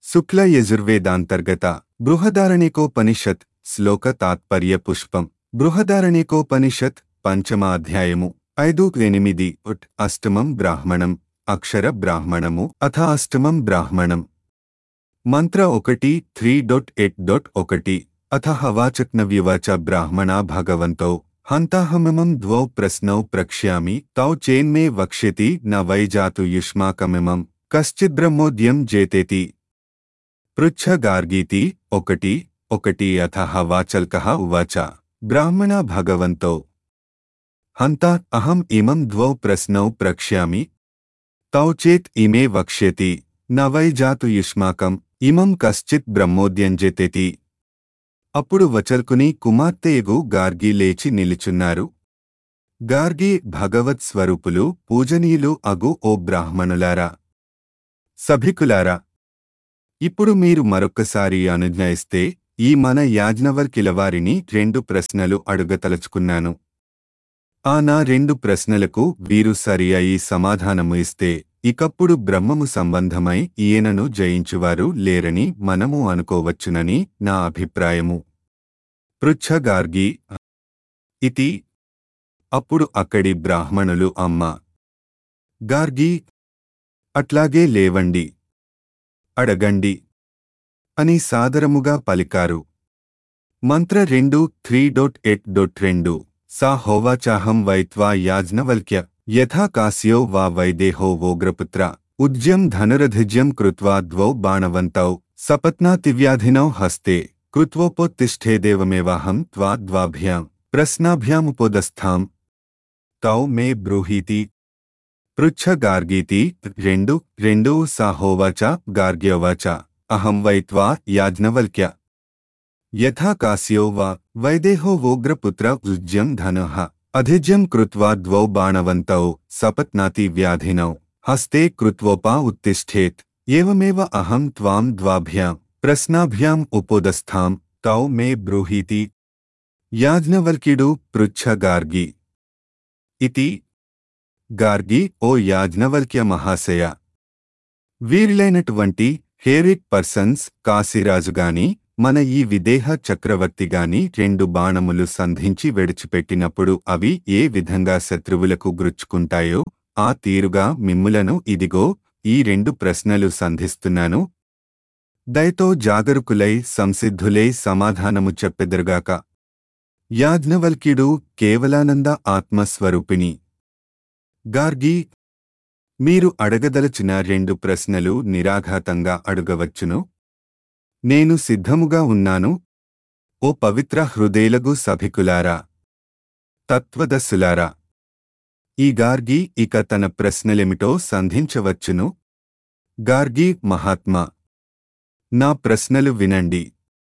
శుక్ల యజుర్వేదాంతర్గత బృహదారణికోపనిషత్ శ్లోక తాత్పర్య పుష్పం బృహదారణికోపనిషత్ పంచమ అధ్యాయము ఐదు ఎనిమిది ఉట్ అష్టమం బ్రాహ్మణం అక్షర బ్రాహ్మణము అథ అష్టమం బ్రాహ్మణం మంత్ర ఒకటి త్రీ డొట్ ఎట్ డొట్ ఒకటి అథ హవాచక్నవ్యువాచ బ్రాహ్మణా భగవంతౌ హంతాహమిమం ద్వౌ ప్రశ్నౌ ప్రక్ష్యామి తౌ చేన్మే వక్ష్యతి న వైజాతు యుష్మాకమిమం కశ్చిద్బ్రహ్మోద్యం జేతేతి పృచ్ఛ గార్గీతి ఒకటి ఒకటి అథ వాచల్కః ఉవాచ బ్రాహ్మణ భగవంతో హంతా అహం ఇమం ద్వౌ ప్రశ్నౌ ప్రక్ష్యామి తౌ చేత్ ఇమే వక్ష్యతి న వై జాతు యుష్మాకం ఇమం కశ్చిత్ బ్రహ్మోద్యంజెతేతి అప్పుడు వచల్కుని కుమార్తెయగు గార్గి లేచి నిలుచున్నారు గార్గి భగవత్ స్వరూపులు పూజనీయులు అగు ఓ బ్రాహ్మణులారా సభికులారా ఇప్పుడు మీరు మరొక్కసారి అనుజ్ఞ ఇస్తే ఈ మన యాజ్ఞవల్కిలవారిని రెండు ప్రశ్నలు అడుగతలుచుకున్నాను ఆ నా రెండు ప్రశ్నలకు వీరు సరి అయి సమాధానము ఇస్తే ఇకప్పుడు బ్రహ్మము సంబంధమై ఈయనను జయించువారు లేరని మనము అనుకోవచ్చునని నా అభిప్రాయము పృచ్ఛ గార్గి ఇతి అప్పుడు అక్కడి బ్రాహ్మణులు అమ్మ గార్గి అట్లాగే లేవండి అడగండి అని సాదరముగా పలికారు మంత్ర రెండు త్రీ డొట్ ఎట్ డొట్ రెండు సా హోవాచాహం వైత్వా యాజ్ఞవల్క్య యథా కాస్యో వా వైదేహో వోగ్రపుత్ర ఉజ్యం ధనురధిజ్యం కృత్వా ద్వౌ బాణవంతౌ సపత్నాతివ్యాధినౌ హస్తే కృత్వోపోత్తిష్ఠేదేవమేవాహం త్వా ద్వాభ్యాం ప్రశ్నాభ్యాముపోదస్థాం తౌ మే బ్రూహీతి పృచ్ఛ గార్గీతి రెండు రెండు సాహోవాచ గార్గ్యోవాచ అహం వైత్వా యాజ్ఞవల్క్య యథా కాస్యో వా వైదేహో వోగ్రపుత్ర ఉజ్యం ధనుః అధిజ్యం కృత్వా ద్వౌ బాణవంతౌ సపత్నాతి వ్యాధినౌ హస్తే కృత్వోపా ఉత్తిష్ఠేత్ ఏవమేవ అహం త్వాం ద్వాభ్యాం ప్రశ్నాభ్యాం ఉపోదస్థాం తౌ మే బ్రూహీతి యాజ్ఞవల్క్యుడు పృచ్ఛ గార్గి ఇతి గార్గి ఓ యాజ్ఞవల్క్య మహాశయ వీరిలైనటువంటి హేరిక్ పర్సన్స్ కాశీరాజుగాని మన ఈ విదేహ చక్రవర్తిగాని రెండు బాణములు సంధించి విడిచిపెట్టినప్పుడు అవి ఏ విధంగా శత్రువులకు గ్రుచ్చుకుంటాయో ఆ తీరుగా మిమ్ములను ఇదిగో ఈ రెండు ప్రశ్నలు సంధిస్తున్నాను దయతో జాగరుకులై సంసిద్ధులై సమాధానము చెప్పెదరుగాక యాజ్ఞవల్క్యుడు కేవలానంద ఆత్మస్వరూపిణి గార్గి మీరు అడగదలచిన రెండు ప్రశ్నలు నిరాఘాతంగా అడుగవచ్చును నేను సిద్ధముగా ఉన్నాను ఓ పవిత్ర హృదయలగు సభికులారా తత్వదస్సులారా ఈ గార్గి ఇక తన ప్రశ్నలెమిటో సంధించవచ్చును గార్గి మహాత్మా నా ప్రశ్నలు వినండి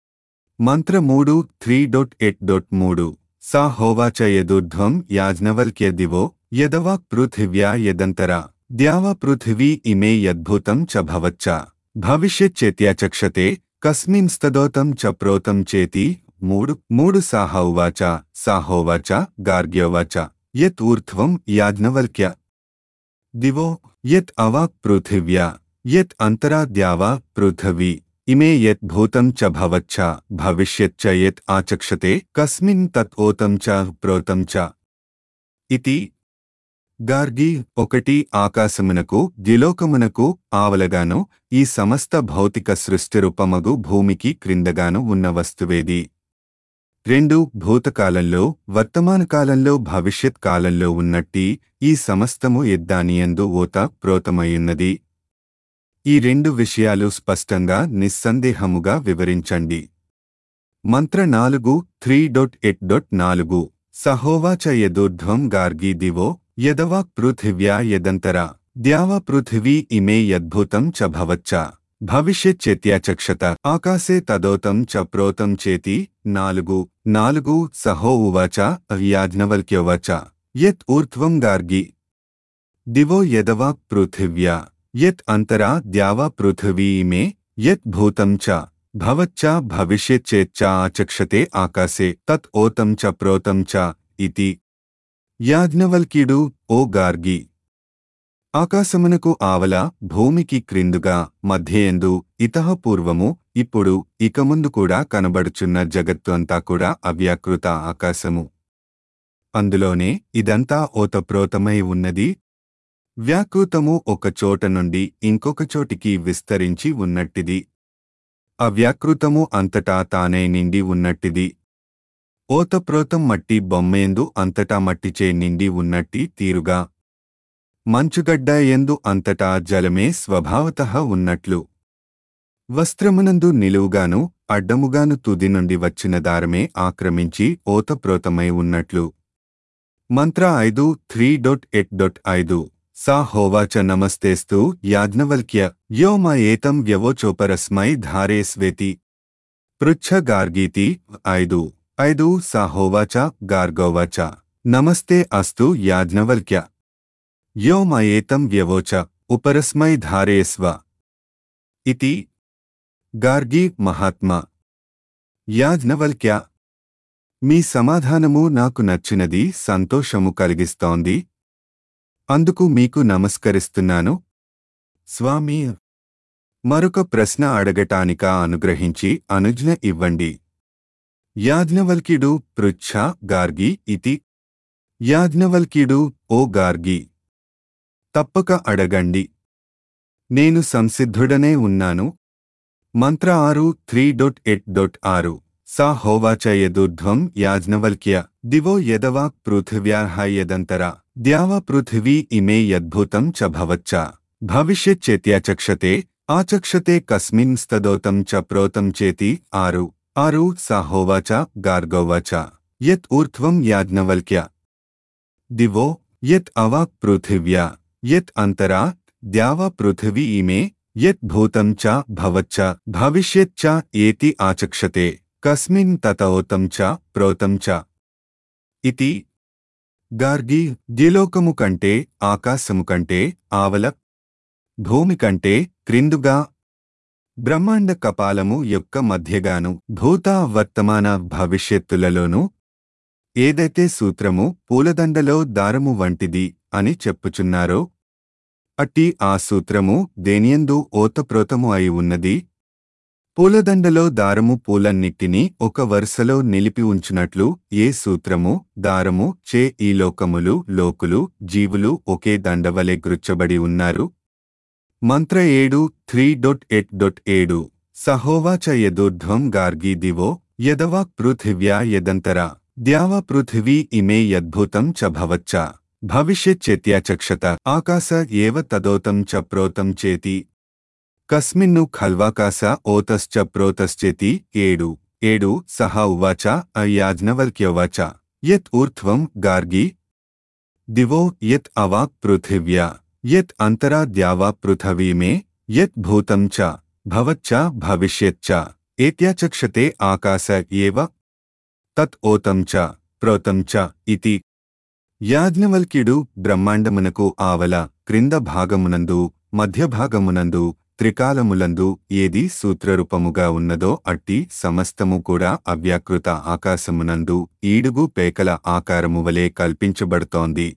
మంత్ర మూడు త్రీ డొట్ ఎట్ డొట్ మూడు సా హోవాచ యదుర్ధ్వం యాజ్ఞవల్క్య దివో యదవాక్ పృథివ్యా యదంతరా ద్యావా పృథివీ ఇమే యద్భూతం చ భవచ్చ భవిష్యచ్చేత్యాచక్షతే కస్మింస్తదోతం చ ప్రోతం చేతి మూడు మూడు సాహ ఉవాచ సాహోవాచ గార్గ్యోవాచ యత్ ఊర్ధ్వం యాజ్ఞవల్క్య దివో యత్ అవాక్ పృథివ్యా యత్ అంతరా ద్యావా పృథివీ ఇమే యత్ భూతం చ భవచ్చ భవిష్యచ్చ యత్ ఆచక్షతే కస్మిన్ తత్ ఓతం చ ప్రోతం చ ఇతి గార్గి ఒకటి ఆకాశమునకు ద్యులోకమునకు ఆవలగాను ఈ సమస్త భౌతిక సృష్టి రూపమగు భూమికి క్రిందగాను ఉన్న వస్తువేది రెండు భూతకాలంలో వర్తమాన కాలంలో భవిష్యత్ కాలంలో ఉన్నట్టి ఈ సమస్తము ఎద్దానియందు ఓత ప్రోతమయ్యున్నది ఈ రెండు విషయాలు స్పష్టంగా నిస్సందేహముగా వివరించండి మంత్ర నాలుగు త్రీ డొట్ ఎట్ డొట్ నాలుగు సహోవాచ యదూర్ధ్వం గార్గీ దివో యదవాక్ పృథివ్యా యదంతరా ద్యావా పృథివీ ఇమే యద్భూతం చ భవచ్చ భవిష్యచ్చేత్యాచక్షత ఆకాశే తదోతం చ ప్రోతం చేతి నాలుగు నాలుగు సహో ఉవాచ యాజ్ఞవల్క్యోవాచ యత్ ఊర్ధ్వం గార్గి దివో యదవాక్ పృథివ్యా యత్ అంతరా ద్యావా పృథివీ ఇమే యత్ భూతం చ భవచ్చ భవిష్యచ్చేచ్చ ఆచక్షతే ఆకాశే తత్ ఓతం చ ప్రోతం చ ఇతి యాజ్ఞవల్క్యుడు ఓ గార్గి ఆకాశమునకు ఆవల భూమికి క్రిందుగా మధ్యయందు ఇతః పూర్వము ఇప్పుడు ఇక ముందు కూడా కనబడుచున్న జగత్తు అంతా కూడా అవ్యాకృత ఆకాశము అందులోనే ఇదంతా ఓతప్రోతమై ఉన్నది వ్యాకృతము ఒక చోట నుండి ఇంకొక చోటికి విస్తరించి ఉన్నట్టిది అవ్యాకృతము అంతటా తానే నిండి ఉన్నట్టిది ఓతప్రోతం మట్టి బొమ్మయందు అంతటా మట్టిచే నిండి ఉన్నట్టి తీరుగా మంచుగడ్డ ఎందు అంతటా జలమే స్వభావతః ఉన్నట్లు వస్త్రమునందు నిలువుగాను అడ్డముగాను తుది నుండి వచ్చిన దారమే ఆక్రమించి ఓతప్రోతమై ఉన్నట్లు మంత్ర ఐదు త్రీ డొట్ ఎట్ డొట్ ఐదు సా హోవాచ నమస్తేస్తు యాజ్ఞవల్క్య యో మా ఏతం వ్యవోచోపరస్మై ధారే స్వేతి పృచ్ఛ గార్గీతి ఐదు ఐదు సా హోవాచ గార్గోవాచ నమస్తే అస్తు యాజ్ఞవల్క్య యో మా ఏతం వ్యవోచ ఉపరస్మై ధారేస్వ ఇతి గార్గి మహాత్మా యాజ్ఞవల్క్య మీ సమాధానము నాకు నచ్చినది సంతోషము కలిగిస్తోంది అందుకు మీకు నమస్కరిస్తున్నాను స్వామి మరొక ప్రశ్న అడగటానిక అనుగ్రహించి అనుజ్ఞ ఇవ్వండి యాజ్ఞవల్క్యుడు పృచ్ఛ గార్గి ఇతి యాజ్ఞవల్క్యుడు ఓ గార్గి తప్పక అడగండి నేను సంసిద్ధుడనే ఉన్నాను మంత్ర ఆరు త్రీ డొట్ ఎట్ డొట్ ఆరు సా హోవాచ యదుర్ధ్వం యాజ్ఞవల్క్య దివో యదవాక్ పృథివ్యార్హ యదంతరా ద్యావ పృథివీ ఇమే యద్భుతం చ భవచ్చ భవిష్యచ్చేత్యాచక్షతే ఆచక్షతే కస్మిన్ స్తదోతం చ ప్రోతం చేతి ఆరు ఆరు సా హోవాచ గార్గోవాచ యత్ ఊర్ధ్వం యాజ్ఞవల్క్య దివో యత్ అవాక్ పృథివ్యా యత్ అంతరా ద్యావ పృథివీ ఇమే యత్ భూతం చ భవచ్చ భవిష్యచ్చ ఏతి ఆచక్షతే కస్మిన్ తతోతం చ ప్రోతం చ ఇతి గార్గి ద్యులోకము కంటే ఆకాశము కంటే ఆవల భూమి కంటే క్రిందుగా బ్రహ్మాండ కపాలము యొక్క మధ్యగాను భూత వర్తమాన భవిష్యత్తులలోనూ ఏదైతే సూత్రము పూలదండలో దారము వంటిది అని చెప్పుచున్నారో అట్టి ఆ సూత్రము దేనియందు ఓతప్రోతము అయి ఉన్నది పూలదండలో దారము పూలన్నిటినీ ఒక వరుసలో నిలిపి ఉంచునట్లు ఏ సూత్రము దారము చే ఈ లోకములు లోకులు జీవులు ఒకే దండవలె గృచ్చబడి ఉన్నారు మంత్ర ఏడు త్రీ డొట్ ఎట్ డొట్ ఏడు సహోవాచ యదూర్ధ్వం గార్గీ దివో యదవాక్ పృథివ్యా యదంతరా ద్యావ పృథివీ ఇమే యద్భుతం చ భవచ్చ భవిష్యచ్చేత్యాచక్షత ఆకాశ ఏవ తదోతం చ ప్రోతం చేతి కస్మిన్ను ఖల్వాకాశ ఓతశ్చ ప్రోతశ్చేతి ఏడు ఏడు సహ ఉవాచ అయాజ్ఞవల్క్యవాచ యత్ ఊర్ధ్వం గార్గి దివో యత్ అవాక్ పృథివ్యా యత్ అంతరా ద్యావా పృథవీమే యత్ భూతం చ భవచ్చ భవిష్యచ్చ ఏత్యాచక్షతే ఆకాశ ఏవ తత్ ఓతం చ ప్రోతం చ ఇతి యాజ్ఞవల్క్యుడు బ్రహ్మాండమునకు ఆవల క్రింద భాగమునందు మధ్యభాగమునందు త్రికాలములందు ఏది సూత్రరూపముగా ఉన్నదో అట్టి సమస్తము కూడా అవ్యాకృత ఆకాశమునందు ఈడుగు పేకల ఆకారము వలె కల్పించబడుతోంది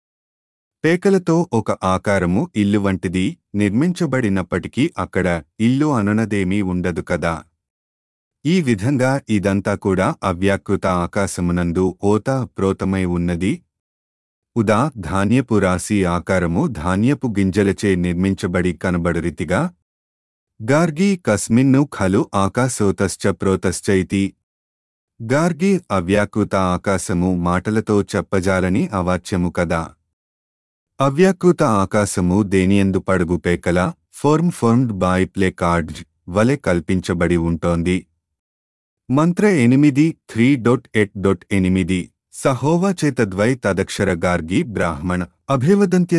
పేకలతో ఒక ఆకారము ఇల్లు వంటిది నిర్మించబడినప్పటికీ అక్కడ ఇల్లు అనునదేమీ ఉండదు కదా ఈ విధంగా ఇదంతా కూడా అవ్యాకృత ఆకాశమునందు ఓత ప్రోతమై ఉన్నది ఉదా ధాన్యపు రాశి ఆకారము ధాన్యపు గింజలచే నిర్మించబడి కనబడు రీతిగా గార్గి కస్మిన్ను ఖలు ఆకాశోతశ్చ ప్రోతశ్చ ఇతి గార్గి అవ్యాకృత ఆకాశము మాటలతో చెప్పజాలని అవాచ్యము కదా అవ్యాకృత ఆకాశము దేనియందు పడుగు పేకల form formed by play card వలె కల్పించబడి ఉంటోంది మంత్ర ఎనిమిది త్రీ డొట్ ఎట్ డొట్ ఎనిమిది సహోవాచేతద్వై తదక్షర గార్గి బ్రాహ్మణ అభివదంత్య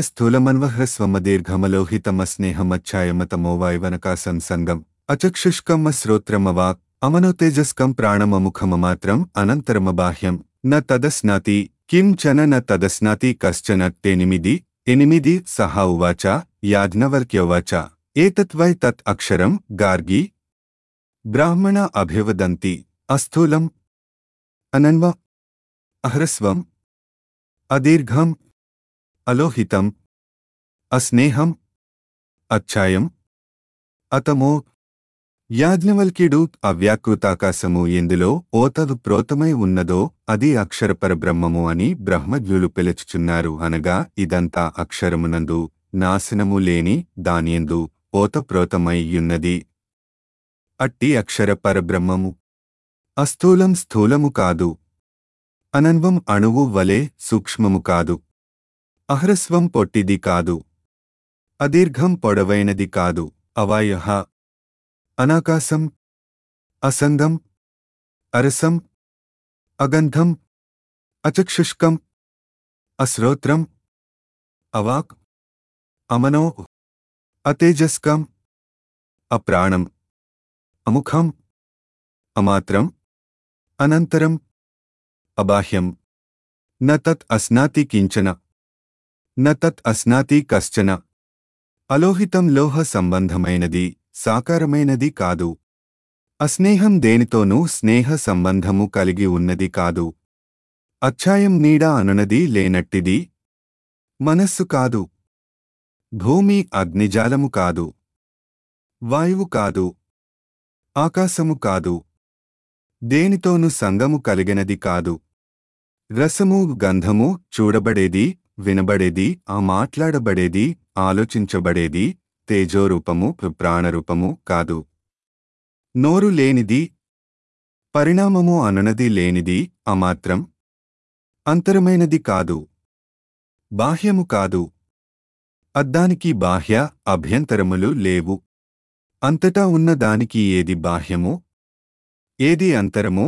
స్థూలమన్వహ్రస్వమదీర్ఘమలోహితమచ్ఛాయమతమోవాయవనకా సంసంగం అచక్షుష్కమ్మ శ్రోత్రమవాక్ అమనోతేజస్కం ప్రాణమముఖమమాత్రం అనంతరమబాహ్యం న తదస్నాతి కిం చన న తదస్నాతి కశ్చన తెనిమిది ఎనిమిది సహా ఉవాచ యాజ్ఞవల్క్యోవాచ ఏతత్వై తత్ అక్షరం గార్గి బ్రాహ్మణ అభివదంతి అస్థూలం అనన్వ అహ్రస్వం అదీర్ఘం అలోహితం అస్నేహం అచ్ఛాయం అతమో యాజ్ఞవల్క్యుడు అవ్యాకృతాకాశము ఎందులో ఓతదు ప్రోతమై ఉన్నదో అది అక్షరపరబ్రహ్మము అని బ్రహ్మజ్ఞులు పిలుచుచున్నారు అనగా ఇదంతా అక్షరమునందు నాశనము లేని దానియందు ఓతప్రోతమై యున్నది అట్టి అక్షర పరబ్రహ్మము అస్థూలం స్థూలము కాదు అనన్వం అణువు వలె సూక్ష్మము కాదు అహ్రస్వం పొట్టిది కాదు అదీర్ఘం పొడవైనది కాదు అవాయహ అనాకాశం అసంగం అరసం అగంధం అచక్షుష్కం అశ్రోత్రం అవాక్ అమనో అతేజస్కం అప్రాణం అముఖం అమాత్రం అనంతరం అబాహ్యం న తత్ అస్నాతి కించన న తత్ అస్నాతి కశ్చన అలోహితం లోహ సంబంధమైనది సాకారమైనది కాదు అస్నేహం దేనితోనూ స్నేహ సంబంధము కలిగి ఉన్నది కాదు అచ్ఛాయం నీడ అనునది లేనట్టిది మనస్సు కాదు భూమి అగ్నిజాలము కాదు వాయువు కాదు ఆకాశము కాదు దేనితోను సంగము కలిగినది కాదు రసము గంధము చూడబడేది వినబడేది ఆ మాట్లాడబడేది ఆలోచించబడేది తేజోరూపము ప్రాణరూపము కాదు నోరు లేనిది పరిణామము అననది లేనిది అమాత్రం అంతరమైనది కాదు బాహ్యము కాదు అద్దానికి బాహ్య అభ్యంతరములు లేవు అంతటా ఉన్న దానికి ఏది బాహ్యము ఏది అంతరము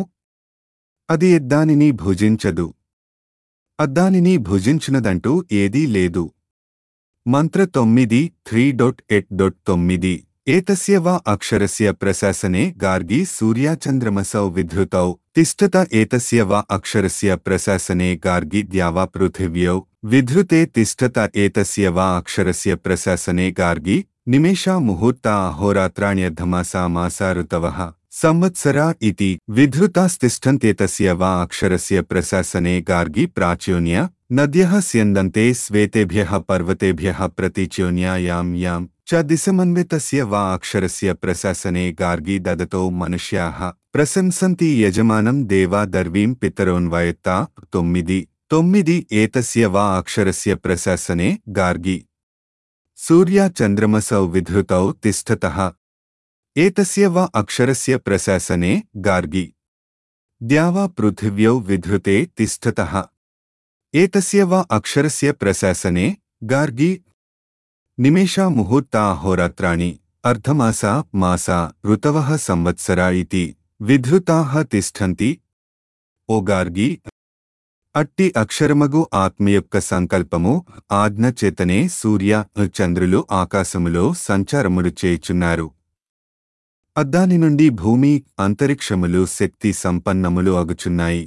అది ఎద్దానిని భుజించదు అద్దానిని భుజించునదంటూ ఏదీ లేదు మంత్ర తొమ్మిది త్రీ డొట్ ఎట్ డొట్ తొమ్మిది ఏతస్య వా అక్షరస్య ప్రశాసనే గార్గి సూర్యాచంద్రమసౌ విధృతౌ తిష్టత ఏతస్య వా అక్షరస్య ప్రశాసనే గార్గి ద్యావా పృథివ్యౌ విధృతే తిష్టత ఏతస్య వా అక్షరస్య ప్రశాసనే గార్గి నిమేషా ముహూర్తా అహోరాత్రాణ్యర్ధమాసా మాసా ఋతవః సంవత్సరా ఇతి విధృతాస్తిష్టంతేతస్య వా అక్షరస్య ప్రశాసనే గార్గి ప్రాచ్యోన్య నద్యః స్యందంతే శ్వేతేభ్యः పర్వతేభ్యः ప్రతిచ్యోన్యాయాం యాం చ దిశమన్వితస్య వా అక్షరస్య ప్రశాసనే గార్గి దదతో మనుష్యాः ప్రశంసంతి యజమానం దేవా దర్వీం పితరోన్వయత్తా తొమ్మిది తొమ్మిది ఏతస్య వా అక్షరస్య ప్రశాసనే గార్గి సూర్యా చంద్రమసౌ విధృతౌ తిష్టతః ఏతస్య వా అక్షరస్య ప్రశాసనే గార్గి ద్యావా పృథివ్యౌ విధృతే తిష్టతః ఏతస్య వా అక్షరస్య ప్రశాసనే గార్గి నిమేషా ముహూర్తా అహోరాత్రాణి అర్ధమాసా మాసా ఋతవః సంవత్సరా ఇతి విధృతాః తిష్టంతి ఓ గార్గి అట్టి అక్షరమగు ఆత్మ యొక్క సంకల్పము ఆజ్ఞ చేతనే సూర్య చంద్రులు ఆకాశములో సంచారములు చేయుచున్నారు అద్దాని నుండి భూమి అంతరిక్షములు శక్తి సంపన్నములు అగుచున్నాయి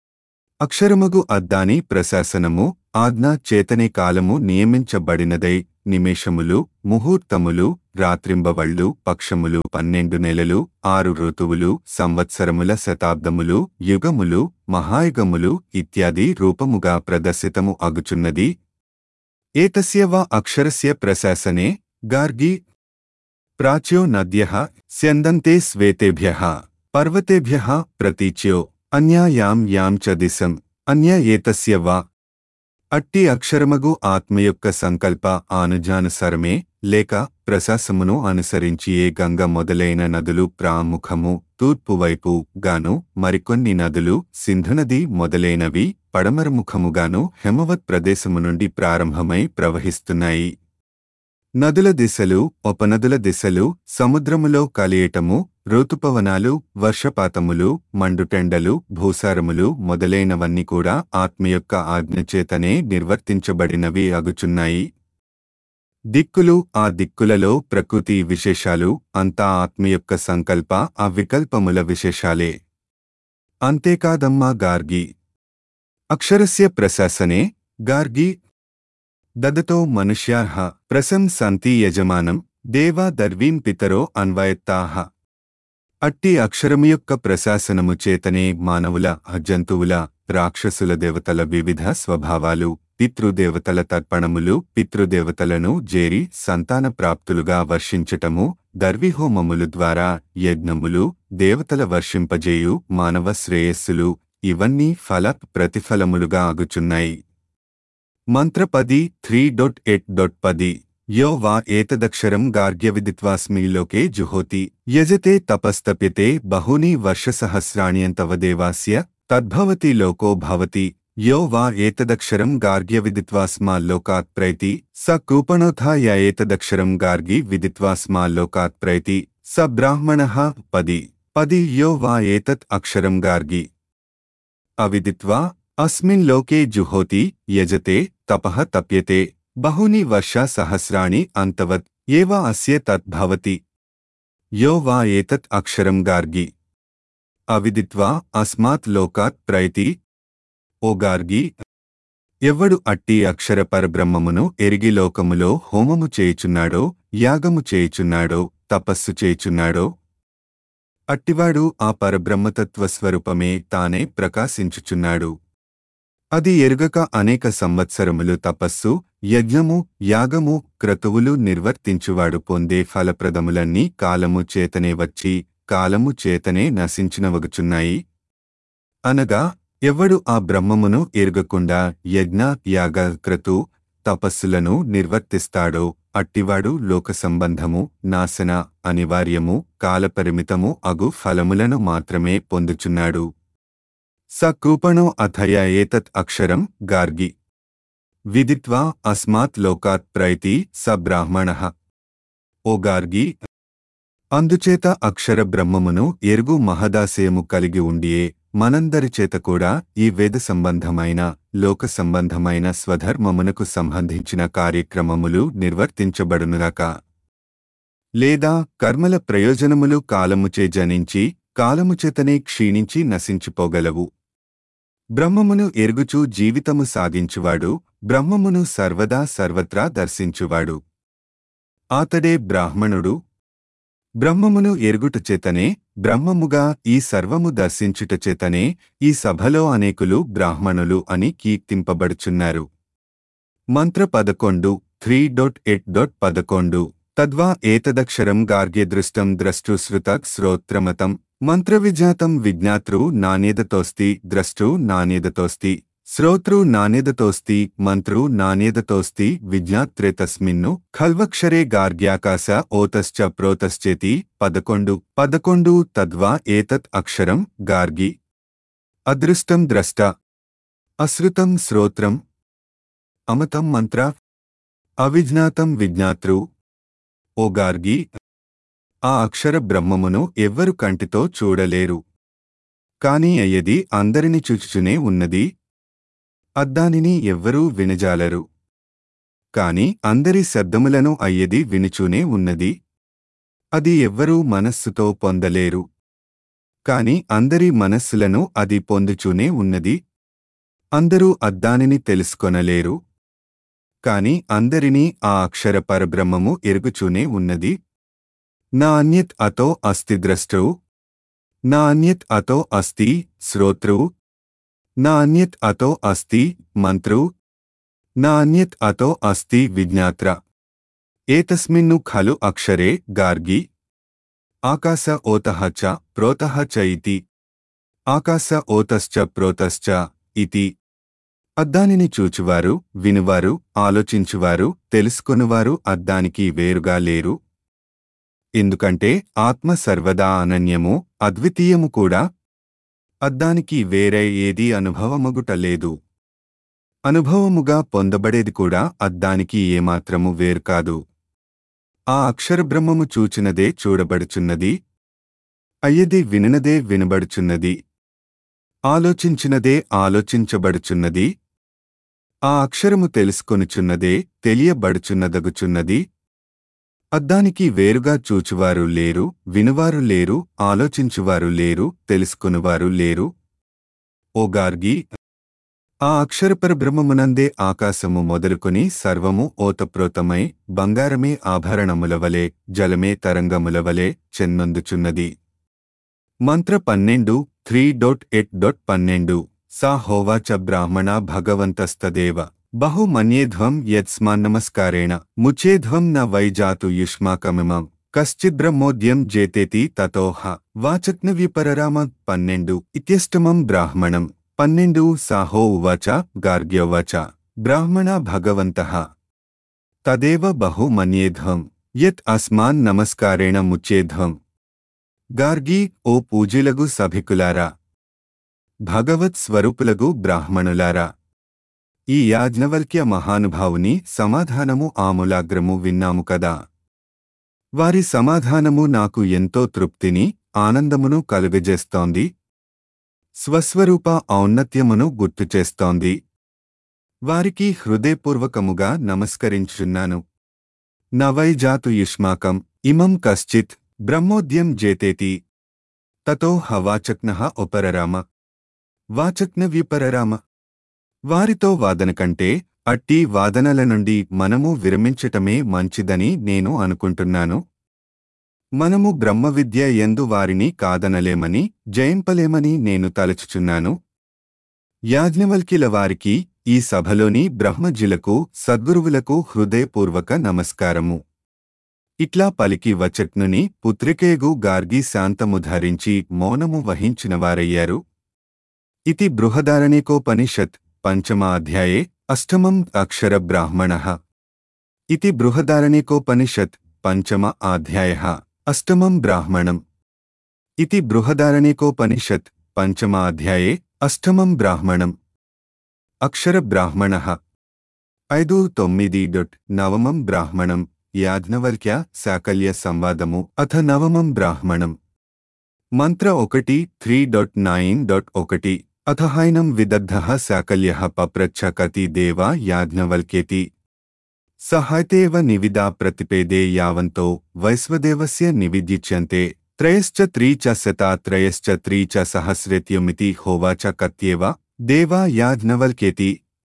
అక్షరమగు అద్దాని ప్రశాసనము ఆజ్ఞ చేతనే కాలము నియమించబడినదై నిమేషములు ముహూర్తములు రాత్రింబవళ్ళు పక్షములు పన్నెండు నెలలు ఆరు ఋతువులు సంవత్సరముల శతాబ్దములు యుగములు మహాయుగములు ఇత్యాది రూపముగా ప్రదర్శితము అగుచున్నది ఏతస్య వా అక్షరస్య ప్రశాసనే గార్గి ప్రాచ్యో నద్యః స్యందంతే శ్వేతేభ్యः పర్వతేభ్యः ప్రతీచ్యో అన్యా యాం యాం చ దిశం అన్య ఏతస్య వా అట్టి అక్షరమగు ఆత్మ యొక్క సంకల్ప ఆనుజానుసరమే లేక ప్రశాసమును అనుసరించి ఏ గంగ మొదలైన నదులు ప్రాముఖము తూర్పువైపు గాను మరికొన్ని నదులు సింధునది మొదలైనవి పడమరముఖముగాను హెమవత్ ప్రదేశము నుండి ప్రారంభమై ప్రవహిస్తున్నాయి నదుల దిశలు ఉపనదుల దిశలు సముద్రములో కలియటము ఋతుపవనాలు వర్షపాతములు మండుటెండలు భూసారములు మొదలైనవన్నీ కూడా ఆత్మ యొక్క ఆజ్ఞచేతనే నిర్వర్తించబడినవి అగుచున్నాయి దిక్కులు ఆ దిక్కులలో ప్రకృతి విశేషాలు అంతా ఆత్మ యొక్క సంకల్ప ఆ వికల్పముల విశేషాలే అంతేకాదమ్మా గార్గి అక్షరస్య ప్రశాసనే గార్గి దదతో మనుష్యార్హ ప్రశంసంతి యజమానం దేవా దర్వీం పితరో అన్వయత్తాహ అట్టి అక్షరము యొక్క ప్రశాసనము చేతనే మానవుల జంతువుల రాక్షసుల దేవతల వివిధ స్వభావాలు పితృదేవతల తర్పణములు పితృదేవతలను జేరి సంతాన ప్రాప్తులుగా వర్షించటము దర్విహోమములు ద్వారా యజ్ఞములు దేవతల వర్షింపజేయు మానవ శ్రేయస్సులు ఇవన్నీ ఫల ప్రతిఫలములుగా ఆగుచున్నాయి మంత్ర పది త్రీ డొట్ ఎట్ డొట్ పది యో వా ఏతదక్షరం గార్గ్యవిదిత్వాస్మి లోకే జుహోతి యజతే తపస్తప్యతే బహూని వర్షసహస్రాణ్యంతవ దేవాస్య తద్భవతి లోకో భవతి యో వా ఏతదక్షరం గార్గ్యవిదిత్వాస్మా లోకాత్ ప్రైతి స కూపణోథా య ఏతదక్షరం గార్గి విదిత్వాస్మా లోకాత్ ప్రైతి స బ్రాహ్మణః పది పది యో వా ఏతత్ అక్షరం గార్గి అవిదిత్వా అస్మిన్ లోకే జుహోతి యజతే తపః తప్యతే బహూని వర్ష సహస్రాణి అంతవత్ ఏవ అస్య తద్భవతి యో వా ఏతత్ అక్షరం గార్గి అవిదిత్వా అస్మాత్ లోకాత్ ప్రైతి ఓ గార్గి ఎవ్వడు అట్టి అక్షర పరబ్రహ్మమును ఎరిగి లోకములో హోమము చేయుచున్నాడో యాగము చేయుచున్నాడో తపస్సు చేయుచున్నాడో అట్టివాడు ఆ పరబ్రహ్మతత్వ స్వరూపమే తానే ప్రకాశించుచున్నాడు అది ఎరుగక అనేక సంవత్సరములు తపస్సు యజ్ఞము యాగము క్రతువులు నిర్వర్తించువాడు పొందే ఫలప్రదములన్నీ కాలము చేతనే వచ్చి కాలము చేతనే నశించినవగుచున్నాయి అనగా ఎవడు ఆ బ్రహ్మమును ఎరుగకుండా యజ్ఞ యాగ క్రతు తపస్సులను నిర్వర్తిస్తాడో అట్టివాడు లోక సంబంధము నాశన అనివార్యము కాలపరిమితము అగు ఫలములను మాత్రమే పొందుచున్నాడు స కూపణో అథయ ఏతత్ అక్షరం గార్గి విదిత్వా అస్మాత్ లోకాత్ ప్రైతి స బ్రాహ్మణ ఓ గార్గి అందుచేత అక్షర బ్రహ్మమును ఎరుగు మహదాశయము కలిగి ఉండియే మనందరి చేత కూడా ఈ వేద సంబంధమైన లోక సంబంధమైన స్వధర్మమునకు సంబంధించిన కార్యక్రమములు నిర్వర్తించబడునుగాక లేదా కర్మల ప్రయోజనములు కాలముచే జనించి కాలముచేతనే క్షీణించి నశించిపోగలవు బ్రహ్మమును ఎరుగుచూ జీవితము సాగించువాడు బ్రహ్మమును సర్వదా సర్వత్రా దర్శించువాడు ఆతడే బ్రాహ్మణుడు బ్రహ్మమును ఎరుగుట చేతనే బ్రహ్మముగా ఈ సర్వము దర్శించుట చేతనే ఈ సభలో అనేకులు బ్రాహ్మణులు అని కీర్తింపబడుచున్నారు మంత్ర పదకొండు త్రీ డొట్ ఎట్ డొట్ పదకొండు తద్వా ఏతదక్షరం గార్గ్యదృష్టం ద్రష్టుశ్రుత శ్రోత్రమతం మంత్రవిజాతం విజ్ఞాతృ నాణ్యదతోస్తి ద్రష్టృ నాణ్యదతోస్తి శ్రోతృ నాణ్యదతోస్తి మంత్రు నాణ్యదతోస్తి విజ్ఞాత్రే తస్మిన్ను ఖల్వక్షరే గార్గ్యాకాశ ఓతశ్చ ప్రోతశ్చేతి పదకొండు పదకొండు తద్వా ఏతత్ అక్షరం గార్గి అదృష్టం ద్రష్ట అశ్రుతం శ్రోత్రం అమతం మంత్ర అవిజ్ఞాతం విజ్ఞాతృ ఓ గార్గి ఆ అక్షర బ్రహ్మమును ఎవ్వరు కంటితో చూడలేరు కాని అయ్యది అందరిని చూచుచునే ఉన్నది అద్దానిని ఎవ్వరూ వినజాలరు కాని అందరి శబ్దములను అయ్యది వినుచూనే ఉన్నది అది ఎవ్వరూ మనస్సుతో పొందలేరు కాని అందరి మనస్సులను అది పొందుచూనే ఉన్నది అందరూ అద్దానిని తెలుసుకొనలేరు కాని అందరినీ ఆ అక్షర పరబ్రహ్మము ఎరుగుచూనే ఉన్నది నా అన్యత్ అతో అస్తి ద్రష్టౌ నా అన్యత్ అతో అస్తి శ్రోతృ నా అన్యత్ అతో అస్తి మంత్రు నా అన్యత్ అతో అస్తి విజ్ఞాత్ర ఏతస్మిన్ను ఖలు అక్షరే గార్గి ఆకాశ ఓతః చ ప్రోతః చ ఇతి ఆకాశ ఓతశ్చ ప్రోతశ్చ ఇతి అద్దానిని చూచువారు వినువారు ఆలోచించువారు తెలుసుకొనువారు అద్దానికి వేరుగా లేరు ఎందుకంటే ఆత్మ సర్వదా అనన్యము అద్వితీయము కూడా అద్దానికి వేరే ఏదీ అనుభవమగుట లేదు అనుభవముగా పొందబడేది కూడా అద్దానికి ఏమాత్రము వేరు కాదు ఆ అక్షరబ్రహ్మము చూచినదే చూడబడుచున్నది అయ్యది విననదే వినబడుచున్నది ఆలోచించినదే ఆలోచించబడుచున్నది ఆ అక్షరము తెలుసుకొనుచున్నదే తెలియబడుచున్నదగుచున్నది అద్దానికి వేరుగా చూచువారు లేరు వినువారు లేరు ఆలోచించువారు లేరు తెలుసుకునివారు లేరు ఓ గార్గి ఆ అక్షరపర బ్రహ్మమునందే ఆకాశము మొదలుకొని సర్వము ఓతప్రోతమై బంగారమే ఆభరణముల వలె జలమే తరంగముల వలె చెన్నొందుచున్నది మంత్ర పన్నెండు త్రీ డొట్ ఎట్ డొట్ పన్నెండు సా హోవాచ బ్రాహ్మణ భగవంతస్తదేవ బహు మన్యేధ్వం యత్స్మాన్నమస్కారేణ ముచేధ్వం న వైజాతు యుష్మాకమిమం కశ్చిద్బ్రహ్మోద్యం జేతేతి తతోహ వాచక్న విపరరామ పన్నెండు ఇత్యష్టమం బ్రాహ్మణం పన్నెండు సాహో ఉవాచ గార్గ్యోవాచ బ్రాహ్మణ భగవంతః తదేవ బహు మన్యేధ్వం యత్ అస్మాన్ నమస్కారేణ ముచ్చేధ్వం గార్గీ ఓ పూజలగు సభికులారా భగవత్ స్వరూపులగు బ్రాహ్మణులారా ఈ యాజ్ఞవల్క్య మహానుభావుని సమాధానము ఆములాగ్రము విన్నాము కదా వారి సమాధానము నాకు ఎంతో తృప్తిని ఆనందమును కలుగజేస్తోంది స్వస్వరూప ఔన్నత్యమును గుర్తుచేస్తోంది వారికి హృదయపూర్వకముగా నమస్కరించున్నాను నవైజాతు యుష్మాకం ఇమం కశ్చిత్ బ్రహ్మోద్యం జేతేతి తతో హవాచక్న ఉపరరామ వాచక్న విపరరామ వారితో వాదన కంటే అట్టి వాదనల నుండి మనము విరమించటమే మంచిదని నేను అనుకుంటున్నాను మనము బ్రహ్మ విద్య ఎందు వారిని కాదనలేమని జయింపలేమని నేను తలచుచున్నాను యాజ్ఞవల్కిల వారికి ఈ సభలోని బ్రహ్మజులకు సద్గురువులకు హృదయపూర్వక నమస్కారము ఇట్లా పలికి వచక్నుని పుత్రికేగు గార్గి శాంతము ధరించి మౌనము వహించినవారయ్యారు ఇతి బృహదారణికోపనిషత్ పంచమ అధ్యాయే అష్టమం అక్షర బ్రాహ్మణ ఇతి బృహదారణికోపనిషత్ పంచమ అధ్యాయ అష్టమం బ్రాహ్మణం ఇతి బృహదారణికోపనిషత్ పంచమ అధ్యాయే అష్టమం బ్రాహ్మణం అక్షర బ్రాహ్మణ ఐదు తొమ్మిది డొట్ నవమం బ్రాహ్మణం యాజ్ఞవల్క్య శాకల్య సంవాదము అథ నవమం బ్రాహ్మణం మంత్ర ఒకటి త్రీ డొట్ నైన్ డొట్ ఒకటి అథ హైనం విదగ్ధ శాకల్య పప్రచ్ఛ కతి దేవా యాజ్ఞవల్క్యేతి సహాయతేవ నివిదా ప్రతిపేదే యావంతో వైశ్వదేవస్య నివిద్యుచ్యంతే త్రయశ్చ త్రీ చ శతా త్రయశ్చ త్రీ చ సహస్రేత్యుమితి హోవాచ కత్యేవ దేవా యాజ్ఞవల్క్యేతి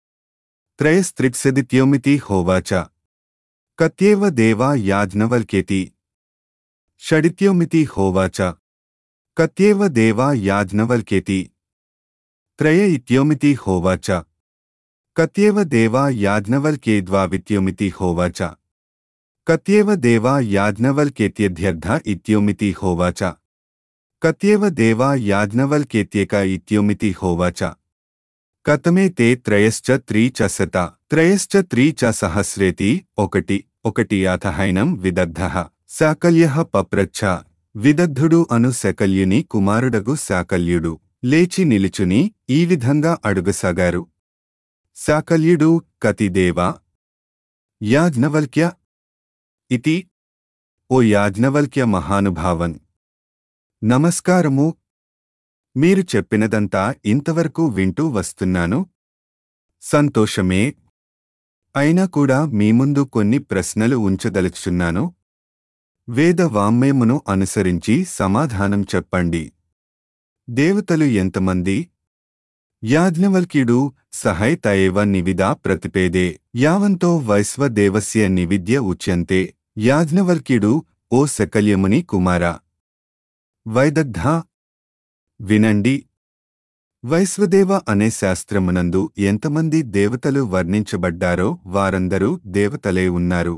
త్రయస్త్రిప్సదిత్యోమితి హోవాచ కత్యేవ దేవా యాజ్ఞవల్క్యేతి షడిత్యోమితి హోవాచ కత్యేవ దేవా యాజ్ఞవల్క్యేతి త్రయ ఇత్యోమితి హోవాచ కత్యేవ దేవా యాజ్ఞవల్క్యేద్వావిత్యోమితి హోవాచ కత్యేవ దేవా యాజ్ఞవల్క్యేత్యధ్యర్థ ఇత్యోమితి హోవాచ కత్యేవ దేవా యాజ్ఞవల్క్యేత్యేక ఇత్యోమితి హోవాచ కతమే తే త్రయశ్చ త్రీ చ శత త్రయశ్చ త్రీ చ సహస్రేతి ఒకటి ఒకటి అథహైనం విదగ్ధ శాకల్య పప్రచ్ఛ విదగ్ధుడు అను శకల్యుని కుమారుడగు శాకల్యుడు లేచి నిలుచుని ఈ విధంగా అడుగసాగారు శాకల్యుడు కతిదేవా యాజ్ఞవల్క్య ఇతి ఓ యాజ్ఞవల్క్య మహానుభావన్ నమస్కారము మీరు చెప్పినదంతా ఇంతవరకు వింటూ వస్తున్నాను సంతోషమే అయినా కూడా మీ ముందు కొన్ని ప్రశ్నలు ఉంచదలుచున్నాను వేద వాంగ్మయమును అనుసరించి సమాధానం చెప్పండి దేవతలు ఎంతమంది యాజ్ఞవల్క్యుడు సహైత ఏవ నివిదా ప్రతిపేదే యావంతో వైశ్వదేవస్య నివిద్య ఉచ్యంతే యాజ్ఞవల్క్యుడు ఓ శకల్యముని కుమార వైదగ్ధ వినండి వైశ్వదేవ అనే శాస్త్రమునందు ఎంతమంది దేవతలు వర్ణించబడ్డారో వారందరూ దేవతలే ఉన్నారు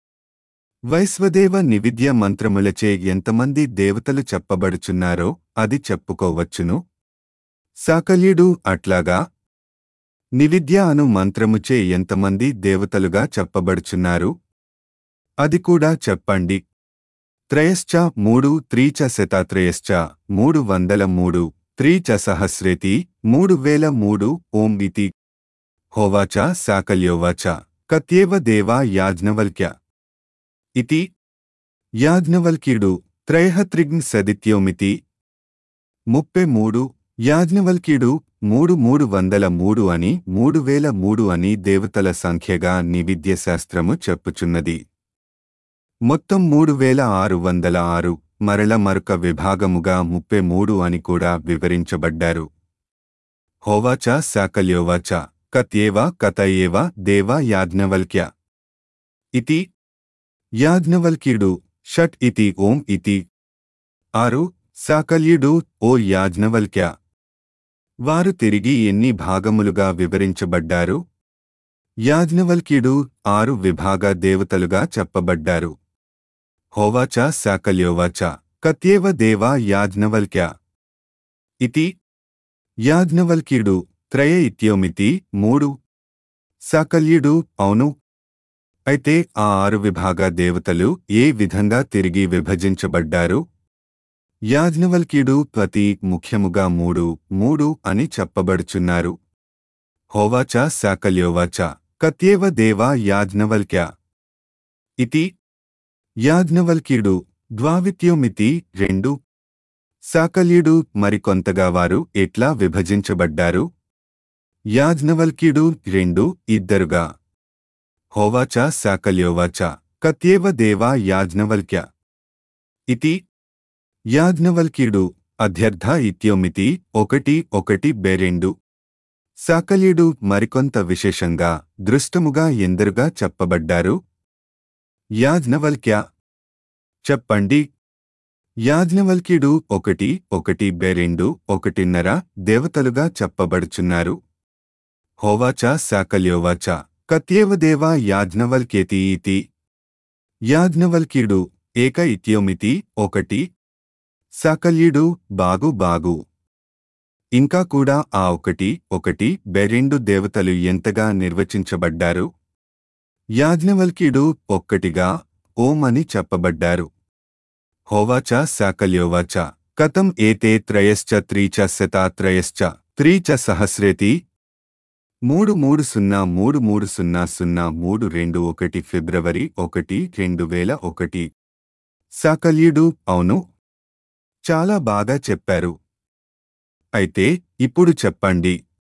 వైశ్వదేవ నివిద్య మంత్రములచే ఎంతమంది దేవతలు చెప్పబడుచున్నారో అది చెప్పుకోవచ్చును సాకల్యుడు అట్లాగా నివిద్య అను మంత్రముచే ఎంతమంది దేవతలుగా చెప్పబడుచున్నారు అది కూడా చెప్పండి త్రయశ్చ మూడు త్రీచ శతాత్రయశ్చ మూడు వందల మూడు త్రీచ సహస్రేతి మూడు వేల మూడు ఓం ఇతి హోవాచ సాకల్యోవాచ కత్యేవ దేవా యాజ్ఞవల్క్య ఇతి యాజ్ఞవల్క్యుడు త్రయహత్రిగ్న్ సదిత్యోమితి ముప్పై మూడు యాజ్ఞవల్క్యుడు మూడు మూడు వందల మూడు అని మూడు వేల మూడు అని దేవతల సంఖ్యగా నివిద్య శాస్త్రము చెప్పుచున్నది మొత్తం మూడు వేల ఆరు వందల ఆరు మరల మరొక విభాగముగా ముప్పై మూడు అని కూడా వివరించబడ్డారు హోవాచ శాకల్యోవాచ కత్యేవ కతయేవ దేవా యాజ్ఞవల్క్య ఇతి యాజ్ఞవల్క్యుడు షట్ ఇతి ఓం ఇతి ఆరు సాకల్యుడు ఓ యాజ్ఞవల్క్య వారు తిరిగి ఎన్ని భాగములుగా వివరించబడ్డారు యాజ్ఞవల్క్యుడు ఆరు విభాగ దేవతలుగా చెప్పబడ్డారు హోవాచ శాకల్యోవాచ కత్యేవ దేవా యాజ్ఞవల్క్య ఇతి యాజ్ఞవల్క్యుడు త్రయ ఇత్యోమితి మూడు సాకల్యుడు అవును అయితే ఆ ఆరు విభాగ దేవతలు ఏ విధంగా తిరిగి విభజించబడ్డారు యాజ్ఞవల్క్యుడు ప్రతి ముఖ్యముగా మూడు మూడు అని చెప్పబడుచున్నారు హోవాచ శాకల్యోవాచ కత్యేవ దేవా యాజ్ఞవల్క్య ఇతి యాజ్ఞవల్క్యుడు ద్వావిత్యోమితి రెండు సాకల్యుడు మరికొంతగా వారు ఎట్లా విభజించబడ్డారు యాజ్ఞవల్క్యుడు రెండు ఇద్దరుగా హోవాచ శాకల్యోవాచ కత్యేవ దేవా యాజ్ఞవల్క్య ఇతి యాజ్ఞవల్క్యుడు అధ్యర్థ ఇత్యోమితి ఒకటి ఒకటి బెరెండు సాకల్యుడు మరికొంత విశేషంగా దృష్టముగా ఎందరుగా చెప్పబడ్డారు యాజ్ఞవల్క్య చెప్పండి యాజ్ఞవల్క్యుడు ఒకటి ఒకటి బెరెండు ఒకటిన్నర దేవతలుగా చెప్పబడుచున్నారు హోవాచ శాకల్యోవాచ కత్యేవ దేవా యాజ్ఞవల్క్యేతి ఇతి యాజ్ఞవల్క్యుడు ఏక ఇత్యోమితి ఒకటి సాకల్యుడు బాగు బాగు ఇంకా కూడా ఆ ఒకటి ఒకటి బెరెండు దేవతలు ఎంతగా నిర్వచించబడ్డారు యాజ్ఞవల్క్యుడు ఒక్కటిగా ఓం అని చెప్పబడ్డారు హోవాచ శాకల్యోవాచ కథం ఏతే త్రయశ్చ త్రీచ శతాత్రయశ్చ త్రీచ సహస్రేతి మూడు మూడు సున్నా మూడు మూడు సున్నా సున్నా మూడు రెండు ఒకటి ఫిబ్రవరి ఒకటి రెండు వేల ఒకటి సాకల్యుడు అవును చాలా బాగా చెప్పారు అయితే ఇప్పుడు చెప్పండి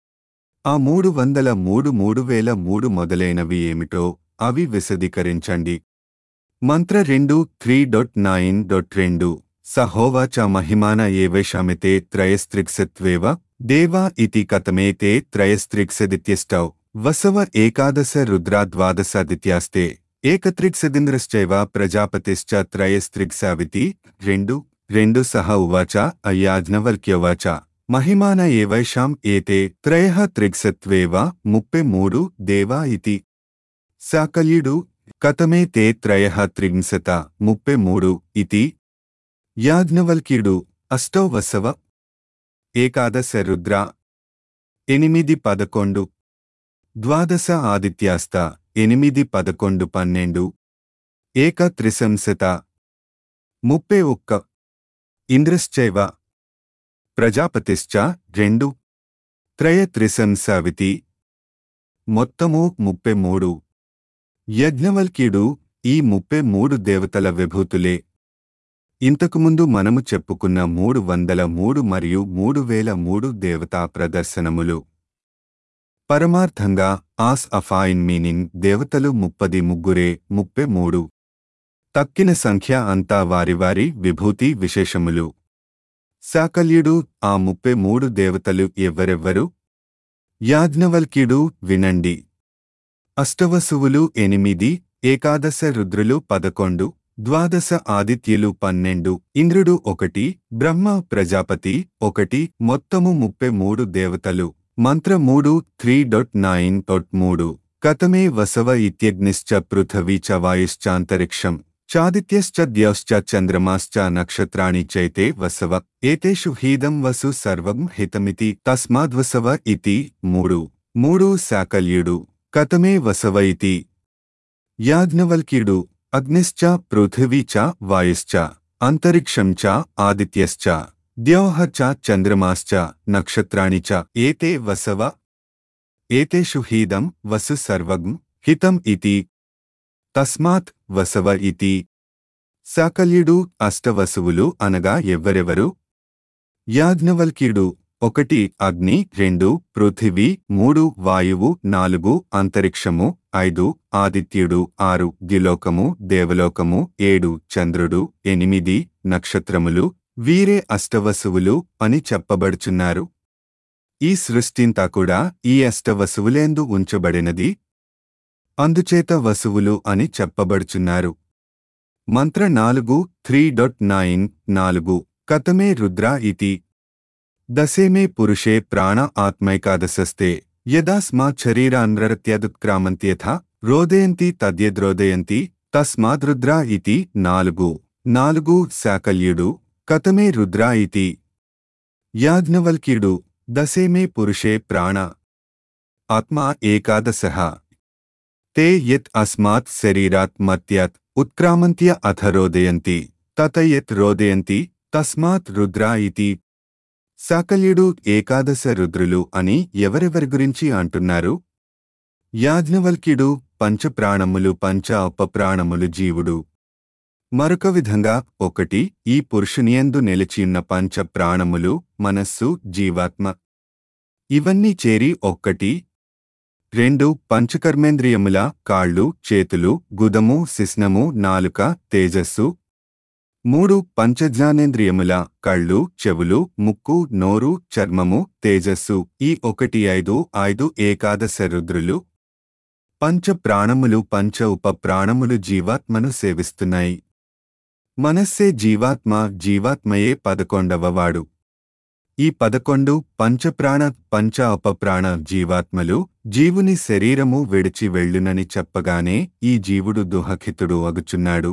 ఆ మూడు వందల మూడు మూడు వేల మూడు మొదలైనవి ఏమిటో అవి విశదీకరించండి మంత్ర రెండు త్రీ డొట్ నైన్ డొట్ రెండు సహోవాచ మహిమాన ఏవేషామితే త్రయస్త్రిక్సత్వేవ దేవా ఇతి కథమేతే త్రయస్త్రిక్సదిత్యష్టౌ వసవ ఏకాదశ రుద్రా ద్వాదశాదిత్యాస్తే ఏకత్రిక్సదింద్రశ్చైవ ప్రజాపతిశ్చ త్రయస్త్రిక్సావితి రెండు రెండు సహ ఉవాచ అయాజ్ఞవల్క్యవాచ మహిమాన ఏవైషాం ఏతే త్రయః త్రిక్సత్వేవ ముప్పై మూడు దేవా ఇతి సాకల్యుడు కథమే తే త్రయః త్రింశత ముప్పై మూడు ఇతి యాజ్ఞవల్క్యుడు అష్టౌ వసవ ఏకాదశ రుద్ర ఎనిమిది పదకొండు ద్వాదశ ఆదిత్యాస్త ఎనిమిది పదకొండు పన్నెండు ఏక త్రిశంశత ముప్పై ఒక్క ఇంద్రశ్చైవ ప్రజాపతిశ్చ రెండు త్రయ త్రిశంసావితి మొత్తము ముప్పై మూడు యజ్ఞవల్క్యుడు ఈ ముప్పై మూడు దేవతల విభూతులే ఇంతకుముందు మనము చెప్పుకున్న మూడు వందల మూడు మరియు మూడు వేల మూడు దేవతా ప్రదర్శనములు పరమార్థంగా ఆస్ అఫాయిన్ మీనింగ్ దేవతలు ముప్పది ముగ్గురే ముప్పై మూడు తక్కిన సంఖ్య అంతా వారి వారి విభూతి విశేషములు సాకల్యుడు ఆ ముప్పై మూడు దేవతలు ఎవ్వరెవ్వరు యాజ్ఞవల్క్యుడు వినండి అష్టవసువులు ఎనిమిది ఏకాదశ రుద్రులు పదకొండు ద్వాదశ ఆదిత్యులు పన్నెండు ఇంద్రుడు ఒకటి బ్రహ్మ ప్రజాపతి ఒకటి మొత్తము ముప్పై మూడు దేవతలు మంత్ర మూడు త్రీ డొట్ నైన్ డొట్ మూడు కథమే వసవ ఇత్యగ్నిశ్చ పృథవీ చ వాయుశ్చాంతరిక్షం చాదిత్యశ్చ ద్యౌశ్చ చంద్రమాశ్చ నక్షత్రాణి చైతే వసవ ఏతేషు హీదం వసు సర్వం హితమితి తస్మాద్వసవ ఇతి మూడు మూడు శాకల్యుడు కథమే వసవ ఇతి యాజ్ఞవల్క్యుడు అగ్నిశ్చ పృథివీ చ వాయుశ్చ అంతరిక్షం చ ఆదిత్యశ్చ ద్యౌః చ చంద్రమాశ్చ నక్షత్రాణి చ ఏతే వసవ ఏతేషు హీదం వసు సర్వం హితం ఇతి తస్మాత్ వసవ ఇతి సాకల్యుడు అష్టవసువులు అనగా ఎవ్వరెవరు యాజ్ఞవల్క్యుడు ఒకటి అగ్ని రెండు పృథివీ మూడు వాయువు నాలుగు అంతరిక్షము ఐదు ఆదిత్యుడు ఆరు ద్యులోకము దేవలోకము ఏడు చంద్రుడు ఎనిమిది నక్షత్రములు వీరే అష్టవసువులు అని చెప్పబడుచున్నారు ఈ సృష్టింతా కూడా ఈ అష్టవసువులేందు ఉంచబడినది అందుచేత వసువులు అని చెప్పబడుచున్నారు మంత్ర నాలుగు త్రీ డొట్ నైన్ నాలుగు కథమే రుద్ర ఇతి దశేమే పురుషే ప్రాణ ఆత్మైకాదశస్తే యదాస్మాత్ శరీరాన్రరత్యదుత్క్రామంత్యథ రోదయంతి తద్యద్రోదయంతి తస్మాద్రుద్రా ఇతి నాలుగు నాలుగు శాకల్యుడు కతమే రుద్రా ఇతి యాజ్ఞవల్క్యుడు దశేమే పురుషే ప్రాణ ఆత్మా ఏకాదశః ते यत् अस्मात् शरीरात् मर्त्यात् उत्क्रामन्त्य अथ रोदयन्ति तत यत् రోదయంతి తస్మాత్ రుద్రా ఇతి సాకల్యుడు ఏకాదశ రుద్రులు అని ఎవరెవరి గురించి అంటున్నారు యాజ్ఞవల్క్యుడు పంచప్రాణములు పంచ అపప్రాణములు జీవుడు మరొక విధంగా ఒకటి ఈ పురుషునియందు నిలిచియున్న పంచ ప్రాణములు మనస్సు జీవాత్మ ఇవన్నీ చేరి ఒక్కటి రెండు పంచకర్మేంద్రియముల కాళ్ళు చేతులు గుదము శిస్నము నాలుక తేజస్సు మూడు పంచజ్ఞానేంద్రియముల కళ్ళు చెవులు ముక్కు నోరు చర్మము తేజస్సు ఈ ఒకటి ఐదు ఐదు ఏకాదశ రుద్రులు పంచ ప్రాణములు పంచ ఉప ప్రాణములు జీవాత్మను సేవిస్తున్నాయి మనస్సే జీవాత్మ జీవాత్మయే పదకొండవవాడు ఈ పదకొండు పంచప్రాణ పంచ అపప్రాణ జీవాత్మలు జీవుని శరీరము విడిచి వెళ్ళునని చెప్పగానే ఈ జీవుడు దుహఖితుడు అగుచున్నాడు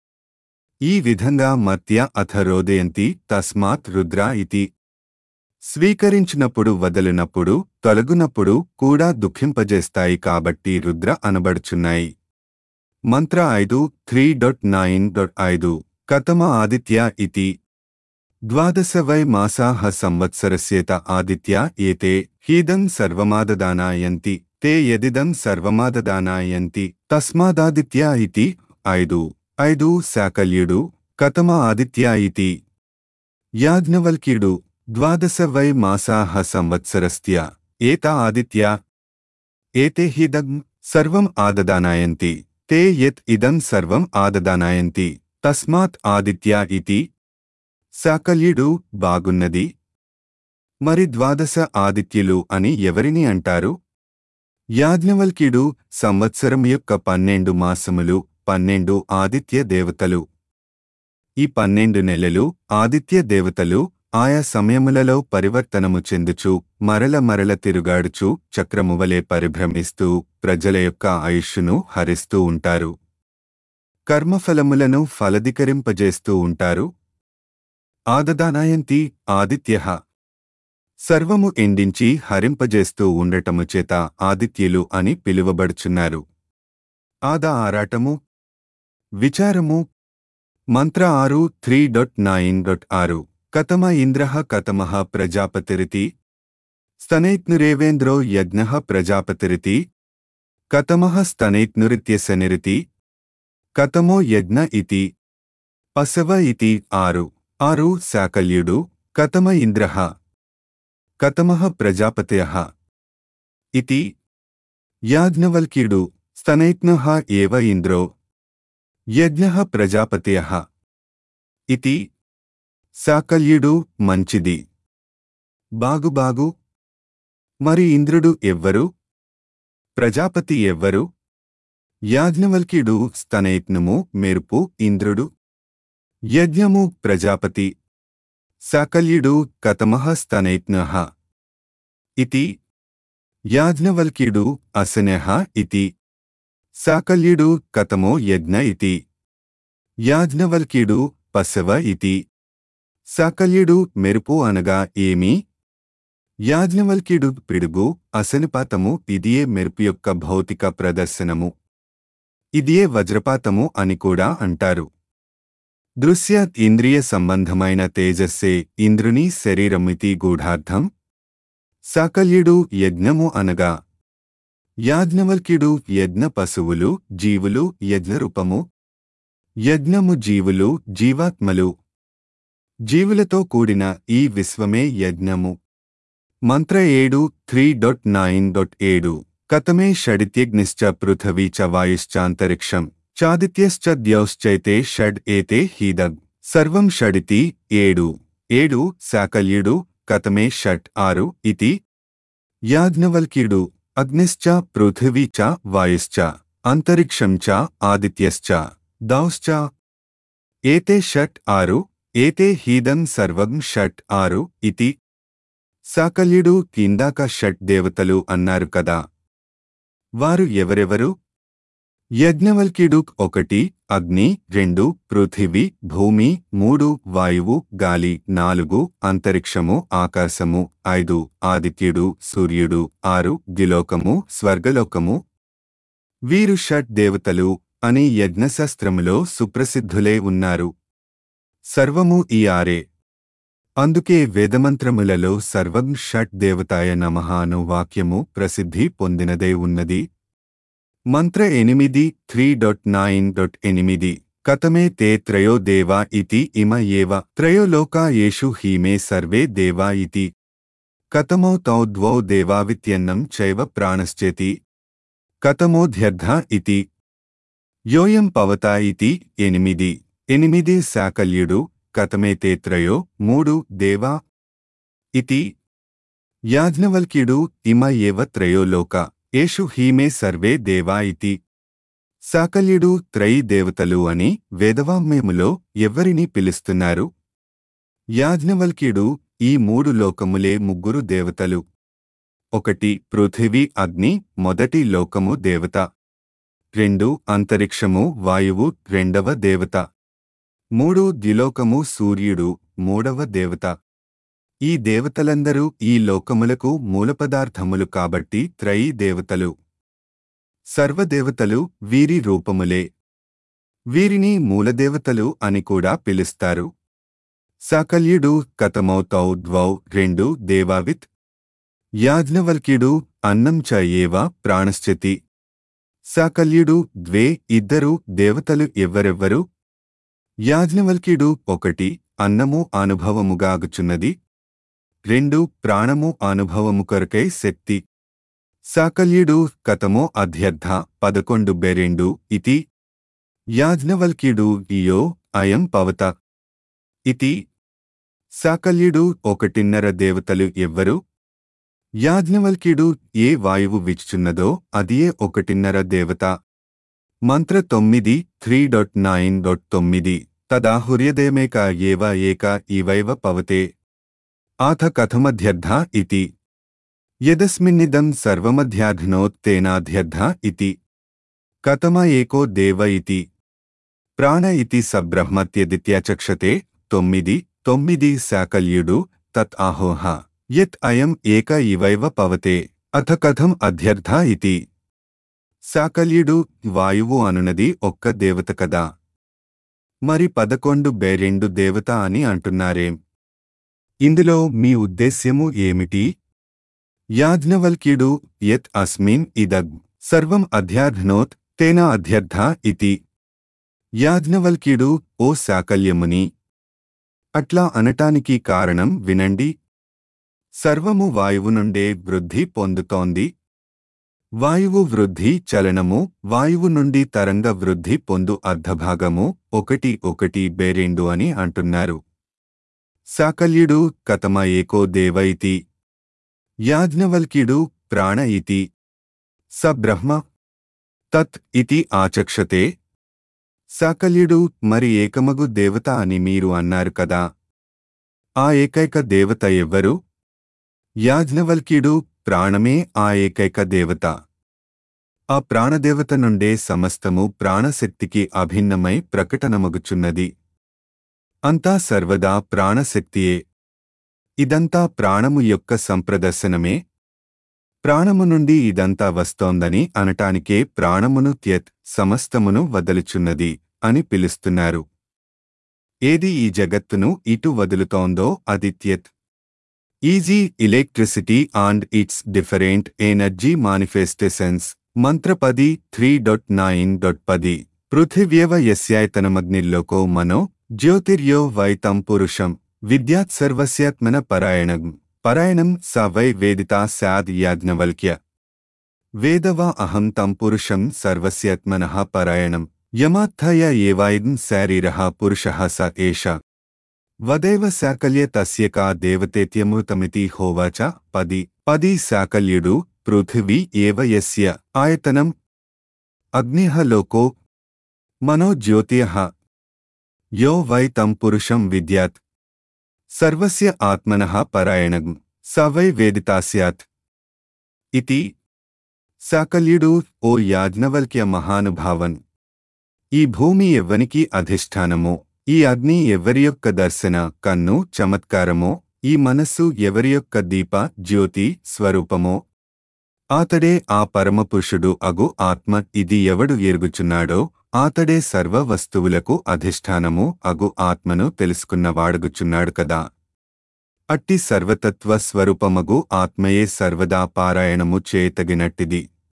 ఈ విధంగా మత్య అథ రోదయంతి తస్మాత్ రుద్రా ఇతి స్వీకరించినప్పుడు వదలినప్పుడు తొలగునప్పుడు కూడా దుఃఖింపజేస్తాయి కాబట్టి రుద్ర అనబడుచున్నాయి మంత్ర ఐదు త్రీ డొట్ నైన్ డొట్ ఐదు కథమ ఆదిత్య ఇతి ద్వాదశ వై మాసాః సంవత్సరస్యేత ఆదిత్య ఏతే హీదం సర్వమాదదానాయంతి తే యదిదం సర్వమాదదానాయంతి తస్మాదాదిత్య ఇతి ఐదు ఐదు శాకల్యుడు కథమ ఆదిత్య ఇతి యాజ్ఞవల్క్యుడు ద్వాదశ వై మాసాః సంవత్సరస్య ఏత ఆదిత్య ఏతే హిదం సర్వం ఆదదానాయంతి తే యత్ ఇదం సర్వం ఆదదానాయంతి తస్మాత్ ఆదిత్య ఇతి సాకల్యుడు బాగున్నది మరి ద్వాదశ ఆదిత్యులు అని ఎవరిని అంటారు యాజ్ఞవల్క్యుడు సంవత్సరం యొక్క పన్నెండు మాసములు పన్నెండు ఆదిత్య దేవతలు ఈ పన్నెండు నెలలు ఆదిత్య దేవతలు ఆయా సమయములలో పరివర్తనము చెందుచు మరల మరల తిరుగాడుచు చక్రమువలే పరిభ్రమిస్తూ ప్రజల యొక్క ఆయుష్షును హరిస్తూ ఉంటారు కర్మఫలములను ఫలధికరింపజేస్తూ ఉంటారు ఆదదానాయంతి ఆదిత్య సర్వము ఎండించి హరింపజేస్తూ ఉండటము చేత ఆదిత్యులు అని పిలువబడుచున్నారు ఆద ఆరాటము విచారము మంత్ర ఆరు త్రీ డొట్ నైన్ డొట్ ఆరు కథమ ఇంద్ర కథమ ప్రజాపతిరితి స్తనైత్నురేవేంద్రో యజ్ఞ ప్రజాపతిరితి కథమ స్తనైత్నురిత్యసనిరితి కథమో యజ్ఞ ఇతి పశవ ఇతి ఆరు ఆరు శాకల్యుడు కథమ ఇంద్ర కథమ ప్రజాపతయ ఇతి యాజ్ఞవల్క్యుడు స్తనైత్న ఏవ ఇంద్రో యజ్ఞ ప్రజాపతయ ఇతి సాకల్యుడు మంచిది బాగుబాగు మరి ఇంద్రుడు ఎవ్వరు ప్రజాపతి ఎవ్వరు యాజ్ఞవల్క్యుడు స్తనైత్నము మెరుపు ఇంద్రుడు యజ్ఞము ప్రజాపతి సాకల్యుడు కతమః స్తనైత్నః ఇతి యాజ్ఞవల్క్యుడు అసనః ఇతి సాకల్యుడు కతమో యజ్ఞ ఇతి యాజ్ఞవల్క్యుడు పశవ ఇతి సాకల్యుడు మెరుపు అనగా ఏమి యాజ్ఞవల్క్యుడు పిడుగు అసనిపాతము ఇదియే మెరుపు యొక్క భౌతిక ప్రదర్శనము ఇదియే వజ్రపాతము అని కూడా అంటారు దృశ్య ఇంద్రియ సంబంధమైన తేజస్సే ఇంద్రుని శరీరమితి గూఢార్థం సాకల్యుడు యజ్ఞము అనగా యాజ్ఞవల్క్యుడు యజ్ఞ పశువులు జీవులు యజ్ఞరూపము యజ్ఞము జీవులు జీవాత్మలు జీవులతో కూడిన ఈ విశ్వమే యజ్ఞము మంత్ర ఏడు త్రీ డొట్ నైన్ డొట్ ఏడు కతమే షడిత్యగ్నిశ్చ పృథవీ చ వాయుశ్చాంతరిక్షం చాదిత్యశ్చ ద్యౌశ్చైతే షడ్ ఏతే హీదగ్ సర్వం షడితి ఏడు ఏడు శాకల్యుడు కతమే షట్ ఆరు ఇతి యాజ్ఞవల్క్యుడు అగ్నిశ్చ పృథివీ చ వాయుశ్చ అంతరిక్షం చ ఆదిత్యశ్చ దౌశ్చ ఏతే షట్ ఆరు ఏతే హీదం సర్వం షట్ ఆరు ఇతి సాకల్యుడు కిందాక షట్ దేవతలు అన్నారు కదా వారు ఎవరెవరు యజ్ఞవల్క్యుడు ఒకటి అగ్ని రెండు పృథివీ భూమి మూడు వాయువు గాలి నాలుగు అంతరిక్షము ఆకాశము ఐదు ఆదిత్యుడు సూర్యుడు ఆరు గిలోకము స్వర్గలోకము వీరు షట్ దేవతలు అని యజ్ఞశాస్త్రములో సుప్రసిద్ధులే ఉన్నారు సర్వము ఈ ఆరే అందుకే వేదమంత్రములలో సర్వం షట్ దేవతాయ నమః అను వాక్యము ప్రసిద్ధి పొందినదే ఉన్నది మంత్ర ఎనిమిది త్రీ డాట్ నైన్ డాట్ ఎనిమిది కథమే తే త్రయో దేవా ఇతి ఇమ ఏవ త్రయో లోకా యేషు హీమే సర్వే దేవా ఇతి కథమో తౌ ద్వౌ దేవావిత్యన్నం చైవ ప్రాణశ్చేతి కథమోధ్యర్థ ఇతి యోయం పవత ఇతి ఎనిమిది ఎనిమిది శాకల్యుడు కథమే తే త్రయో మూడు దేవా ఇతి యాజ్ఞవల్క్యుడు ఇమ ఏవ త్రయో లోక ఏషు హీమే సర్వే దేవా ఇతి సాకల్యుడు త్రయీ దేవతలు అని వేదవాంగ్మయములో ఎవ్వరిని పిలుస్తున్నారు యాజ్ఞవల్క్యుడు ఈ మూడు లోకములే ముగ్గురు దేవతలు ఒకటి పృథివీ అగ్ని మొదటి లోకము దేవత రెండు అంతరిక్షము వాయువు రెండవ దేవత మూడు ద్విలోకము సూర్యుడు మూడవ దేవత ఈ దేవతలందరూ ఈ లోకములకు మూలపదార్థములు కాబట్టి త్రయీ దేవతలు సర్వదేవతలు వీరి రూపములే వీరిని మూలదేవతలు అని కూడా పిలుస్తారు సాకల్యుడు కథమౌతౌ ద్వౌ రెండు దేవావిత్ యాజ్ఞవల్క్యుడు అన్నం చ ఏవ ప్రాణశ్చతి సాకల్యుడు ద్వే ఇద్దరు దేవతలు ఎవ్వరెవ్వరు యాజ్ఞవల్క్యుడు ఒకటి అన్నము అనుభవముగాగుచున్నది రెండు ప్రాణము అనుభవము కొరకై శక్తి సాకల్యుడు కథమో అధ్యర్థ పదకొండు బెరెండు ఇతి యాజ్ఞవల్క్యుడు ఇయో అయం పవత ఇతి సాకల్యుడు ఒకటిన్నర దేవతలు ఎవ్వరు యాజ్ఞవల్క్యుడు ఏ వాయువు విచ్చుచున్నదో అదియే ఒకటిన్నర దేవత మంత్ర తొమ్మిది త్రీ డాట్ నైన్ డాట్ తొమ్మిది తదా హృదయమేక ఏవ ఏక ఇవైవ పవతే ఆథ కథమధ్యర్థ ఇతి యదస్మిన్నిదం సర్వమధ్యాధినోత్తేనాధ్యర్థ ఇతి కథమ ఏకో దేవ ఇతి ప్రాణ ఇతి సబ్రహ్మత్యదిత్యాచక్షతే తొమ్మిది తొమ్మిది శాకల్యుడు తత్ ఆహోహ యత్ అయం ఏక ఇవైవ పవతే అథ కథం అధ్యర్థ ఇతి శాకల్యుడు వాయువు అనునది ఒక్క దేవత కదా మరి పదకొండు బేరెండు దేవత అని అంటున్నారేం ఇందులో మీ ఉద్దేశ్యము ఏమిటి యాజ్ఞవల్క్యుడు యత్ అస్మిన్ ఇదగ్ సర్వం అధ్యార్థనోత్ తేనా అధ్యర్థ ఇతి యాజ్ఞవల్క్యుడు ఓ శాకల్యముని అట్లా అనటానికి కారణం వినండి సర్వము వాయువు నుండే వృద్ధి పొందుతోంది వాయువు వృద్ధి చలనము వాయువు నుండి తరంగ వృద్ధి పొందు అర్ధభాగము ఒకటి ఒకటి బేరెండు అని అంటున్నారు సాకల్యుడు కథమ ఏకో దేవ ఇతి యాజ్ఞవల్క్యుడు ప్రాణ ఇతి స బ్రహ్మ తత్ ఇతి ఆచక్షతే సాకల్యుడు మరి ఏకమగు దేవత అని మీరు అన్నారు కదా ఆ ఏకైక దేవత ఎవ్వరు యాజ్ఞవల్క్యుడు ప్రాణమే ఆ ఏకైక దేవత ఆ ప్రాణదేవత నుండే సమస్తము ప్రాణశక్తికి అభిన్నమై ప్రకటనమగుచున్నది అంతా సర్వదా ప్రాణశక్తియే ఇదంతా ప్రాణము యొక్క సంప్రదర్శనమే ప్రాణము నుండి ఇదంతా వస్తోందని అనటానికే ప్రాణమును త్యత్ సమస్తమును వదలుచున్నది అని పిలుస్తున్నారు ఏది ఈ జగత్తును ఇటు వదులుతోందో అది త్యత్ is electricity and its different energy manifestations మంత్ర పది త్రీ డాట్ నైన్ డాట్ పది పృథివ్యవ యస్యాయతనమగ్నిల్లోకో మనో జ్యోతిర్యో వైతం పురుషం విద్యాత్ సర్వస్యాత్మన పరాయణం పరాయణం స వై వేదితా స్యాద్ యాజ్ఞవల్క్య వేదవా అహం తం పురుషం సర్వస్యాత్మనః పరాయణం యమాత్థయ ఏవాయిదం శారీరः పురుషः స ఏష వదేవ శాకల్య తస్య కా దేవతేత్యమృతమితి హోవాచ పది పది శాకల్యుడు పృథివీ ఏవ యస్య ఆయతనం అగ్నిః లోకో మనో జ్యోతియః యో వై తం పురుషం విద్యాత్ సర్వస్య ఆత్మనః పరాయణం స వై వేదితా స్యాత్ ఇతి సాకల్యుడు ఓ యాజ్ఞవల్క్య మహానుభావన్ ఈ భూమి ఎవ్వనికి అధిష్టానమో ఈ అగ్ని ఎవరి యొక్క దర్శన కన్ను చమత్కారమో ఈ మనస్సు ఎవరి యొక్క దీప జ్యోతి స్వరూపమో ఆతడే ఆ పరమపురుషుడు అగు ఆత్మ ఇది ఎవడు ఎరుగుచున్నాడో ఆతడే సర్వ వస్తువులకు అధిష్టానము అగు ఆత్మను తెలుసుకున్నవాడుగుచున్నాడు కదా అట్టి సర్వతత్వ స్వరూపమగు ఆత్మయే సర్వదా పారాయణము చేయతగినట్టిది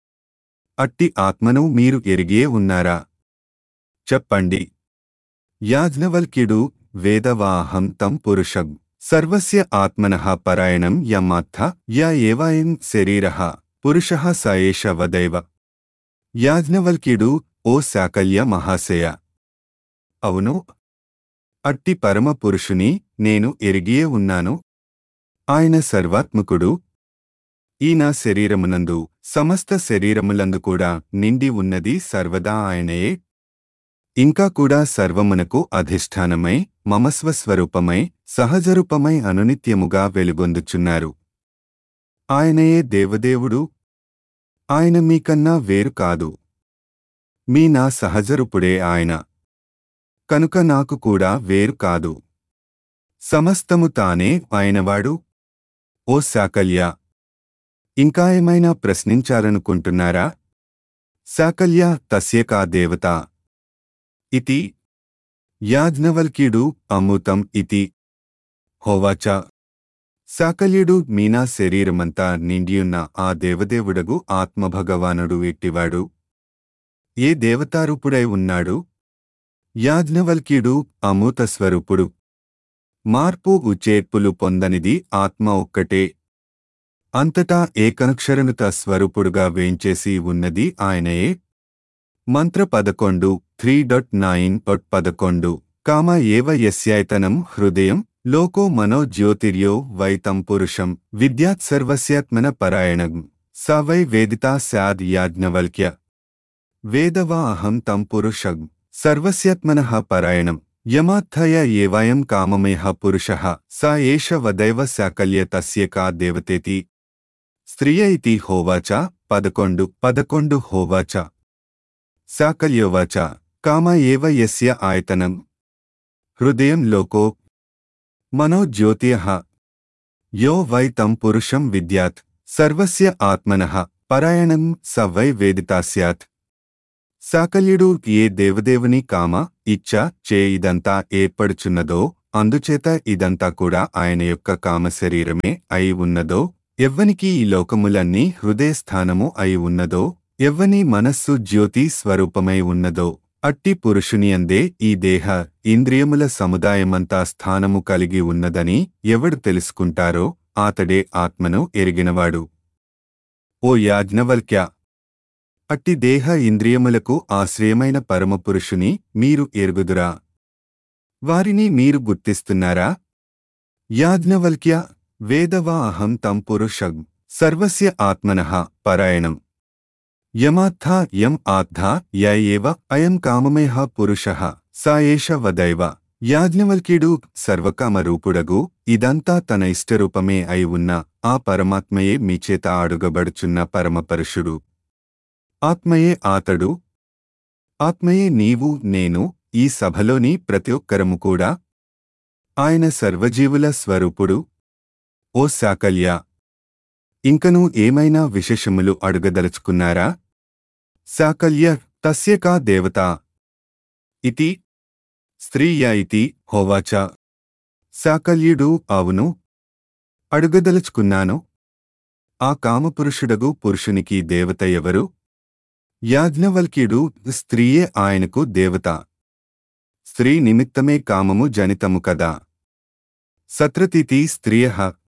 అట్టి ఆత్మను మీరు ఎరిగే ఉన్నారా చెప్పండి యాజ్ఞవల్క్యుడు వేదవాహం తం పురుషం సర్వస్య ఆత్మనః పరాయణం యమాత్థ య ఏవాయం శరీరః పురుషः స ఏష వదైవ యాజ్ఞవల్క్యుడు ఓ శాకల్య మహాశయ అవును అట్టి పరమ పురుషుని నేను ఎరిగియే ఉన్నాను ఆయన సర్వాత్మకుడు ఈ నా శరీరమునందు సమస్త శరీరములందు కూడా నిండి ఉన్నది సర్వదా ఆయనయే ఇంకా కూడా సర్వమునకు అధిష్టానమై మమస్వస్వరూపమై సహజరూపమై అనునిత్యముగా వెలుగొందుచున్నారు ఆయనయే దేవదేవుడు ఆయన మీకన్నా వేరు కాదు మీ నా సహజరూపుడే ఆయన కనుక నాకు కూడా వేరు కాదు సమస్తము తానే ఆయనవాడు ఓ శాకల్య ఇంకా ఏమైనా ప్రశ్నించాలనుకుంటున్నారా శాకల్య తస్యకా దేవత ఇతి యాజ్ఞవల్క్యుడు అమృతం ఇతి హోవాచ సాకల్యుడు మీనా శరీరమంతా నిండియున్న ఆ దేవదేవుడగు ఆత్మభగవానుడు ఎట్టివాడు ఏ దేవతారూపుడై ఉన్నాడు యాజ్ఞవల్క్యుడు అమూత స్వరూపుడు మార్పు ఉచేర్పులు పొందనిది ఆత్మ ఒక్కటే అంతటా ఏకనక్షరనుత స్వరూపుడుగా వేంచేసి ఉన్నది ఆయనయే మంత్ర పదకొండు త్రీ డొట్ నైన్ డొట్ పదకొండు కామ ఏవ యస్యాయతనం హృదయం లోకో మనో జ్యోతిర్యో వైతం పురుషం విద్యాత్ సర్వస్యాత్మన పరాయణం స వై వేదితా స్యాద్ యాజ్ఞవల్క్య వేదవా అహం తం పురుషం సర్వస్యాత్మనః పరాయణం యమాత్థయ ఏవాయం కామమేహ పురుషః స ఏష వదైవ శాకల్య తస్య కా దేవతేతి స్త్రియ ఇతి హోవాచ పదకొండు పదకొండు హోవాచ శాకల్యోవాచ కామ ఏవ యస్య ఆయతనం హృదయం లోకో మనో జ్యోతియః యో వై తం పురుషం విద్యాత్ సర్వస్య ఆత్మనః పరాయణం స వై వేదితా స్యాత్ సాకల్యుడు ఏ దేవదేవుని కామ ఇచ్చ చే ఇదంతా ఏర్పడుచున్నదో అందుచేత ఇదంతా కూడా ఆయన యొక్క కామ శరీరమే అయి ఉన్నదో ఎవ్వనికి ఈ లోకములన్నీ హృదయస్థానము అయి ఉన్నదో ఎవ్వని మనస్సు జ్యోతి స్వరూపమై ఉన్నదో అట్టి పురుషునియందే ఈ దేహ ఇంద్రియముల సముదాయమంతా స్థానము కలిగి ఉన్నదని ఎవడు తెలుసుకుంటారో ఆతడే ఆత్మను ఎరిగినవాడు ఓ యాజ్ఞవల్క్య అట్టి దేహ ఇంద్రియములకు ఆశ్రయమైన పరమపురుషుని మీరు ఎరుగుదురా వారిని మీరు గుర్తిస్తున్నారా యాజ్ఞవల్క్య వేదవా అహం తం పురుషం సర్వస్య ఆత్మనః పరాయణం యమాత్థా యం ఆత్థా య ఏవ అయం కామమేహ పురుషః స ఏష వదైవ యాజ్ఞవల్క్యుడు సర్వకామరూపుడగు ఇదంతా తన ఇష్టరూపమే అయి ఉన్న ఆ పరమాత్మయే మీచేత అడుగబడుచున్న పరమపరుషుడు ఆత్మయే ఆతడు ఆత్మయే నీవు నేను ఈ సభలోని ప్రతి ఒక్కరము కూడా ఆయన సర్వజీవుల స్వరూపుడు ఓ శాకల్య ఇంకనూ ఏమైనా విశేషములు అడుగదలుచుకున్నారా శాకల్య తస్యకా దేవత ఇతి స్త్రీయ ఇతి హోవాచ శాకల్యుడు అవును అడుగదలుచుకున్నాను ఆ కామపురుషుడగు పురుషునికి దేవత ఎవరు యాజ్ఞవల్క్యుడు స్త్రీయే ఆయనకు దేవత స్త్రీ నిమిత్తమే కామము జనితము కదా సత్రతిథి స్త్రియ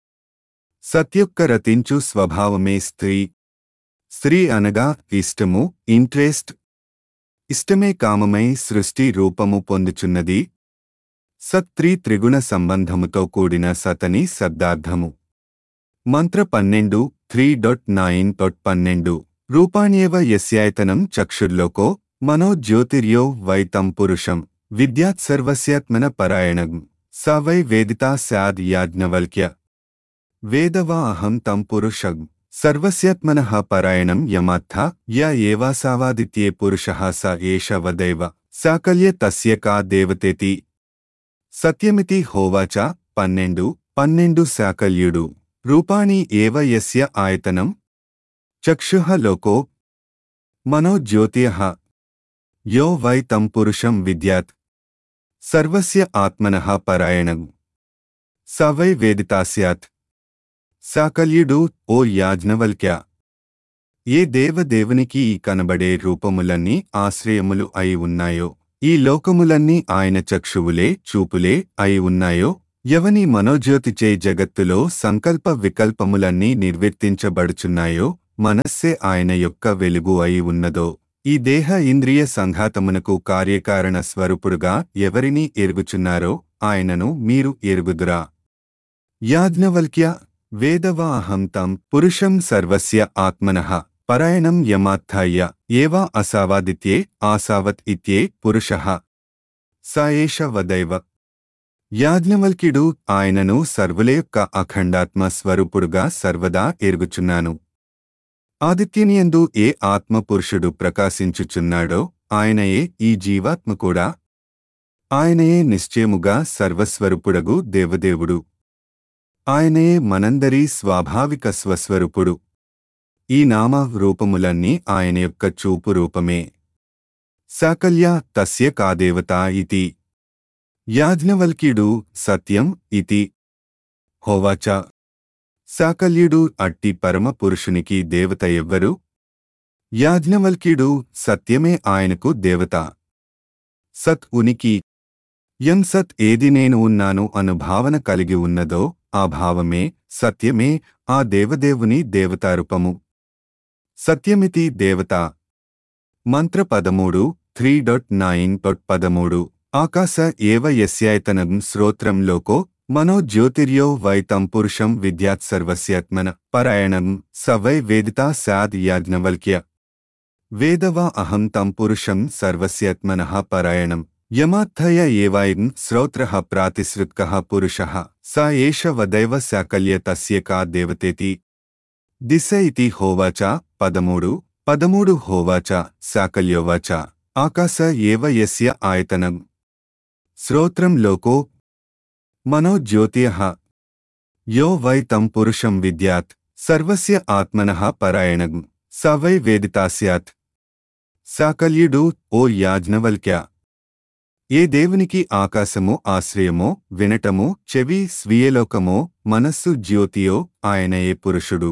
సత్యొక్క రతించు స్వభావమే స్త్రీ స్త్రీ అనగా ఇష్టము ఇంట్రెస్ట్ ఇష్టమే కామమై సృష్టి రూపము పొందుచున్నది సత్త్రీ త్రిగుణ సంబంధముతో కూడిన సతని శబ్దార్థము మంత్ర పన్నెండు త్రీ డొట్ నైన్ డొట్ పన్నెండు రూపాణ్యేవ యస్యాయతనం చక్షుర్లోకో మనో జ్యోతిర్యో వైతం పురుషం విద్యాత్ సర్వస్యాత్మన పరాయణం స వై వేదితా స్యాద్ యాజ్ఞవల్క్య వేదవా అహం తం పురుషం సర్వస్యాత్మనః పరాయణం యమర్థ య ఏవాసావాదిత్యే పురుషः స ఏష వదైవ సాకల్య తస్య కా దేవతేతి సత్యమితి హోవాచ పన్నెండు పన్నెండు శాకల్యుడు రూపాణి ఏవ యస్య ఆయతనం చక్షుః లోకో మనో జ్యోతిః యో వై తం పురుషం విద్యాత్ సర్వస్య ఆత్మనః పరాయణం స వై వేదితా స్యాత్ సాకల్యుడు ఓ యాజ్ఞవల్క్య ఏ దేవదేవునికి ఈ కనబడే రూపములన్నీ ఆశ్రయములు అయి ఉన్నాయో ఈ లోకములన్నీ ఆయన చక్షువులే చూపులే అయి ఉన్నాయో ఎవని మనోజ్యోతిచే జగత్తులో సంకల్ప వికల్పములన్నీ నిర్వర్తించబడుచున్నాయో మనస్సే ఆయన యొక్క వెలుగు అయి ఉన్నదో ఈ దేహ ఇంద్రియ సంఘాతమునకు కార్యకారణ స్వరూపుడుగా ఎవరిని ఎరుగుచున్నారో ఆయనను మీరు ఎరుగుదురా యాజ్ఞవల్క్య వేదవా అహం తం పురుషం సర్వస్య ఆత్మనః పరాయణం యమాత్థాయ ఏవా అసావాదిత్యే ఆసావత్ ఇత్యే పురుషః స ఏష వదైవ యాజ్ఞవల్క్యుడు ఆయనను సర్వుల యొక్క అఖండాత్మ స్వరూపుడుగా సర్వదా ఎరుగుచున్నాను ఆదిత్యనియందు ఏ ఆత్మ పురుషుడు ప్రకాశించుచున్నాడో ఆయనయే ఈ జీవాత్మ కూడా ఆయనయే నిశ్చయముగా సర్వస్వరూపుడగు దేవదేవుడు ఆయనయే మనందరి స్వాభావిక స్వస్వరూపుడు ఈ నామ రూపములన్నీ ఆయన యొక్క చూపు రూపమే సాకల్య తస్య కాదేవత ఇతి యాజ్ఞవల్క్యుడు సత్యం ఇతి హోవాచ సాకల్యుడు అట్టి పరమ పురుషునికి దేవత ఎవ్వరు యాజ్ఞవల్క్యుడు సత్యమే ఆయనకు దేవత సత్ ఉనికి యం సత్ ఏది నేను ఉన్నాను అను భావన కలిగి ఉన్నదో ఆ భావమే సత్యమే ఆ దేవదేవుని దేవతారూపము సత్యమితి దేవత మంత్ర పదమూడు త్రీ డాట్ నైన్ డాట్ పదమూడు ఆకాశ ఏవ యస్యాయతనం శ్రోత్రం లోకో మనో జ్యోతిర్యో వై తం పురుషం విద్యాత్ సర్వస్యాత్మన పరాయణం స వై వేదితా స్యాద్ యాజ్ఞవల్క్య వేదవా అహం తం పురుషం సర్వస్యాత్మనః పరాయణం యమాత్థయ ఏవాయం శ్రౌత్రః ప్రాతిసృత్కః పురుషः స ఏష వదైవ శాకల్య తస్య కా దేవతేతి దిశ ఇతి హోవాచ పదమూడు పదమూడు హోవాచ శాకల్యోవాచ ఆకాశ ఏవ యస్య ఆయతనం శ్రోత్రం లోకో మనో జ్యోతియః యో వై తం పురుషం విద్యాత్ సర్వస్య ఆత్మనః పరాయణం స వై వేదితా స్యాత్ సాకల్యుడు ఓ యాజ్ఞవల్క్య ఏ దేవునికి ఆకాశము ఆశ్రయమో వినటమో చెవి స్వీయలోకమో మనస్సు జ్యోతియో ఆయనయే పురుషుడు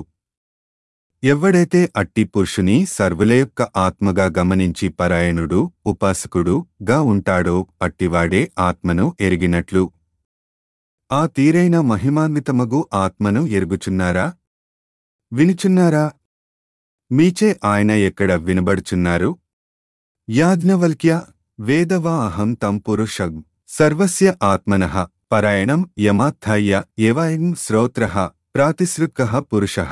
ఎవ్వడైతే అట్టి పురుషుని సర్వుల యొక్క ఆత్మగా గమనించి పరాయణుడు ఉపాసకుడు గా ఉంటాడో అట్టివాడే ఆత్మను ఎరిగినట్లు ఆ తీరైన మహిమాన్వితమగు ఆత్మను ఎరుగుచున్నారా వినుచున్నారా మీచే ఆయన ఎక్కడ వినబడుచున్నారు యాజ్ఞవల్క్య వేదవా అహం తం పురుషం సర్వస్య ఆత్మనః పరాయణం యమాత్థాయ ఏవాయం శ్రోత్రః ప్రాతిసృక్కః పురుషः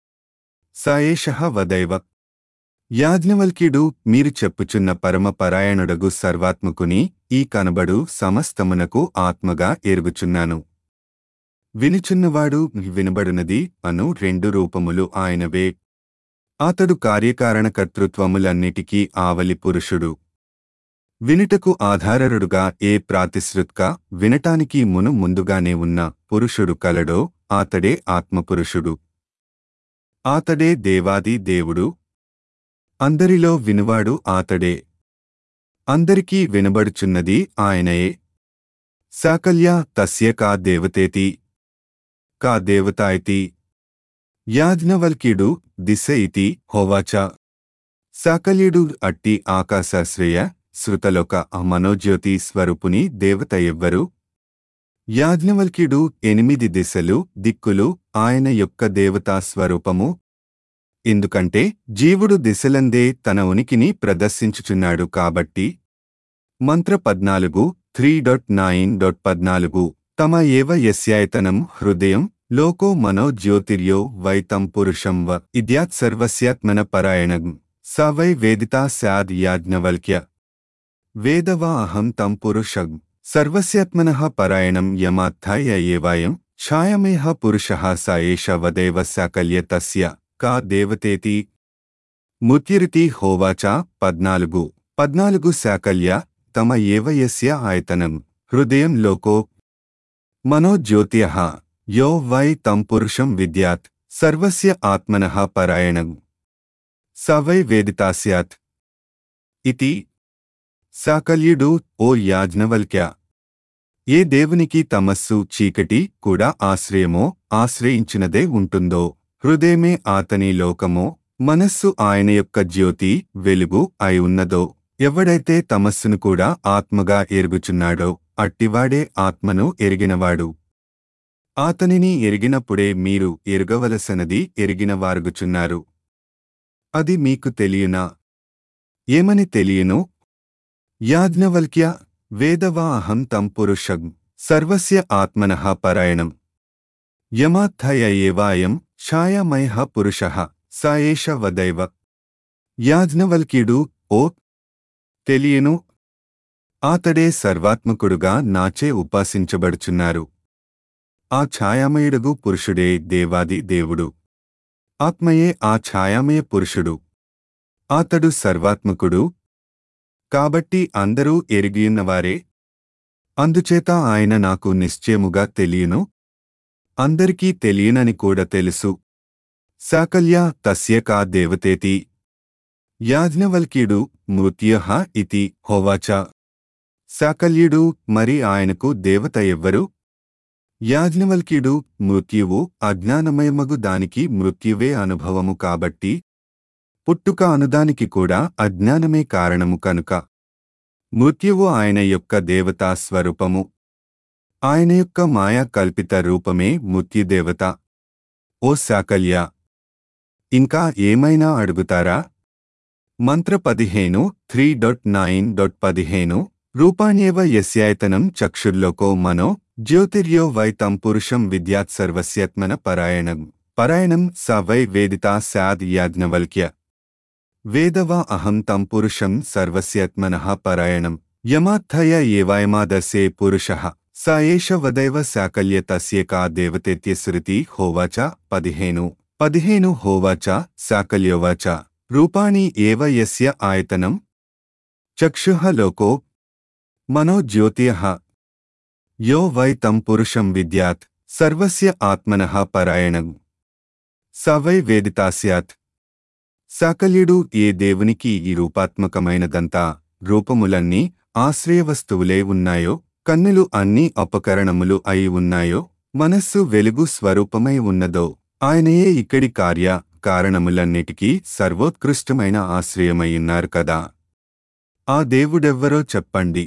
స ఏషః వదైవ యాజ్ఞవల్క్యుడు మీరు చెప్పుచున్న పరమ పరాయణుడగు సర్వాత్మకుని ఈ కనబడు సమస్తమునకు ఆత్మగా ఎరుగుచున్నాను వినుచున్నవాడు వినబడునది అను రెండు రూపములు ఆయనవే అతడు కార్యకారణకర్తృత్వములన్నిటికీ ఆవలి పురుషుడు వినుటకు ఆధారరుడుగా ఏ ప్రాతిశ్రుత్క వినటానికి మును ముందుగానే ఉన్న పురుషుడు కలడో ఆతడే ఆత్మపురుషుడు ఆతడే దేవాది దేవుడు అందరిలో వినువాడు ఆతడే అందరికీ వినబడుచున్నది ఆయనయే సాకల్య తస్య కా దేవతేతి కా దేవతాయితి యాజ్ఞవల్క్యుడు దిశ ఇతి హోవాచ సాకల్యుడు అట్టి ఆకాశాశ్రయ శృతలోక మనోజ్యోతి స్వరూపుని దేవత ఎవ్వరు యాజ్ఞవల్క్యుడు ఎనిమిది దిశలు దిక్కులు ఆయన యొక్క దేవతా స్వరూపము ఎందుకంటే జీవుడు దిశలందే తన ఉనికిని ప్రదర్శించుచున్నాడు కాబట్టి మంత్ర పద్నాలుగు త్రీ డాట్ నైన్ డాట్ పద్నాలుగు తమ ఏవ యస్యాయతనం హృదయం లోకో మనో జ్యోతిర్యో వైతం పురుషం వ ఇద్యాత్ సర్వస్యాత్మన పరాయణం స వై వేదితా స్యాద్ యాజ్ఞవల్క్య వేదవా అహం తం పురుషం సర్వస్యాత్మనః పరాయణం యమాత్థాయ ఏవాయం ఛాయమేహ పురుషः స ఏష వదేవ సాకల్య తస్య కా దేవతేతి ముత్యరితి హోవాచ పద్నాలుగు పద్నాలుగు శాకల్య తమ ఏవ యస్య ఆయతనం హృదయం లోకో మనోజ్యోత్యః యో వై తం పురుషం విద్యాత్ సర్వస్య ఆత్మనః పరాయణం స వై వేదితా స్యాత్ ఇతి సాకల్యుడు ఓ యాజ్ఞవల్క్య ఏ దేవునికి తమస్సు చీకటి కూడా ఆశ్రయమో ఆశ్రయించినదే ఉంటుందో హృదయమే ఆతని లోకమో మనస్సు ఆయన యొక్క జ్యోతి వెలుగు అయి ఉన్నదో ఎవడైతే తమస్సును కూడా ఆత్మగా ఎరుగుచున్నాడో అట్టివాడే ఆత్మను ఎరిగినవాడు ఆతనిని ఎరిగినప్పుడే మీరు ఎరుగవలసనది ఎరిగినవారుగుచున్నారు అది మీకు తెలియనా ఏమని తెలియను యాజ్ఞవల్క్య వేదవా అహం తం పురుషం సర్వస్య ఆత్మనః పరాయణం యమాత్థయ ఏవాయం ఛాయామయః పురుషః స ఏష వదైవ యాజ్ఞవల్క్యుడు ఓ తెలియను ఆతడే సర్వాత్మకుడుగా నాచే ఉపాసించబడుచున్నారు ఆ ఛాయామయుడుగు పురుషుడే దేవాది దేవుడు ఆత్మయే ఆ ఛాయామయ పురుషుడు ఆతడు సర్వాత్మకుడు కాబట్టి అందరూ ఎరిగియున్నవారే అందుచేత ఆయన నాకు నిశ్చయముగా తెలియను అందరికీ తెలియనని కూడా తెలుసు సాకల్య తస్య కా దేవతేతి యాజ్ఞవల్క్యుడు మృత్యుహ ఇతి హోవాచ సాకల్యుడు మరి ఆయనకు దేవత ఎవ్వరు యాజ్ఞవల్క్యుడు మృత్యువు అజ్ఞానమయమగు దానికి మృత్యువే అనుభవము కాబట్టి పుట్టుక అనుదానికి కూడా అజ్ఞానమే కారణము కనుక మృత్యువు ఆయన యొక్క దేవతా స్వరూపము ఆయన యొక్క మాయా కల్పిత రూపమే మృత్యుదేవత ఓ సాకల్య ఇంకా ఏమైనా అడుగుతారా మంత్ర పదిహేను త్రీ డొట్ నైన్ డొట్ పదిహేను రూపాణ్యేవ యస్యాయతనం చక్షుర్లోకో మనో జ్యోతిర్యో వై తం పురుషం విద్యాత్ సర్వస్యత్మన పరాయణం పరాయణం స వై వేదితా స్యాద్ యాజ్ఞవల్క్య వేదవా అహం తం పురుషం సర్వస్యత్మనః పరాయణం యమాత్థయ ఏవాయమాదసే పురుషః స ఏష వదైవ సాకల్య తస్య కా దేవతేత్యశ్రుతి హోవాచ పదిహేను పదిహేను హోవాచ సాకల్యోవాచ రూపాణి ఏవ యస్య ఆయతనం చక్షుః లోకో మనో జ్యోతియః యో వై తం పురుషం విద్యాత్ సర్వస్య ఆత్మనః పరాయణం స వై వేదితా స్యాత్ సాకల్యుడు ఏ దేవునికి ఈ రూపాత్మకమైనదంతా రూపములన్నీ ఆశ్రయవస్తువులే ఉన్నాయో కన్నులు అన్ని అపకరణములు అయి ఉన్నాయో మనస్సు వెలుగు స్వరూపమై ఉన్నదో ఆయనయే ఇక్కడి కార్య కారణములన్నిటికీ సర్వోత్కృష్టమైన ఆశ్రయమయ్యున్నారు కదా ఆ దేవుడెవ్వరో చెప్పండి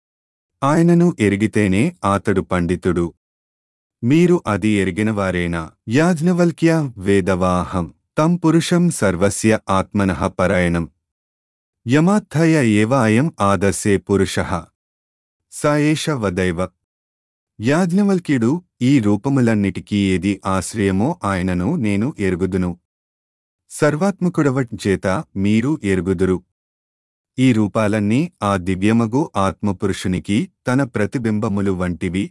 ఆయనను ఎరిగితేనే ఆతడు పండితుడు మీరు అది ఎరిగినవారేనా యాజ్ఞవల్క్య వేదవాహం తం పురుషం సర్వస్య ఆత్మనః పరాయణం యమాత్థయ ఏవ అయం ఆదర్శే పురుషః స ఏష వదైవ యాజ్ఞవల్క్యుడు ఈ రూపములన్నిటికీ ఏది ఆశ్రయమో ఆయనను నేను ఎరుగుదును సర్వాత్మకుడవట్ చేత మీరు ఎరుగుదురు ఈ రూపాలన్నీ ఆ దివ్యమగు ఆత్మపురుషునికి తన ప్రతిబింబములు వంటివి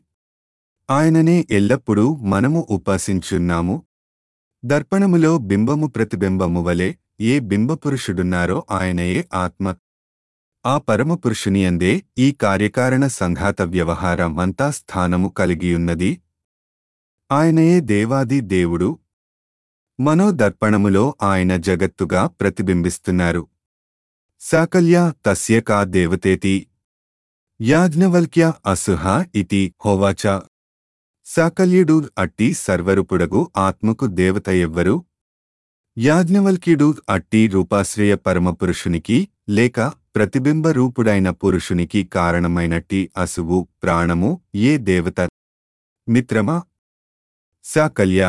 ఆయననే ఎల్లప్పుడూ మనము ఉపాసించున్నాము దర్పణములో బింబము ప్రతిబింబము వలె ఏ బింబపురుషుడున్నారో ఆయనయే ఆత్మ ఆ పరమపురుషుని అందే ఈ కార్యకారణ సంఘాత వ్యవహారం అంతా స్థానము కలిగియున్నది ఆయనయే దేవాది దేవుడు మనోదర్పణములో ఆయన జగత్తుగా ప్రతిబింబిస్తున్నారు సాకల్య తస్య కా దేవతేతి యాజ్ఞవల్క్య అసుహ ఇతి హోవాచ సాకల్యుడు అట్టి సర్వరూపుడగు ఆత్మకు దేవత ఎవ్వరు యాజ్ఞవల్క్యుడు అట్టి రూపాశ్రయ పరమపురుషునికి లేక ప్రతిబింబ రూపుడైన పురుషునికి కారణమైనట్టి అసువు ప్రాణము ఏ దేవత మిత్రమా సాకల్య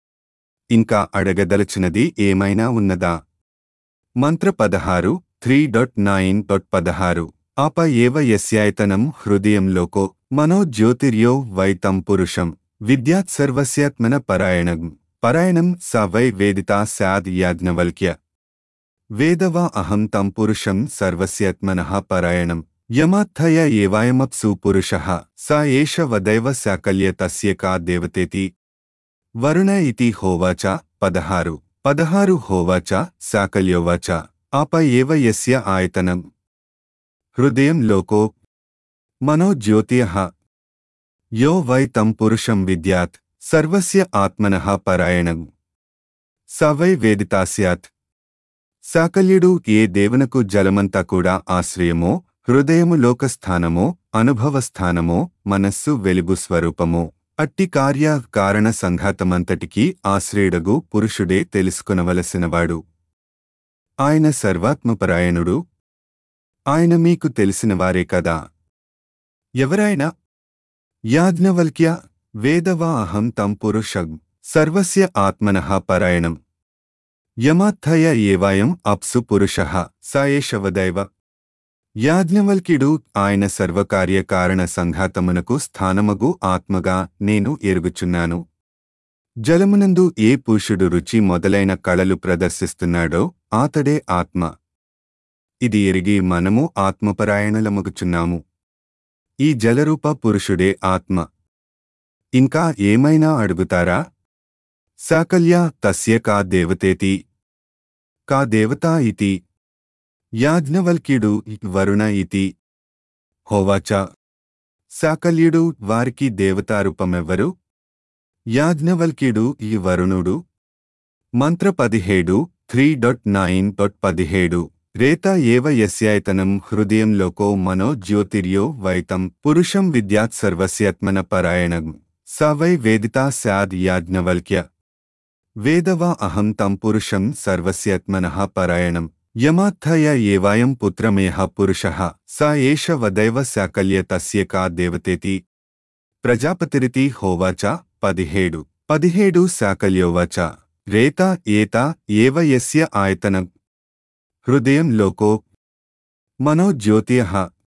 ఇంకా అడగదలచినది ఏమైనా ఉన్నదా మంత్ర పదహారు త్రీ డొట్ నైన్ డొట్ పదహారు ఆప ఏవ యస్యాయతనం హృదయంలోకో మనో జ్యోతిర్యో వైతం పురుషం విద్యాత్ సర్వస్యాత్మన పరాయణం పరాయణం స వై వేదితా స్యాద్ యాజ్ఞవల్క్య వేదవా అహం తం పురుషం సర్వస్యాత్మనః పరాయణం యమాత్థయ ఏవాయమప్సు పురుషः స ఏష వదైవ శాకల్య తస్య కా దేవతేతి వరుణ ఇతి హోవాచ పదహారు పదహారు హోవాచ శాకల్యోవాచ ఆప ఏవ యస్య ఆయతనం హృదయం లోకో మనో జ్యోతియః యో వై తం పురుషం విద్యాత్ సర్వస్య ఆత్మనః పరాయణం స వై వేదితా స్యాత్ సాకల్యుడు ఏ దేవునకు జలమంతా కూడా ఆశ్రయమో హృదయము లోకస్థానమో అనుభవస్థానమో మనస్సు వెలుగు స్వరూపమో అట్టి కార్య కారణ సంఘాతమంతటికీ ఆశ్రయుడగు పురుషుడే తెలుసుకొనవలసినవాడు ఆయన సర్వాత్మపరాయణుడు ఆయన మీకు తెలిసినవారే కదా ఎవరైనా యాజ్ఞవల్క్య వేదవా అహం తం పురుషం సర్వస్య ఆత్మనః పరాయణం యమాత్థయ ఏవాయం అప్సు పురుషః స ఏషవదైవ యాజ్ఞవల్క్యుడు ఆయన సర్వకార్య కారణ సంఘాతమునకు స్థానమగు ఆత్మగా నేను ఎరుగుచున్నాను జలమునందు ఏ పురుషుడు రుచి మొదలైన కళలు ప్రదర్శిస్తున్నాడో ఆతడే ఆత్మ ఇది ఎరిగి మనము ఆత్మపరాయణలమగుచున్నాము ఈ జలరూప పురుషుడే ఆత్మ ఇంకా ఏమైనా అడుగుతారా సాకల్య తస్య కా దేవతేతి కా దేవతా ఇతి యాజ్ఞవల్క్యుడు వరుణ ఇతి హోవాచ సాకల్యుడు వారికి దేవతారూపమెవ్వరు యాజ్ఞవల్క్యుడు ఈ వరుణుడు మంత్ర పదిహేడు త్రీ డొట్ నైన్ డొట్ పదిహేడు రేత ఏవ యస్యాయతనం హృదయంలోకో మనో జ్యోతిర్యో వైతం పురుషం విద్యాత్ సర్వస్యాత్మన పరాయణం స వై వేదితా స్యాద్ యాజ్ఞవల్క్య వేదవా అహం తం పురుషం సర్వస్యాత్మనః పరాయణం యమాత్థయ ఏవాయం పుత్రమేహ పురుషः స ఏష వదైవ శాకల్య తస్య కా దేవతేతి ప్రజాపతిరితి హోవాచ పదిహేడు పదిహేడు శాకల్యోవాచ రేత ఏత ఏవ యస్య ఆయతనం హృదయం లోకో మనో జ్యోతియః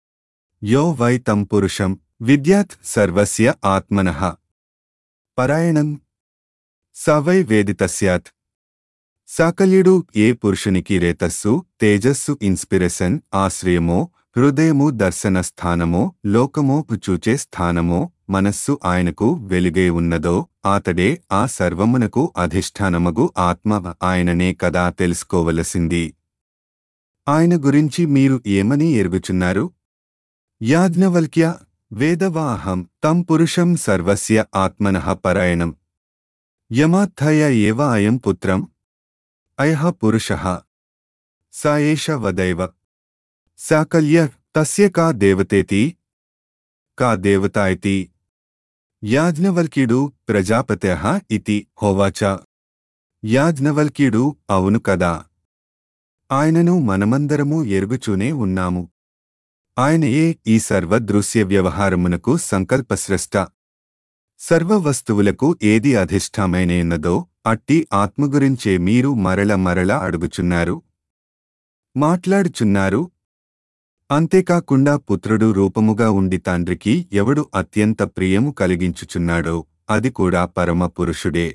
యో వై తం పురుషం విద్యాత్ సర్వస్య ఆత్మనః పరాయణం స వై వేదితస్యాత్ సాకల్యుడు ఏ పురుషునికి రేతస్సు తేజస్సు ఇన్స్పిరేషన్ ఆశ్రయమో హృదయము దర్శన స్థానమో లోకమో చూచే స్థానమో మనస్సు ఆయనకు వెలుగే ఉన్నదో ఆతడే ఆ సర్వమునకు అధిష్టానమగు ఆత్మ ఆయననే కదా తెలుసుకోవలసింది ఆయన గురించి మీరు ఏమని ఎరుగుచున్నారు యాజ్ఞవల్క్య వేదవాహం తం పురుషం సర్వస్య ఆత్మనః పరాయణం యమాత్థయ ఏవ అయం పుత్రం అయః పురుషः స ఏష వదైవ సాకల్య తస్య కా దేవతేతి కా దేవతా ఇతి యాజ్ఞవల్క్యుడు ప్రజాపత్యః ఇతి హోవాచ యాజ్ఞవల్క్యుడు అవును కదా ఆయనను మనమందరము ఎరుగుచూనే ఉన్నాము ఆయనయే ఈ సర్వదృశ్య వ్యవహారమునకు సంకల్పస్రష్ట సర్వ వస్తువులకు ఏది అధిష్టామైనదో అట్టి ఆత్మ గురించే మీరు మరల మరల అడుగుచున్నారు మాట్లాడుచున్నారు అంతేకాకుండా పుత్రుడు రూపముగా ఉండి తండ్రికి ఎవడు అత్యంత ప్రియము కలిగించుచున్నాడో అది కూడా పరమ పురుషుడే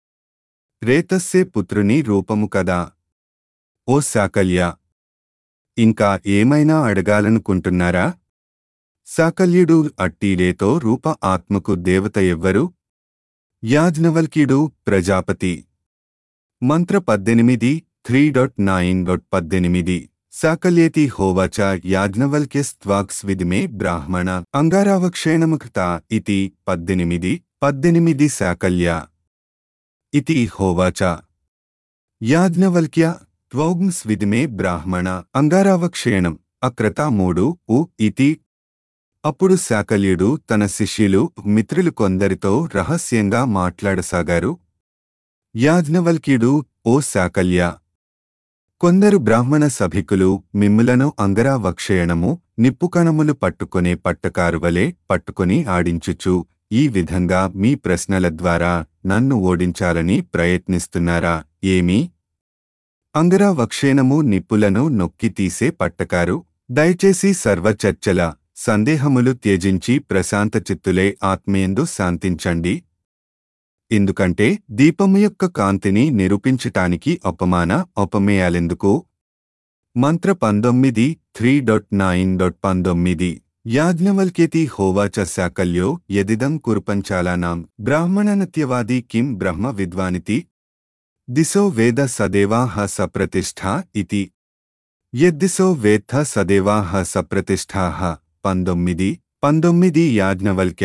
రేతస్సే పుత్రుని రూపము కదా ఓ సాకల్య ఇంకా ఏమైనా అడగాలనుకుంటున్నారా సాకల్యుడు అట్టీలేతో రూప ఆత్మకు దేవత ఎవ్వరు యాజ్ఞవల్క్యుడు ప్రజాపతి మంత్ర పద్దెనిమిది త్రీ డాట్ నైన్ డాట్ పద్దెనిమిది సాకల్యేతి హోవాచ యాజ్ఞవల్క్యస్త్వాక్స్విదిమే బ్రాహ్మణ అంగారావక్షేణముక్త ఇతి పద్దెనిమిది పద్దెనిమిది సాకల్య ఇతి హోవాచ యాజ్ఞవల్క్య త్వౌగ్స్విదిమే బ్రాహ్మణ అంగారావక్షేణం అక్రత మూడు ఉ ఇతి అప్పుడు శాకల్యుడు తన శిష్యులు మిత్రులు కొందరితో రహస్యంగా మాట్లాడసాగారు యాజ్ఞవల్క్యుడు ఓ శాకల్య కొందరు బ్రాహ్మణ సభికులు మిమ్ములను అంగరావక్షయణము నిప్పుకణములు పట్టుకునే పట్టకారువలే పట్టుకుని ఆడించుచు ఈ విధంగా మీ ప్రశ్నల ద్వారా నన్ను ఓడించాలని ప్రయత్నిస్తున్నారా ఏమీ అంగరావక్షేణము నిప్పులను నొక్కి తీసే పట్టకారు దయచేసి సర్వచర్చల సందేహములు త్యజించి ప్రశాంత చిత్తులే ఆత్మయందు శాంతించండి ఎందుకంటే దీపము యొక్క కాంతిని నిరూపించటానికి అపమాన అపమేయాలెందుకు మంత్ర పంతొమ్మిది త్రీ డాట్ నైన్ డాట్ పంతొమ్మిది యాజ్ఞవల్క్యతి హోవాచ శాకల్యో యదిదం కురుపంచాలానాం బ్రాహ్మణనత్యవాది కిం బ్రహ్మ విద్వానితి దిశో వేద సదేవాహ సప్రతిష్ఠా ఇతి యద్దిశో వేత్థ సదేవాహ సప్రతిష్ఠాః పంతొమ్మిది పంతొమ్మిది యాజ్ఞవల్క్య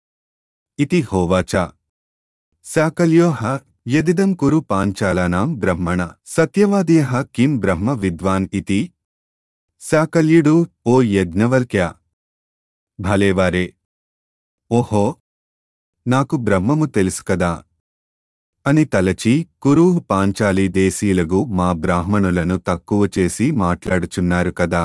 ఇతి హోవాచ శాకల్యోః యదిదం కురు పాంచాలానాం బ్రహ్మణ సత్యవాదియః కిం బ్రహ్మ విద్వాన్ ఇతి శాకల్యుడు ఓ యజ్ఞవల్క్య భలేవారే ఓహో నాకు బ్రహ్మము తెలుసు కదా అని తలచి కురు పాంచాలి దేశీయులగు మా బ్రాహ్మణులను తక్కువ చేసి మాట్లాడుచున్నారు కదా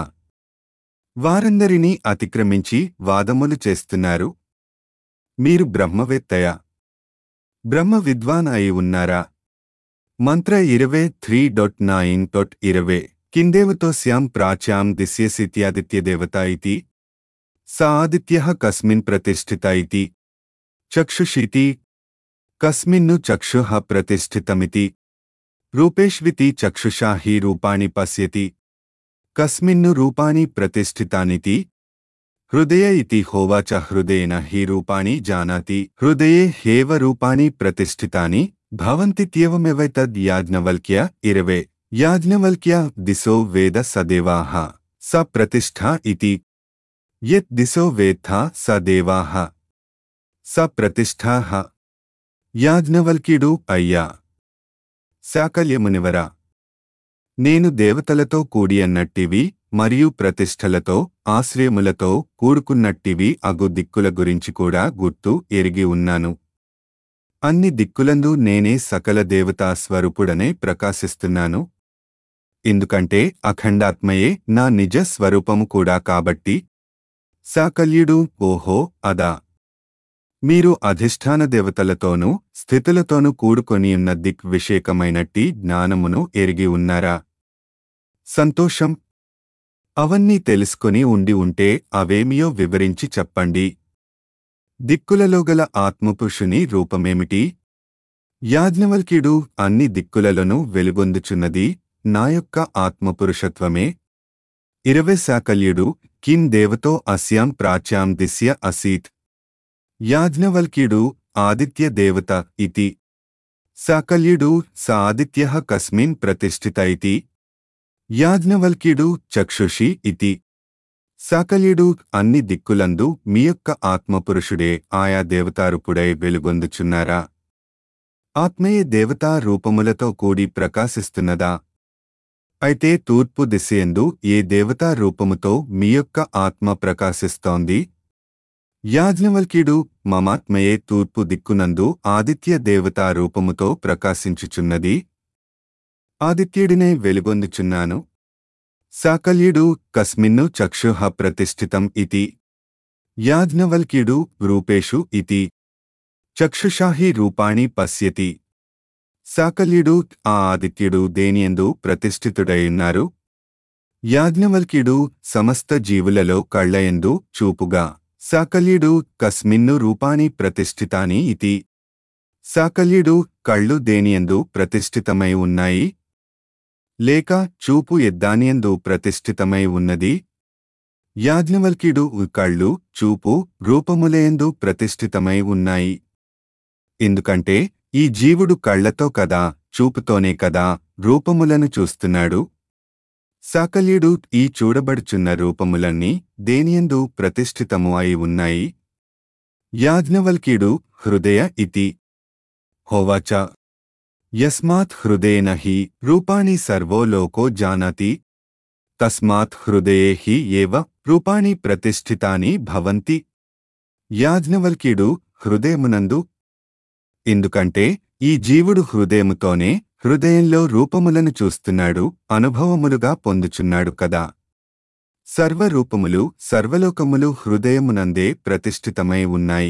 వారందరినీ అతిక్రమించి వాదములు చేస్తున్నారు మీరు బ్రహ్మవేత్తయా బ్రహ్మ విద్వాన్ అయి ఉన్నారా మంత్ర ఇరవై త్రీ డాట్ నైన్ డాట్ ఇరవై కిందేవతోస్యాం ప్రాచ్యాం దిశ్యసిత్యాదిత్యదేవత ఇతి స ఆదిత్య కస్మిన్ ప్రతిష్ఠిత ఇతి చక్షుషితి కస్మిన్ను చక్షుః ప్రతిష్ఠితమితి రూపేష్వితి చక్షుషా హి రూపాణి పశ్యతి కస్మిన్ను రూపాణి ప్రతిష్ఠితానితి హృదయ ఇతి హోవాచ హృదయేన హి రూపాణి జానాతి హృదయే హేవ రూపాణి ప్రతిష్ఠితాని భవంతిత్యేవమెవైతద్ యాజ్ఞవల్క్య ఇరవే యాజ్ఞవల్క్య దిశో వేద సదేవాః స ప్రతిష్ఠా ఇతి యత్ దిశో వేత్థ స దేవాః స ప్రతిష్ఠాః యాజ్ఞవల్క్యుడు అయ్యా శాకల్యమునివరా నేను దేవతలతో కూడి అన్నట్టివి మరియు ప్రతిష్టలతో ఆశ్రయములతో కూడుకున్నట్టివి అగు దిక్కుల గురించి కూడా గుర్తు ఎరిగి ఉన్నాను అన్ని దిక్కులందు నేనే సకల దేవతా స్వరూపుడనే ప్రకాశిస్తున్నాను ఎందుకంటే అఖండాత్మయే నా నిజ స్వరూపము కూడా కాబట్టి సాకల్యుడు ఓహో అదా మీరు అధిష్టాన దేవతలతోనూ స్థితులతోనూ కూడుకొనియున్న దిక్ విషేకమైనట్టి జ్ఞానమును ఎరిగి ఉన్నారా సంతోషం అవన్నీ తెలుసుకుని ఉండి ఉంటే అవేమియో వివరించి చెప్పండి దిక్కులలో గల ఆత్మపురుషుని రూపమేమిటి యాజ్ఞవల్క్యుడు అన్ని దిక్కులలోనూ వెలుగొందుచున్నది నా యొక్క ఆత్మపురుషత్వమే ఇరవై శాకల్యుడు కిం దేవతో అస్యాం ప్రాచ్యాం దిశ్య అసీత్ యాజ్ఞవల్క్యుడు ఆదిత్య దేవత ఇతి శాకల్యుడు స ఆదిత్య కస్మిన్ ప్రతిష్ఠిత ఇతి యాజ్ఞవల్క్యుడు చక్షుషి ఇతి సాకల్యుడు అన్ని దిక్కులందు మీ యొక్క ఆత్మపురుషుడే ఆయా దేవతారూపుడై వెలుగొందుచున్నారా ఆత్మయే దేవతా రూపములతో కూడి ప్రకాశిస్తున్నదా అయితే తూర్పు దిశయందు ఏ దేవతా రూపముతో మీ యొక్క ఆత్మ ప్రకాశిస్తోంది యాజ్ఞవల్క్యుడు మమాత్మయే తూర్పు దిక్కునందు ఆదిత్య దేవతా రూపముతో ప్రకాశించుచున్నది ఆదిత్యుడినే వెలుగొందుచున్నాను సాకల్యుడు కస్మిన్ను చక్షుః ప్రతిష్ఠితం ఇతి యాజ్ఞవల్క్యుడు రూపేషు ఇతి చక్షుషాహి రూపాణి పశ్యతి సాకల్యుడు ఆ ఆదిత్యుడు దేనియందు ప్రతిష్ఠితుడైయున్నారు యాజ్ఞవల్క్యుడు సమస్త జీవులలో కళ్లయందు చూపుగా సాకల్యుడు కస్మిన్ను రూపాణి ప్రతిష్ఠితాని ఇతి సాకల్యుడు కళ్ళు దేనియందు ప్రతిష్ఠితమై ఉన్నాయి లేక చూపు ఎద్దానియందు ప్రతిష్ఠితమై ఉన్నది యాజ్ఞవల్క్యుడు కళ్ళు చూపు రూపములయందు ప్రతిష్ఠితమై ఉన్నాయి ఎందుకంటే ఈ జీవుడు కళ్లతో కదా చూపుతోనే కదా రూపములను చూస్తున్నాడు సాకల్యుడు ఈ చూడబడుచున్న రూపములన్నీ దేనియందు ప్రతిష్ఠితము అయి ఉన్నాయి యాజ్ఞవల్క్యుడు హృదయ ఇతి హోవాచ యస్మాత్ హృదయేన హి రూపాణి సర్వో లోకో జానాతి తస్మాత్ హృదయే హి ఏవ రూపాణి ప్రతిష్ఠితాని భవంతి యాజ్ఞవల్క్యుడు హృదయమునందు ఎందుకంటే ఈ జీవుడు హృదయముతోనే హృదయంలో రూపములను చూస్తున్నాడు అనుభవములుగా పొందుచున్నాడు కదా సర్వరూపములు సర్వలోకములు హృదయమునందే ప్రతిష్ఠితమై ఉన్నాయి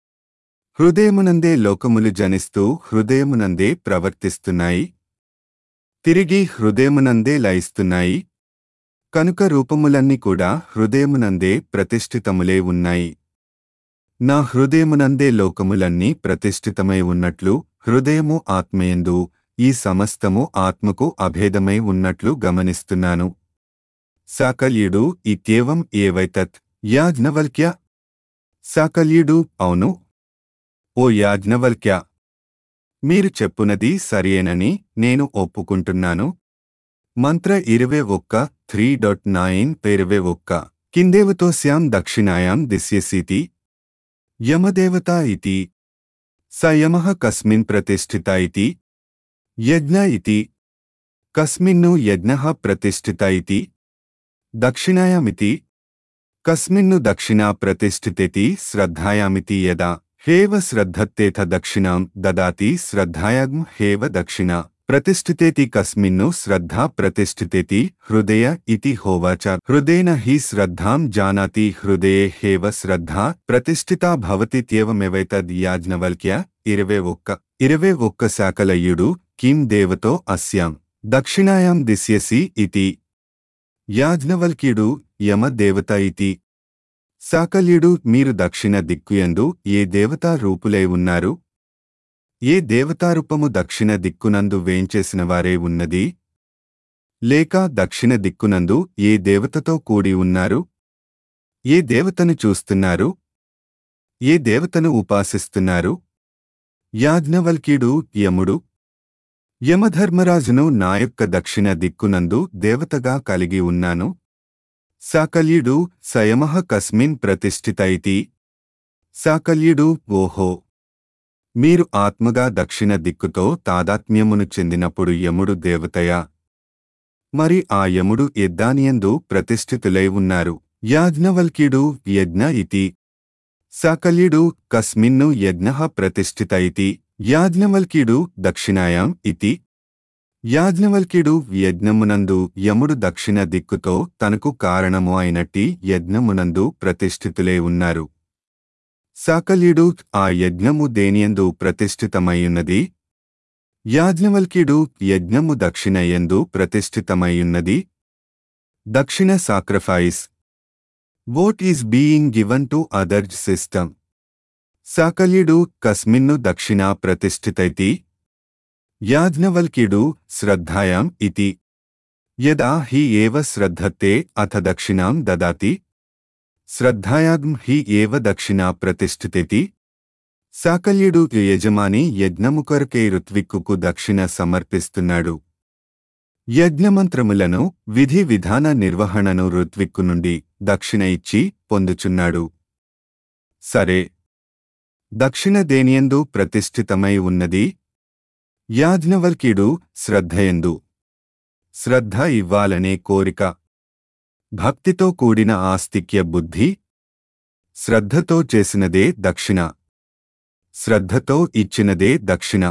హృదయమునందే లోకములు జనిస్తూ హృదయమునందే ప్రవర్తిస్తున్నాయి తిరిగి హృదయమునందే లయిస్తున్నాయి కనుక రూపములన్నీ కూడా హృదయమునందే ప్రతిష్ఠితములే ఉన్నాయి నా హృదయమునందే లోకములన్నీ ప్రతిష్ఠితమై ఉన్నట్లు హృదయము ఆత్మయందు ఈ సమస్తము ఆత్మకు అభేదమై ఉన్నట్లు గమనిస్తున్నాను సాకల్యుడు ఇత్యేవం ఏవైతత్ యాజ్ఞవల్క్య సాకల్యుడు అవును ఓ యాజ్ఞవల్క్య మీరు చెప్పునది సరియేనని నేను ఒప్పుకుంటున్నాను మంత్ర ఇరవై ఒక్క త్రీ డాట్ నైన్ ఇరవై ఒక్క కిందేవతోస్యాం దక్షిణాయాం దిశ్యసీతి యమదేవత ఇతి స యమః కస్మిన్ ప్రతిష్ఠిత ఇతి యజ్ఞ ఇతి కస్మిన్ను యజ్ఞః ప్రతిష్ఠిత ఇతి దక్షిణాయామితి కస్మిన్ను దక్షిణా ప్రతిష్ఠితేతి శ్రద్ధాయామితి యదా హేవ శ్రద్ధత్తేథ దక్షిణాం దదాతి శ్రద్ధాయాం హేవ దక్షిణ ప్రతిష్ఠితేతి కస్మిన్ను శ్రద్ధా ప్రతిష్ఠితేతి హృదయ ఇతి హోవాచ హృదయన హి శ్రద్ధాం జానాతి హృదయే హేవ శ్రద్ధా ప్రతిష్ఠితా భవతిత్యేవమెవైతద్ యాజ్ఞవల్క్య ఇరవై ఒక్క ఇరవై ఒక్క శాకలయుడు కిం దేవతో అస్యాం దక్షిణాయాం దిశ్యసి ఇతి యాజ్ఞవల్క్యుడు యమ దేవత ఇతి సాకల్యుడు మీరు దక్షిణ దిక్కుయందు ఏ దేవతా రూపులై ఉన్నారు ఏ దేవతారూపము దక్షిణ దిక్కునందు వేంచేసిన వారే ఉన్నది లేక దక్షిణ దిక్కునందు ఏ దేవతతో కూడి ఉన్నారు ఏ దేవతను చూస్తున్నారు ఏ దేవతను ఉపాసిస్తున్నారు యాజ్ఞవల్క్యుడు యముడు యమధర్మరాజును నా యొక్క దక్షిణ దిక్కునందు దేవతగా కలిగి ఉన్నాను సాకల్యుడు సయమః కస్మిన్ ప్రతిష్ఠిత ఇతి సాకల్యుడు ఓహో మీరు ఆత్మగా దక్షిణ దిక్కుతో తాదాత్మ్యమును చెందినప్పుడు యముడు దేవతయా మరి ఆ యముడు యద్దానియందు ప్రతిష్ఠితులై ఉన్నారు యాజ్ఞవల్క్యుడు యజ్ఞ ఇతి సాకల్యుడు కస్మిన్ను యజ్ఞ ప్రతిష్ఠిత ఇతి యాజ్ఞవల్క్యుడు దక్షిణాయాం ఇతి యాజ్ఞవల్క్యుడు యజ్ఞమునందు యముడు దక్షిణ దిక్కుతో తనకు కారణము అయినట్టి యజ్ఞమునందు ప్రతిష్ఠితులే ఉన్నారు సాకల్యుడు ఆ యజ్ఞము దేనియందు ప్రతిష్ఠితమైయున్నది యాజ్ఞవల్క్యుడు యజ్ఞము దక్షిణయందు ప్రతిష్ఠితమైయున్నది దక్షిణ sacrifice what is being given to others system సాకల్యుడు కస్మిన్ను దక్షిణా ప్రతిష్ఠితైతి యాజ్ఞవల్క్యుడు శ్రద్ధాయాం ఇతి యదా హి ఏవ శ్రద్ధతే అథ దక్షిణాం దదాతి శ్రద్ధాయాం హి ఏవ దక్షిణా ప్రతిష్ఠితేతి సాకల్యుడు యజమాని యజ్ఞము కొరకే ఋత్విక్కుకు దక్షిణ సమర్పిస్తున్నాడు యజ్ఞమంత్రములను విధి విధాన నిర్వహణను ఋత్విక్కు నుండి దక్షిణ ఇచ్చి పొందుచున్నాడు సరే దక్షిణ దేనియందు ప్రతిష్ఠితమై ఉన్నది యాజ్ఞవల్క్యుడు శ్రద్ధయందు శ్రద్ధ ఇవ్వాలనే కోరిక భక్తితో కూడిన ఆస్తిక్య బుద్ధి శ్రద్ధతో చేసినదే దక్షిణ శ్రద్ధతో ఇచ్చినదే దక్షిణ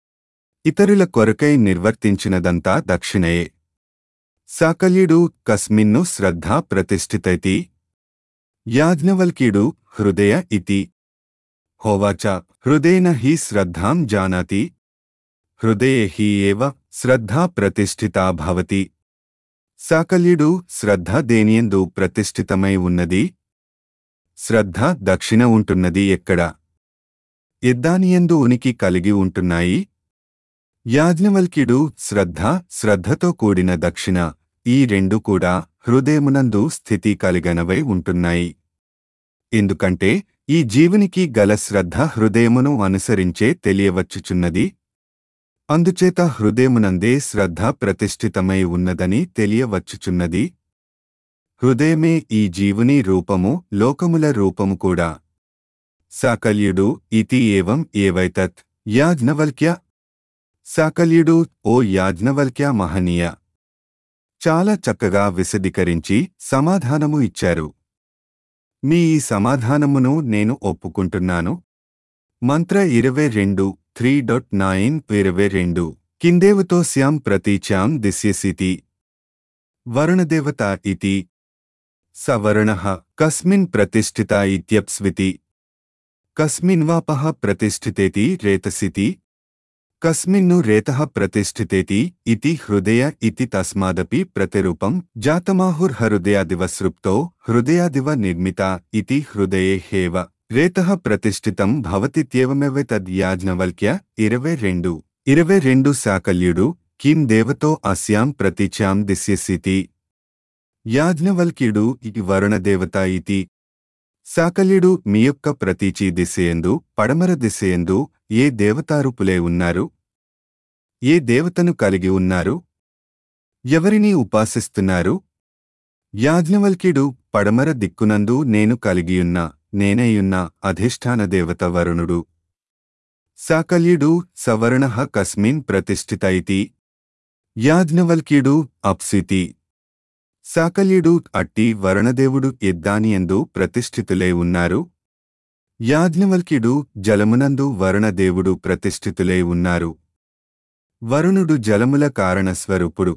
ఇతరుల కొరకై నిర్వర్తించినదంతా దక్షిణయే సాకల్యుడు కస్మిన్ను శ్రద్ధా ప్రతిష్ఠితైతి యాజ్ఞవల్క్యుడు హృదయ ఇతి హోవాచ హృదయన హి శ్రద్ధాం జానాతి హృదయే హి ఏవ శ్రద్ధా ప్రతిష్ఠితా భవతి సాకల్యుడు శ్రద్ధ దేనియందు ప్రతిష్ఠితమై ఉన్నది శ్రద్ధ దక్షిణ ఉంటున్నది ఎక్కడ ఎద్దానియందు ఉనికి కలిగి ఉంటున్నాయి యాజ్ఞవల్క్యుడు శ్రద్ధ శ్రద్ధతో కూడిన దక్షిణ ఈ రెండు కూడా హృదయమునందు స్థితి కలిగనవై ఉంటున్నాయి ఎందుకంటే ఈ జీవునికి గల శ్రద్ధ హృదయమును అనుసరించే తెలియవచ్చుచున్నది అందుచేత హృదయమునందే శ్రద్ధ ప్రతిష్ఠితమై ఉన్నదని తెలియవచ్చుచున్నది హృదయమే ఈ జీవుని రూపము లోకముల రూపము కూడా సాకల్యుడు ఇతి ఏవం ఏవైతత్ యాజ్ఞవల్క్య సాకల్యుడు ఓ యాజ్ఞవల్క్య మహనీయ చాలా చక్కగా విశదీకరించి సమాధానము ఇచ్చారు మీ ఈ సమాధానమును నేను ఒప్పుకుంటున్నాను మంత్ర ఇరవై రెండు త్రీ డాట్ నైన్ ఇరవై రెండు కిందేవతోస్యాం ప్రతీచాం దిశ్యసితి వరుణదేవత ఇతి సవర్ణ కస్మిన్ ప్రతిష్ఠిత ఇత్యప్స్వితి కస్మిన్ వాపః ప్రతిష్ఠితేతి రేతసితి కస్మిన్ను రేతః ప్రతిష్ఠితేతి ఇతి హృదయ ఇతి తస్మాదపి ప్రతిరూపం జాతమాహుర్హృదయాదివసృప్తో హృదయాదివ నిర్మిత ఇతి హృదయే హేవ రేతః ప్రతిష్ఠితం భవతిత్యేవమెవ తద్యాజ్ఞవల్క్య ఇరవై రెండు ఇరవై రెండు శాకల్యుడు కిం దేవతో అస్యాం ప్రతీచాం దిశ్యసితి యాజ్ఞవల్క్యుడు ఇటి వరుణదేవత ఇతి సాకల్యుడు మీ యొక్క ప్రతీచి దిశయందు పడమర దిశయందు ఏ దేవతారూపులే ఉన్నారు ఏ దేవతను కలిగి ఉన్నారు ఎవరిని ఉపాసిస్తున్నారు యాజ్ఞవల్క్యుడు పడమర దిక్కునందు నేను కలిగియున్న నేనేయున్న అధిష్టాన దేవత వరుణుడు సాకల్యుడు సవర్ణ కస్మిన్ ప్రతిష్ఠిత ఇతి యాజ్ఞవల్క్యుడు అప్సితి సాకల్యుడు అట్టి వరుణదేవుడు ఎద్దానియందు ప్రతిష్ఠితులై ఉన్నారు యాజ్ఞవల్క్యుడు జలమునందు వరుణదేవుడు ప్రతిష్ఠితులై ఉన్నారు వరుణుడు జలముల కారణస్వరూపుడు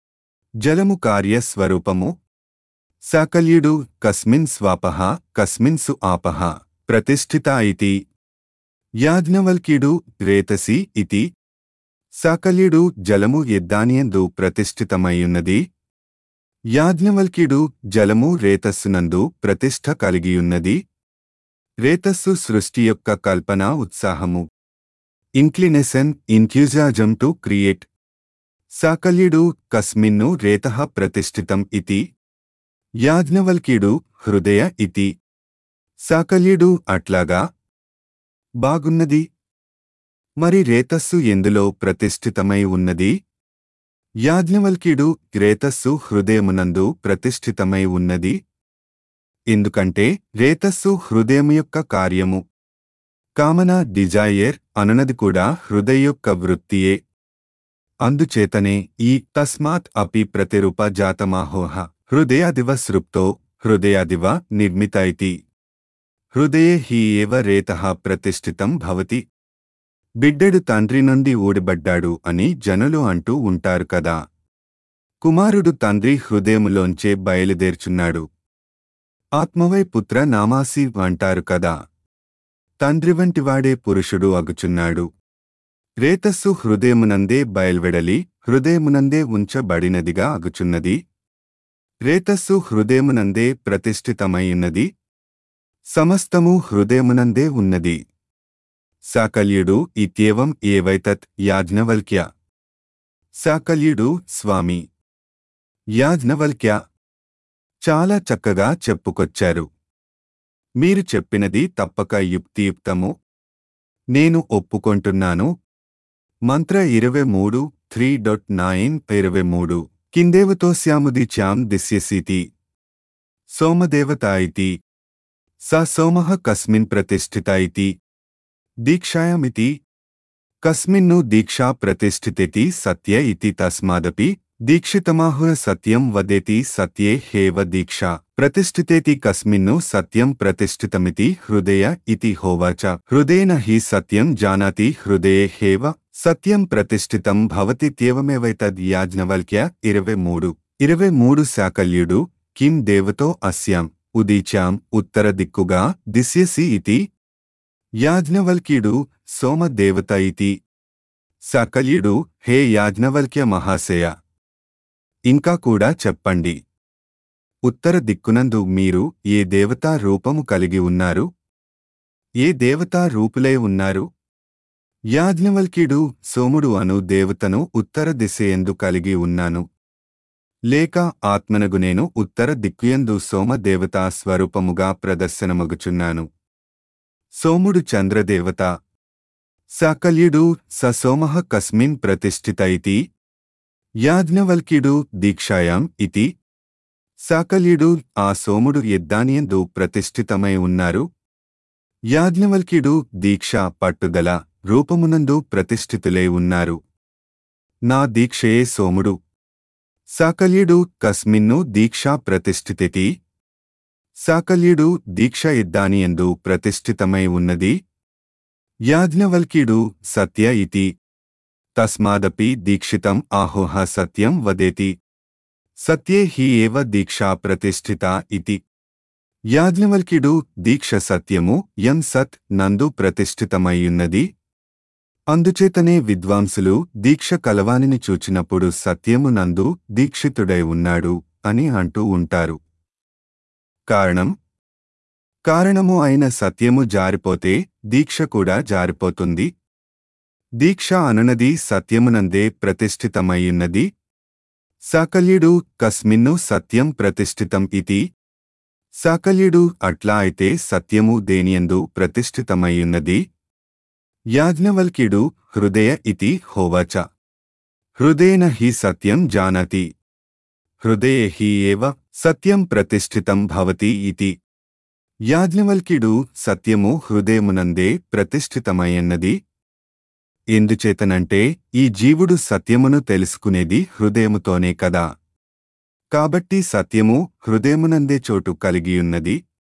జలము కార్యస్వరూపము సాకల్యుడు కస్మిన్ స్వాపః కస్మిన్ సు ఆపః ప్రతిష్ఠిత ఇతి యాజ్ఞవల్క్యుడు రేతసి ఇతి సాకల్యుడు జలము ఎద్దానియందు ప్రతిష్ఠితమైయున్నది యాజ్ఞవల్క్యుడు జలము రేతస్సునందు ప్రతిష్ఠ కలిగియున్నది రేతస్సు సృష్టి యొక్క కల్పన ఉత్సాహము ఇంక్లినేషన్ ఇంథ్యూజాజం టు క్రియేట్ సాకల్యుడు కస్మిన్ను రేతః ప్రతిష్ఠితం ఇతి యాజ్ఞవల్క్యుడు హృదయ ఇతి సాకల్యుడు అట్లాగా బాగున్నది మరి రేతస్సు ఎందులో ప్రతిష్ఠితమై ఉన్నది యాజ్ఞవల్క్యుడు రేతస్సు హృదయమునందు ప్రతిష్ఠితమై ఉన్నది ఎందుకంటే రేతస్సు హృదయము యొక్క కార్యము కామన డిజైయర్ అనునది కూడా హృదయ యొక్క వృత్తియే అందుచేతనే ఈ తస్మాత్ అపి ప్రతిరూప జాతమాహోహ హృదయాదివ సృప్తో హృదయాదివ నిర్మిత ఇతి హృదయే హి ఏవ రేతః ప్రతిష్ఠితం భవతి బిడ్డడు తండ్రి నుండి ఊడిబడ్డాడు అని జనులు అంటూ ఉంటారు కదా కుమారుడు తండ్రి హృదయములోంచే బయలుదేర్చున్నాడు ఆత్మవై పుత్ర నామాసి అంటారు కదా తండ్రి వంటివాడే పురుషుడు అగుచున్నాడు రేతస్సు హృదయమునందే బయల్వెడలి హృదయమునందే ఉంచబడినదిగా అగుచున్నది రేతస్సు హృదయమునందే ప్రతిష్ఠితమైయున్నది సమస్తము హృదయమునందే ఉన్నది సాకల్యుడు ఇత్యేవం ఏవైతత్ యాజ్ఞవల్క్య సాకల్యుడు స్వామి యాజ్ఞవల్క్య చాలా చక్కగా చెప్పుకొచ్చారు మీరు చెప్పినది తప్పక యుక్తియుక్తము నేను ఒప్పుకొంటున్నాను మంత్ర ఇరవై మూడు త్రీ డొట్ నైన్ ఇరవై మూడు కిందేవతోస్యాముది చాం దిశ్యసీతి సోమదేవత ఇతి స సోమః కస్మిన్ ప్రతిష్ఠిత ఇతి దీక్షాయామితి కస్మిన్ను దీక్షా ప్రతిష్ఠితేతి సత్య ఇతి తస్మాదపి దీక్షితమాహుర సత్యం వదేతి సత్యే హేవ దీక్షా ప్రతిష్ఠితేతి కస్మిన్ను సత్యం ప్రతిష్ఠితమితి హృదయ ఇతి హోవాచ హృదయేన హి సత్యం జానాతి హృదయే హేవ సత్యం ప్రతిష్ఠితం భవతిత్యేవమేవైతద్ యాజ్ఞవల్క్య ఇరవై మూడు ఇరవై మూడు శాకల్యుడు కిం దేవతో అస్యాం ఉదీచాం ఉత్తర దిక్కుగా దిశ్యసి ఇతి యాజ్ఞవల్క్యుడు సోమదేవత ఇతి సకల్యుడు హే యాజ్ఞవల్క్య మహాశయ ఇంకా కూడా చెప్పండి ఉత్తర దిక్కునందు మీరు ఏ దేవతా రూపము కలిగి ఉన్నారు ఏ దేవతా రూపులై ఉన్నారు యాజ్ఞవల్క్యుడు సోముడు అను దేవతను ఉత్తర దిశయందు కలిగి ఉన్నాను లేక ఆత్మనగు నేను ఉత్తర దిక్కుయందు సోమదేవతా స్వరూపముగా ప్రదర్శనమగుచున్నాను సోముడు చంద్రదేవత సాకల్యుడు స సోమః కస్మిన్ ప్రతిష్ఠిత ఇతి యాజ్ఞవల్క్యుడు దీక్షాయాం ఇతి సాకల్యుడు ఆ సోముడు యద్దానియందు ప్రతిష్ఠితమై ఉన్నారు యాజ్ఞవల్క్యుడు దీక్ష పట్టుదల రూపమునందు ప్రతిష్ఠితులై ఉన్నారు నా దీక్షయే సోముడు సాకల్యుడు కస్మిన్ను దీక్షా ప్రతిష్ఠితితి సాకల్యుడు దీక్ష ఇద్దానియందు ప్రతిష్ఠితమై ఉన్నది యాజ్ఞవల్క్యుడు సత్య ఇతి తస్మాదపి దీక్షితం ఆహోహ సత్యం వదేతి సత్యే హి ఏవ దీక్షా ప్రతిష్ఠిత ఇతి యాజ్ఞవల్క్యుడు దీక్ష సత్యము యం సత్ నందు ప్రతిష్ఠితమయ్యున్నది అందుచేతనే విద్వాంసులు దీక్ష కలవానిని చూచినప్పుడు సత్యము నందు దీక్షితుడై ఉన్నాడు అని అంటూ ఉంటారు కారణం కారణము అయిన సత్యము జారిపోతే దీక్ష కూడా జారిపోతుంది దీక్ష అనునది సత్యమునందే ప్రతిష్ఠితమయ్యున్నది సాకల్యుడు కస్మిన్ను సత్యం ప్రతిష్ఠితం ఇతి సాకల్యుడు అట్లా అయితే సత్యము దేనియందు ప్రతిష్ఠితమయ్యున్నది యాజ్ఞవల్క్యుడు హృదయ ఇతి హోవాచ హృదయేన హి సత్యం జానాతి హృదయే హి ఏవ సత్యం ప్రతిష్ఠితం భవతి ఇతి యాజ్ఞవల్క్యుడు సత్యము హృదయమునందే ప్రతిష్ఠితమయ్యన్నది ఎందుచేతనంటే ఈ జీవుడు సత్యమును తెలుసుకునేది హృదయముతోనే కదా కాబట్టి సత్యము హృదయమునందే చోటు కలిగియున్నది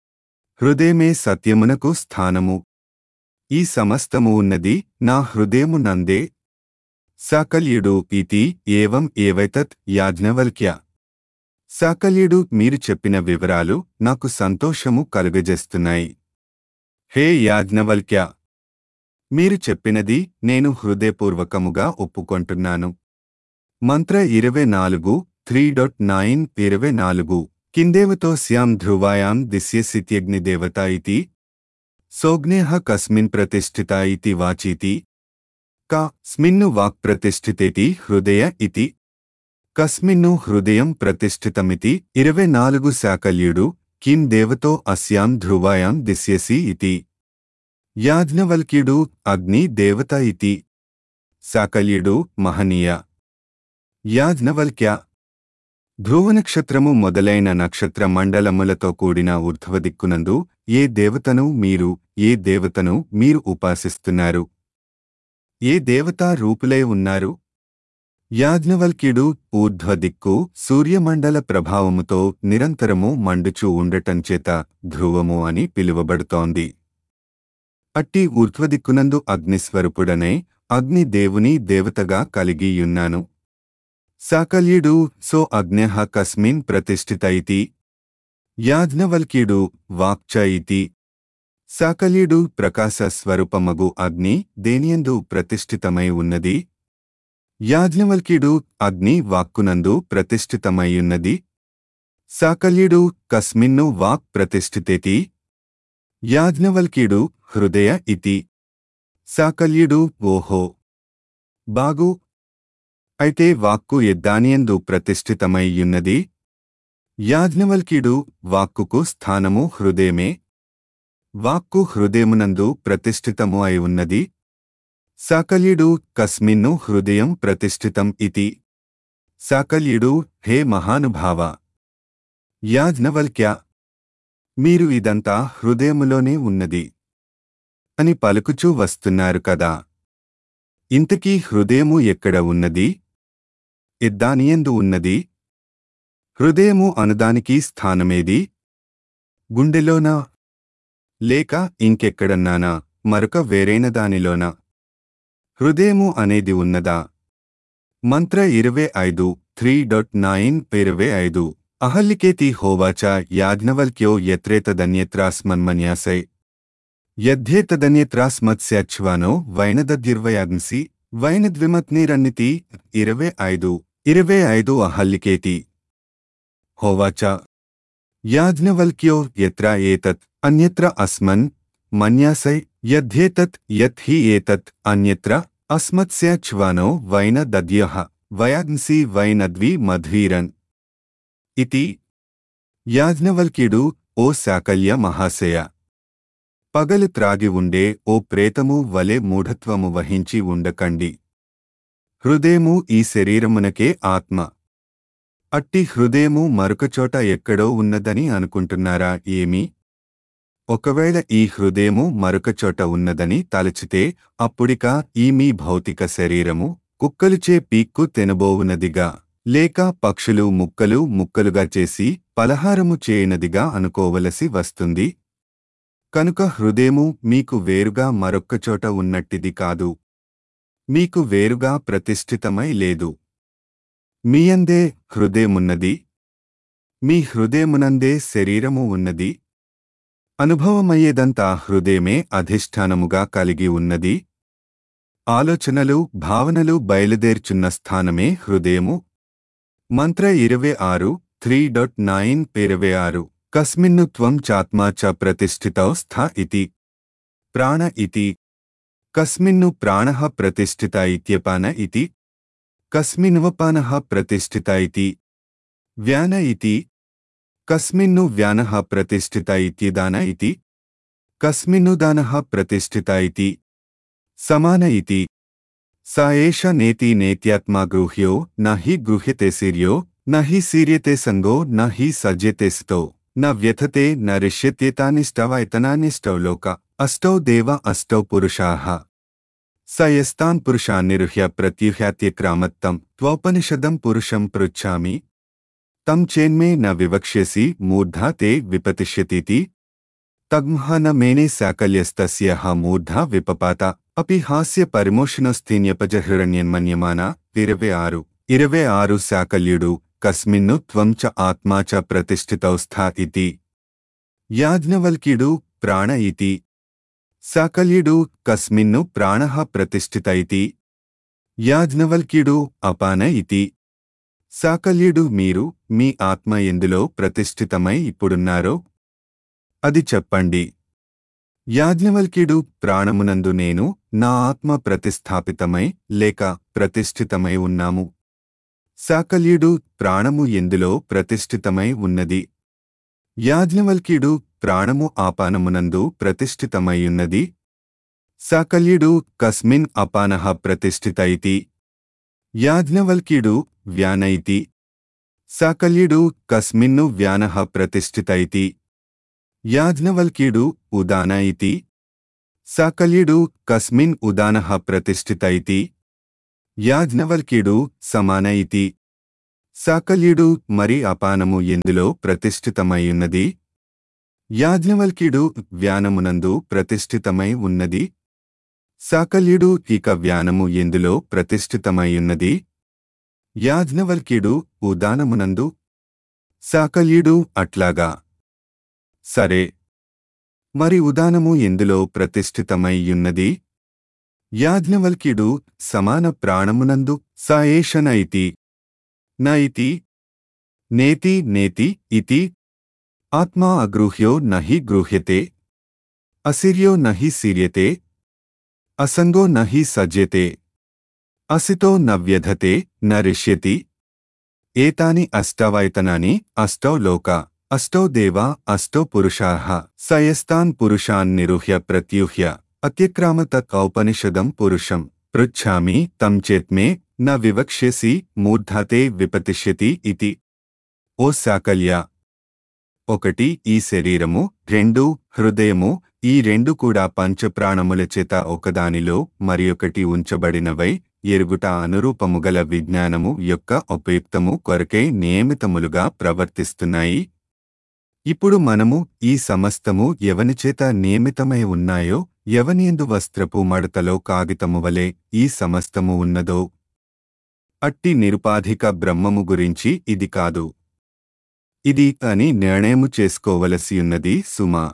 హృదయమే సత్యమునకు స్థానము ఈ సమస్తము ఉన్నది నా హృదయమునందే సాకల్యుడు ఇతి ఏవం ఏవైతత్ యాజ్ఞవల్క్య సాకల్యుడు మీరు చెప్పిన వివరాలు నాకు సంతోషము కలుగజేస్తున్నాయి హే యాజ్ఞవల్క్య మీరు చెప్పినది నేను హృదయపూర్వకముగా ఒప్పుకొంటున్నాను మంత్ర ఇరవై నాలుగు త్రీ డాట్ నైన్ ఇరవై నాలుగు కిందేవతో శ్యాం ధ్రువాయాం దిశ్యసిత్యగ్నిదేవత ఇతి సోగ్నేహ కస్మిన్ ప్రతిష్ఠిత ఇతి వాచీతి కా స్మిన్ను వాక్ ప్రతిష్ఠితేతి హృదయ ఇతి కస్మిన్ను హృదయం ప్రతిష్ఠితమితి ఇరవై నాలుగు శాకల్యుడు కిం దేవతో అస్యాం ధ్రువాయాం దిశ్యసి ఇతి యాజ్ఞవల్క్యుడు అగ్ని దేవత ఇతి సాకల్యుడు మహనీయ యాజ్ఞవల్క్య ధ్రువ నక్షత్రము మొదలైన నక్షత్ర మండలములతో కూడిన ఊర్ధ్వదిక్కునందు ఏ దేవతను మీరు ఏ దేవతను మీరు ఉపాసిస్తున్నారు ఏ దేవతా రూపులై ఉన్నారు యాజ్ఞవల్క్యుడు ఊర్ధ్వదిక్కు సూర్యమండల ప్రభావముతో నిరంతరము మండుచూ ఉండటంచేత ధ్రువము అని పిలువబడుతోంది అట్టి ఊర్ధ్వదిక్కునందు అగ్నిస్వరూపుడనే అగ్ని దేవుని దేవతగా కలిగియున్నాను సాకల్యుడు సో అగ్న్యః కస్మిన్ ప్రతిష్ఠిత ఇతి యాజ్ఞవల్క్యుడు వాక్చ ఇతి సాకల్యుడు ప్రకాశ స్వరూపమగు అగ్ని దేనియందు ప్రతిష్ఠితమై ఉన్నది యాజ్ఞవల్క్యుడు అగ్ని వాక్కునందు ప్రతిష్ఠితమైయున్నది సాకల్యుడు కస్మిన్ను వాక్ ప్రతిష్ఠితేతి యాజ్ఞవల్క్యుడు హృదయ ఇతి సాకల్యుడు ఓహో బాగు అయితే వాక్కు ఎద్దానియందు ప్రతిష్ఠితమైయున్నది యాజ్ఞవల్క్యుడు వాక్కుకు స్థానము హృదయమే వాక్కు హృదయమునందు ప్రతిష్ఠితము అయి ఉన్నది సాకల్యుడు కస్మిన్ను హృదయం ప్రతిష్ఠితం ఇతి సాకల్యుడు హే మహానుభావ యాజ్ఞవల్క్య మీరు ఇదంతా హృదయములోనే ఉన్నది అని పలుకుచూ వస్తున్నారు కదా ఇంతకీ హృదయము ఎక్కడ ఉన్నది ఇద్దానియందు ఉన్నది హృదయము అనుదానికి స్థానమేది గుండెలోనా లేక ఇంకెక్కడన్నానా మరొక వేరైన దానిలోనా హృదయము అనేది ఉన్నదా మంత్ర ఇరవై ఐదు త్రీ డాట్ నైన్ ఇరవై ఐదు అహల్లికేతి హోవాచ యాజ్ఞవల్క్యో యత్రేతదన్యత్రాస్మన్మన్యాసై యధ్యేతదన్యత్రాస్మత్స్యాచ్వానో వైనదద్యుర్వయాగ్ంసి వైనద్విమత్నీరన్నితి ఇరవై ఐదు ఇరవై ఐదు అహల్లికేతి హోవాచ యాజ్ఞవల్క్యో యత్ర ఏతత్ అన్యత్ర అస్మన్ మన్యాసై యధ్యేతత్ యత్ హి ఏతత్ అన్యత్ర అస్మత్స్యాచ్వానో వైన దద్యః వయాగ్ంసి వైనద్వి మధ్వీరన్ ఇతి యాజ్ఞవల్క్యుడు ఓ శాకల్య మహాశయ పగలు త్రాగి ఉండే ఓ ప్రేతము వలె మూఢత్వము వహించి ఉండకండి హృదయము ఈ శరీరమునకే ఆత్మ అట్టి హృదయము మరొకచోట ఎక్కడో ఉన్నదని అనుకుంటున్నారా ఏమి ఒకవేళ ఈ హృదయము మరొకచోట ఉన్నదని తలచితే అప్పుడిక ఈ మీ భౌతిక శరీరము కుక్కలుచే పీక్కు తినబోవునదిగా లేక పక్షులు ముక్కలు ముక్కలుగా చేసి పలహారము చేయనదిగా అనుకోవలసి వస్తుంది కనుక హృదయము మీకు వేరుగా మరొక్కచోట ఉన్నట్టిది కాదు మీకు వేరుగా ప్రతిష్ఠితమై లేదు మీయందే హృదయమున్నది మీ హృదయమునందే శరీరము ఉన్నది అనుభవమయ్యేదంతా హృదయమే అధిష్టానముగా కలిగి ఉన్నది ఆలోచనలు భావనలు బయలుదేర్చున్న స్థానమే హృదయము మంత్ర ఇరవై ఆరు త్రీ డాట్ నైన్ ఇరవై ఆరు కస్మిన్ను త్వం చాత్మా చ ప్రతిష్ఠితౌ స్థ ఇతి ప్రాణ ఇతి కస్మిన్ను ప్రాణ ప్రతిష్ఠిత ఇత్యపాన ఇతి కస్మిన్వపానః ప్రతిష్ఠిత ఇతి వ్యాన ఇతి కస్మిన్ను వ్యానః ప్రతిష్ఠిత ఇత్యదాన ఇతి కస్మిన్ను దానః ప్రతిష్ఠిత ఇతి సమాన ఇతి స ఏష నేతి నేత్యాత్మా గృహ్యో న హి గృహ్యతే సీర్యో న హి సీర్యతే సంగో న హి సజ్యతే స్థో న వ్యథతే న రిష్యత్యేతానిష్టవైతనానిష్టౌ లోక అష్టౌ దేవ అష్టౌ పురుషాః స యస్తాన్ పురుషాన్ నిరుహ్య ప్రత్యుహ్యాత్యక్రామత్తం త్వోపనిషదం పురుషం పృచ్ఛామి తం చేన్మే న వివక్ష్యసి మూర్ధా తే విపతిష్యतीति తగ్మహ న మేనే శాకల్యస్తస్య మూర్ధా విపపాత అపి హాస్య పరిమోషణస్థీన్యపజహృణ్యన్మన్యమాన ఇరవై ఆరు ఇరవై ఆరు శాకల్యుడు కస్మిన్ను త్వం చ ఆత్మా చ ప్రతిష్ఠితౌ స్థా ఇతి యాజ్ఞవల్క్యుడు ప్రాణ ఇతి శాకల్యుడు కస్మిన్ను ప్రాణః ప్రతిష్ఠిత ఇతి యాజ్ఞవల్క్యుడు అపాన ఇతి సాకల్యుడు మీరు మీ ఆత్మ ఎందులో ప్రతిష్ఠితమై ఇప్పుడున్నారో అది చెప్పండి యాజ్ఞవల్క్యుడు ప్రాణమునందు నేను నా ఆత్మ ప్రతిస్థాపితమై లేక ప్రతిష్ఠితమై ఉన్నాము సాకల్యుడు ప్రాణము ఎందులో ప్రతిష్ఠితమై ఉన్నది యాజ్ఞవల్క్యుడు ప్రాణము ఆపానమునందు ప్రతిష్ఠితమైయున్నది సాకల్యుడు కస్మిన్ అపానః ప్రతిష్ఠిత ఇతి యాజ్ఞవల్క్యుడు వ్యాన ఇతి సాకల్యుడు కస్మిన్ను వ్యానః ప్రతిష్ఠిత ఇతి యాజ్ఞవల్క్యుడు ఉదాన ఇతి సాకల్యుడు కస్మిన్ ఉదానః ప్రతిష్ఠిత ఇతి యాజ్ఞవల్క్యుడు సమాన ఇతి సాకల్యుడు మరి అపానము ఎందులో ప్రతిష్ఠితమైయున్నది యాజ్ఞవల్క్యుడు వ్యానమునందు ప్రతిష్ఠితమై ఉన్నది సాకల్యుడు ఇక వ్యానము ఎందులో ప్రతిష్ఠితమైయున్నది యాజ్ఞవల్క్యుడు ఉదానమునందు సాకల్యుడు అట్లాగా సరే మరి ఉదానము ఎందులో ప్రతిష్ఠితమైయున్నది యాజ్ఞవల్క్యుడు సమాన ప్రాణమునందు స ఏష న ఇతి న ఇతి నేతి నేతి ఇతి ఆత్మా అగృహ్యో నహి గృహ్యతే అసిర్యో నహి సీర్యతే అసంగో నహి సజ్యతే అసితో న వ్యధతే న రిష్యతి ఏతాని అష్టవైతనాని అష్టౌ లోక అష్టౌ దేవా అష్టౌ పురుషాః సయస్తాన్ పురుషాన్ నిరుహ్య ప్రత్యూహ్య అత్యక్రామత కౌపనిషదం పురుషం పృచ్ఛామి తం చేత్మే న వివక్ష్యసి మూర్ధాతే విపతిష్యతి ఇతి ఓ సాకల్య ఒకటి ఈ శరీరము రెండు హృదయము ఈ రెండు కూడా పంచప్రాణముల చేత ఒకదానిలో మరియొకటి ఉంచబడినవై ఎరుగుట అనురూపముగల విజ్ఞానము యొక్క ఉపయుక్తము కొరకై నియమితములుగా ప్రవర్తిస్తున్నాయి ఇప్పుడు మనము ఈ సమస్తము ఎవనిచేత నియమితమై ఉన్నాయో ఎవనియందు వస్త్రపు మడతలో కాగితము వలె ఈ సమస్తము ఉన్నదో అట్టి నిరుపాధిక బ్రహ్మము గురించి ఇది కాదు ఇది అని నిర్ణయము చేసుకోవలసియున్నది సుమా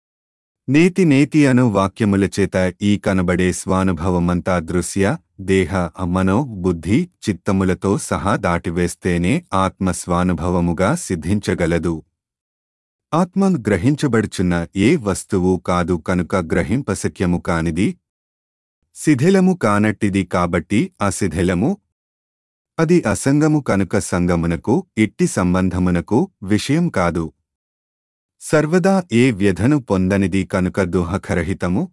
నేతి నేతి అను వాక్యముల చేత ఈ కనబడే స్వానుభవమంతా దృశ్య దేహ మనో బుద్ధి చిత్తములతో సహా దాటివేస్తేనే ఆత్మ స్వానుభవముగా సిద్ధించగలదు ఆత్మ గ్రహించబడుచున్న ఏ వస్తువు కాదు కనుక గ్రహింపశక్యము కానిది శిథిలము కానట్టిది కాబట్టి అశిథిలము అది అసంగము కనుక సంగమునకు ఇట్టి సంబంధమునకు విషయం కాదు సర్వదా ఏ వ్యధను పొందనిది కనుక దుహకరహితము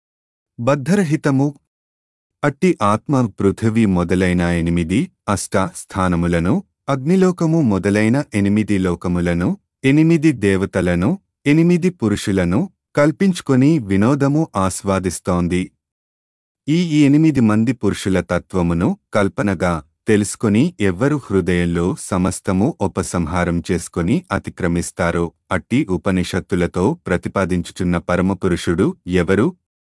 బద్ధరహితము అట్టి ఆత్మ పృథివీ మొదలైన ఎనిమిది అష్ట స్థానములను అగ్నిలోకము మొదలైన ఎనిమిది లోకములను ఎనిమిది దేవతలను ఎనిమిది పురుషులను కల్పించుకొని వినోదము ఆస్వాదిస్తోంది ఈ ఎనిమిది మంది పురుషుల తత్వమును కల్పనగా తెలుసుకొని ఎవ్వరు హృదయంలో సమస్తము ఉపసంహారం చేసుకొని అతిక్రమిస్తారో అట్టి ఉపనిషత్తులతో ప్రతిపాదించుచున్న పరమపురుషుడు ఎవరు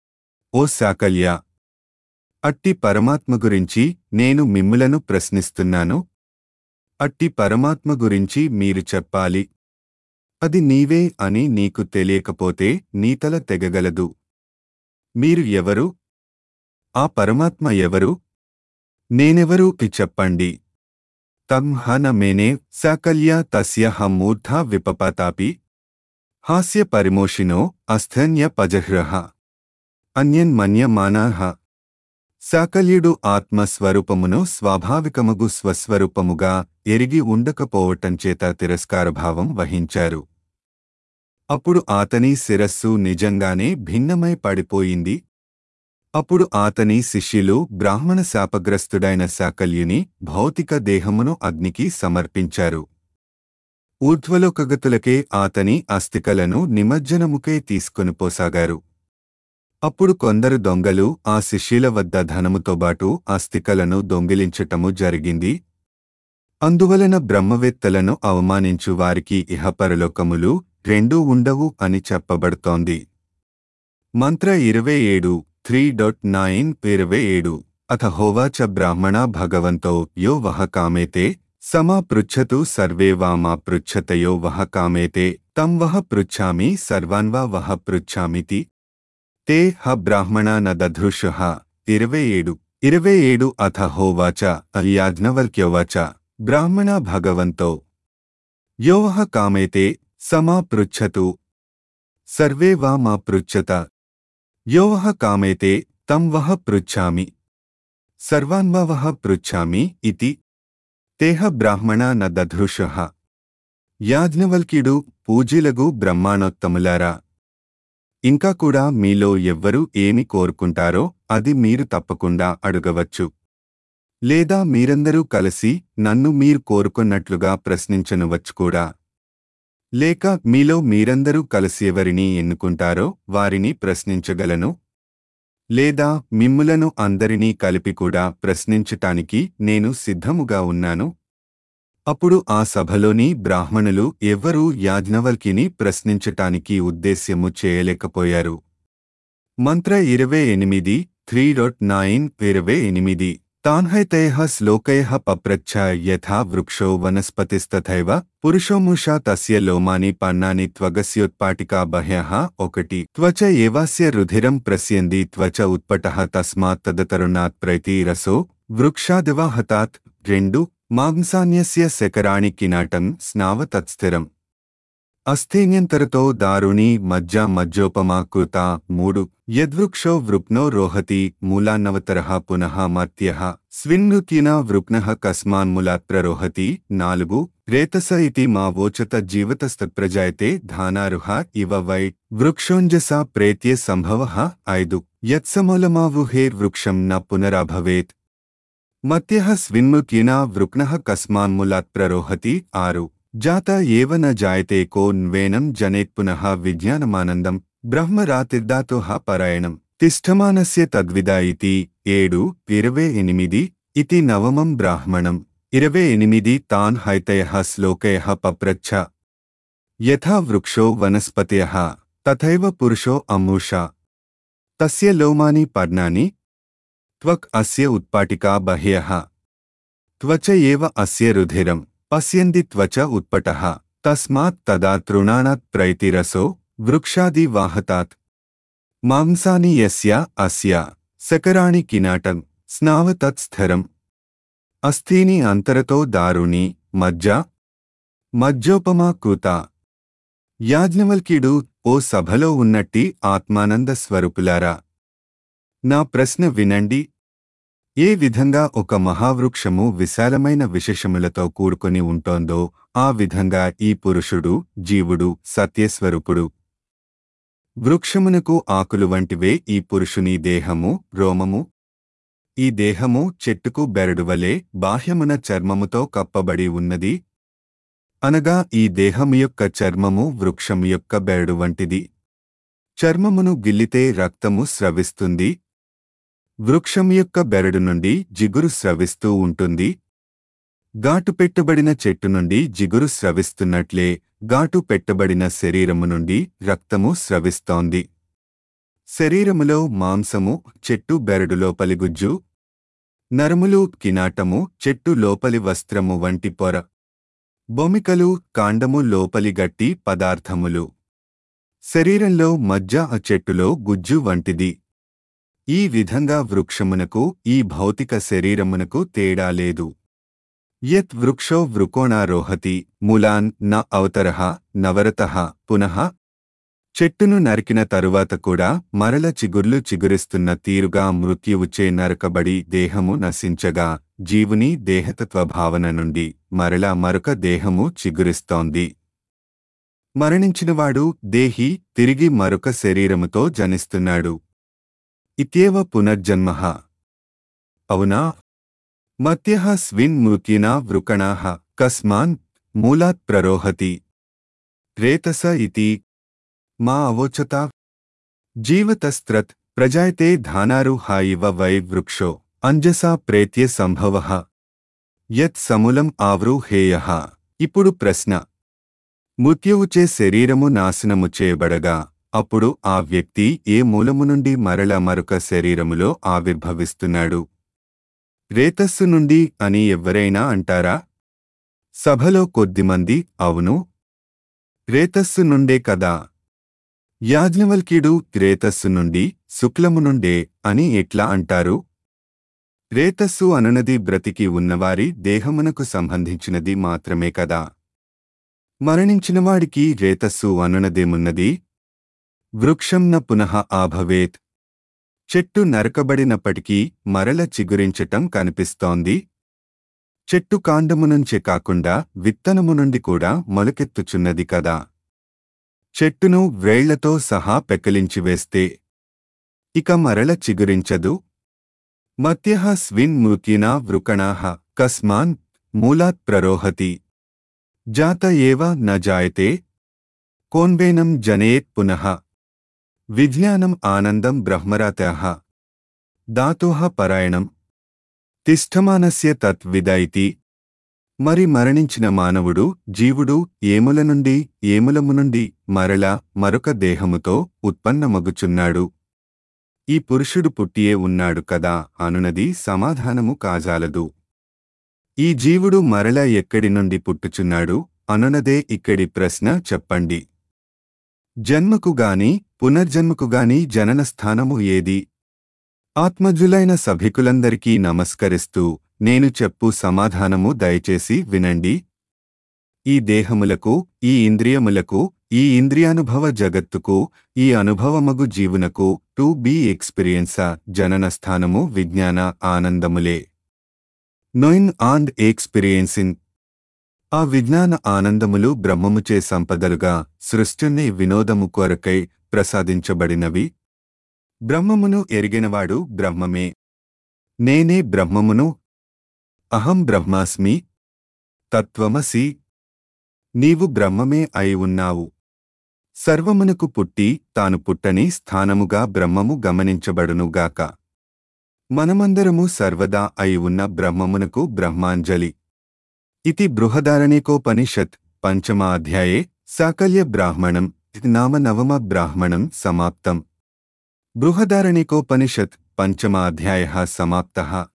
ఓ శాకల్య అట్టి పరమాత్మ గురించి నేను మిమ్ములను ప్రశ్నిస్తున్నాను అట్టి పరమాత్మ గురించి మీరు చెప్పాలి అది నీవే అని నీకు తెలియకపోతే నీతల తెగగలదు మీరు ఎవరు ఆ పరమాత్మ ఎవరు నేనెవరు ఇ చెప్పండి తం హన మేనే సాకల్య తస్య హ మూర్ధా విపపతాపి హాస్య పరిమోషినో అస్థన్య పజహ్రః అన్యన్మన్యమానాః సాకల్యుడు ఆత్మస్వరూపమును స్వాభావికముగు స్వస్వరూపముగా ఎరిగి ఉండకపోవటంచేత తిరస్కారభావం వహించారు అప్పుడు ఆతని శిరస్సు నిజంగానే భిన్నమై పడిపోయింది అప్పుడు ఆతని శిష్యులు బ్రాహ్మణ శాపగ్రస్తుడైన శాకల్యుని భౌతిక దేహమును అగ్నికి సమర్పించారు ఊర్ధ్వలోకగతులకే ఆతని అస్థికలను నిమజ్జనముకే తీసుకొని పోసాగారు అప్పుడు కొందరు దొంగలు ఆ శిష్యుల వద్ద ధనముతోబాటు అస్థికలను దొంగిలించటము జరిగింది అందువలన బ్రహ్మవేత్తలను అవమానించు వారికి ఇహపరలోకములు రెండూ ఉండవు అని చెప్పబడుతోంది మంత్ర ఇరవై ఏడు త్రీ డాట్ నైన్ ఇరవై ఏడు అథ హోవాచ బ్రాహ్మణ భగవంతో యో వహ కామేతే సమా పృచ్ఛతు సర్వే వామా పృచ్ఛతయో వహ కామేతే తం వహ పృచ్ఛామి సర్వాన్వా వహ పృచ్ఛామితి తే హ బ్రాహ్మణ న దధృష ఇరవై ఏడు ఇరవై ఏడు అథ హోవాచ యాజ్ఞవల్క్యోవాచ బ్రాహ్మణ భగవంతో యో వహ కామేతే సమా పృచ్ఛతు సర్వే వా మా పృచ్ఛత యో వహ కామేతే తం వహ పృచ్ఛామి సర్వాన్వా వహ పృచ్ఛామి ఇతి తేహ బ్రాహ్మణ న దధృష యాజ్ఞవల్క్యుడు పూజిలగు బ్రహ్మాణోత్తములారా ఇంకా కూడా మీలో ఎవ్వరు ఏమి కోరుకుంటారో అది మీరు తప్పకుండా అడగవచ్చు లేదా మీరందరూ కలిసి నన్ను మీరు కోరుకున్నట్లుగా ప్రశ్నించనువచ్చు కూడా లేక మీలో మీరందరూ కలిసి ఎవరిని ఎన్నుకుంటారో వారిని ప్రశ్నించగలను లేదా మిమ్ములను అందరినీ కలిపి కూడా ప్రశ్నించటానికి నేను సిద్ధముగా ఉన్నాను అప్పుడు ఆ సభలోని బ్రాహ్మణులు ఎవ్వరూ యాజ్ఞవల్కిని ప్రశ్నించటానికి ఉద్దేశ్యము చేయలేకపోయారు మంత్ర ఇరవై ఎనిమిది త్రీ డాట్ నైన్ ఇరవై ఎనిమిది తాన్హైతయ శ్లోకయ పప్రచ్ఛ యథా వృక్షో వనస్పతిస్తథైవ పురుషోముషా తస్య లోమాని పన్నాని త్వగస్యోత్పాటికా బహ్యః ఒకటి త్వచ ఏవాస్య రుధిరం ప్రస్యంది త్వచ ఉత్పటః తస్మాత్ తదతరుణాత్ ప్రైతీరసో వృక్షాదివాహతాత్ రెండు మాంసాన్యస్య శకరాణి కినాటం స్నావ తత్స్థిరం అస్థేన్యంతరతో దారుణి మజ్జ మజ్జోపమా కృత మూడు యద్వృక్షో వృప్నో రోహతి మూలాన్నవతరః పునః మర్త్యః స్విన్నృత్యినా వృప్నః కస్మాన్మూలాత్ర రోహతి నాలుగు రేతస ఇతి మా వోచత జీవతస్తత్ప్రజాయతే ధానారుహ ఇవ వై వృక్షోంజసా ప్రేత్యే సంభవః ఐదు యత్సమూలమావుహేర్వృక్షం న పునరాభవేత్ మత్యః స్విన్ముత్యినా వృక్నః కస్మాన్మూలాత్ర రోహతి ఆరు జాత ఏవ న జాయతే కో న్వేనం జనేత్పునః విజ్ఞానమానందం బ్రహ్మరాతిర్దాతోః పరాయణం తిష్టమానస్య తద్విద ఇతి ఏడు ఇరవై ఎనిమిది ఇతి నవమం బ్రాహ్మణం ఇరవై ఎనిమిది తాన్ హైతయః శ్లోకయః పప్రచ్ఛ యథా వృక్షో వనస్పతయః తథైవ పురుషో అమూషా తస్య లోమాని పర్ణాని త్వక్ అస్య ఉత్పాటికా బహ్యః త్వచ ఏవ అస్య రుధిరం పశ్యంది త్వచ ఉత్పటః తస్మాత్ తదా తృణానాత్ ప్రైతిరసో వృక్షాది వాహతాత్ మాంసాని యస్య అస్య సకరాణి కినాటం స్నావ తత్స్థిరం అస్థీని అంతరతో దారుణి మజ్జ మజ్జోపమా కూత యాజ్ఞవల్క్యుడు ఓ సభలో ఉన్నట్టి ఆత్మానంద స్వరూపులారా నా ప్రశ్న వినండి ఏ విధంగా ఒక మహావృక్షము విశాలమైన విశేషములతో కూడుకొని ఉంటోందో ఆ విధంగా ఈ పురుషుడు జీవుడు సత్యస్వరూపుడు వృక్షమునకు ఆకులు వంటివే ఈ పురుషుని దేహము రోమము ఈ దేహము చెట్టుకు బెరడువలే బాహ్యమున చర్మముతో కప్పబడి ఉన్నది అనగా ఈ దేహము యొక్క చర్మము వృక్షము యొక్క బెరడు వంటిది చర్మమును గిల్లితే రక్తము స్రవిస్తుంది వృక్షం యొక్క బెరడు నుండి జిగురు స్రవిస్తూ ఉంటుంది ఘాటు పెట్టబడిన చెట్టు నుండి జిగురు స్రవిస్తున్నట్లే ఘాటు పెట్టబడిన శరీరము నుండి రక్తము స్రవిస్తోంది శరీరములో మాంసము చెట్టు బెరడు లోపలి గుజ్జు నరములు కినాటము చెట్టు లోపలి వస్త్రము వంటి పొర బొమికలు కాండము లోపలి గట్టి పదార్థములు శరీరంలో మజ్జ ఆ చెట్టులో గుజ్జు వంటిది ఈ విధంగా వృక్షమునకు ఈ భౌతిక శరీరమునకు తేడా లేదు యత్ వృక్షో వృకోణారోహతి మూలాన్ న అవతరః నవరతః పునః చెట్టును నరికిన తరువాత కూడా మరల చిగుర్లు చిగురిస్తున్న తీరుగా మృత్యువుచే నరకబడి దేహము నశించగా జీవుని దేహతత్వ భావన నుండి మరలా మరొక దేహము చిగురిస్తోంది మరణించినవాడు దేహి తిరిగి మరొక శరీరముతో జనిస్తున్నాడు ఇత్యేవ పునర్జన్మ అవునా మత్యః స్విన్ మృత్యునా వృకణాః కస్మాన్ మూలాత్ ప్రరోహతి రేతస ఇతి మా అవోచత జీవతస్త్రత్ ప్రజాయతే ధానారుహ ఇవ వై వృక్షో అంజసా ప్రేత్య సంభవ యత్ సమూలం ఆవృహేయ ఇప్పుడు ప్రశ్న మృత్యువుచే శరీరము నాశనము చేయబడగా అప్పుడు ఆ వ్యక్తి ఏ మూలము నుండి మరల మరొక శరీరములో ఆవిర్భవిస్తున్నాడు రేతస్సు నుండి అని ఎవ్వరైనా అంటారా సభలో కొద్దిమంది అవును రేతస్సు నుండే కదా యాజ్ఞవల్క్యుడు రేతస్సు నుండి శుక్లము నుండే అని ఎట్లా అంటారు రేతస్సు అనునది బ్రతికి ఉన్నవారి దేహమునకు సంబంధించినది మాత్రమే కదా మరణించినవాడికి రేతస్సు అనునదేమున్నది వృక్షం న పునః ఆభవేత్ చెట్టు నరకబడినప్పటికీ మరల చిగురించటం కనిపిస్తోంది చెట్టు కాండమునుంచే కాకుండా విత్తనము నుండి కూడా మొలకెత్తుచున్నది కదా చెట్టును వ్రేళ్లతో సహా పెకలించివేస్తే ఇక మరల చిగురించదు మత్యః స్విన్ మృత్యునా వృకణాః కస్మాన్ మూలాత్ ప్రరోహతి జాత ఏవ న జాయతే కోన్వేనం జనేత్ పునః విజ్ఞానం ఆనందం బ్రహ్మరాతః దాతోః పరాయణం తిష్టమానస్య తత్విద ఇతి మరి మరణించిన మానవుడు జీవుడు ఏముల నుండి ఏములము నుండి మరల మరొక దేహముతో ఉత్పన్నమగుచున్నాడు ఈ పురుషుడు పుట్టియే ఉన్నాడు కదా అనునది సమాధానము కాజాలదు ఈ జీవుడు మరల ఎక్కడి నుండి పుట్టుచున్నాడు అనునదే ఇక్కడి ప్రశ్న చెప్పండి జన్మకుగాని పునర్జన్మకుగాని జనన స్థానము ఏది ఆత్మజులైన సభికులందరికీ నమస్కరిస్తూ నేను చెప్పు సమాధానము దయచేసి వినండి ఈ దేహములకు ఈ ఇంద్రియములకు ఈ ఇంద్రియానుభవ జగత్తుకు ఈ అనుభవమగు జీవునకు టు బీ ఎక్స్పీరియన్స జనన స్థానము విజ్ఞాన ఆనందములే నోయిన్ ఆండ్ ఎక్స్పీరియన్సింగ్ ఆ విజ్ఞాన ఆనందములు బ్రహ్మముచే సంపదలుగా సృష్టిని వినోదము కొరకై ప్రసాదించబడినవి బ్రహ్మమును ఎరిగినవాడు బ్రహ్మమే నేనే బ్రహ్మమును అహం బ్రహ్మాస్మి తత్వమసి నీవు బ్రహ్మమే అయి ఉన్నావు సర్వమునకు పుట్టి తాను పుట్టని స్థానముగా బ్రహ్మము గమనించబడునుగాక మనమందరము సర్వదా అయి ఉన్న బ్రహ్మమునకు బ్రహ్మాంజలి ఇతి బృహదారణికోపనిషత్ పంచమ అధ్యాయే సాకల్య బ్రాహ్మణం నామ నవమ బ్రాహ్మణం సమాప్తం బృహదారణికోపనిషత్ పంచమ అధ్యాయ సమాప్త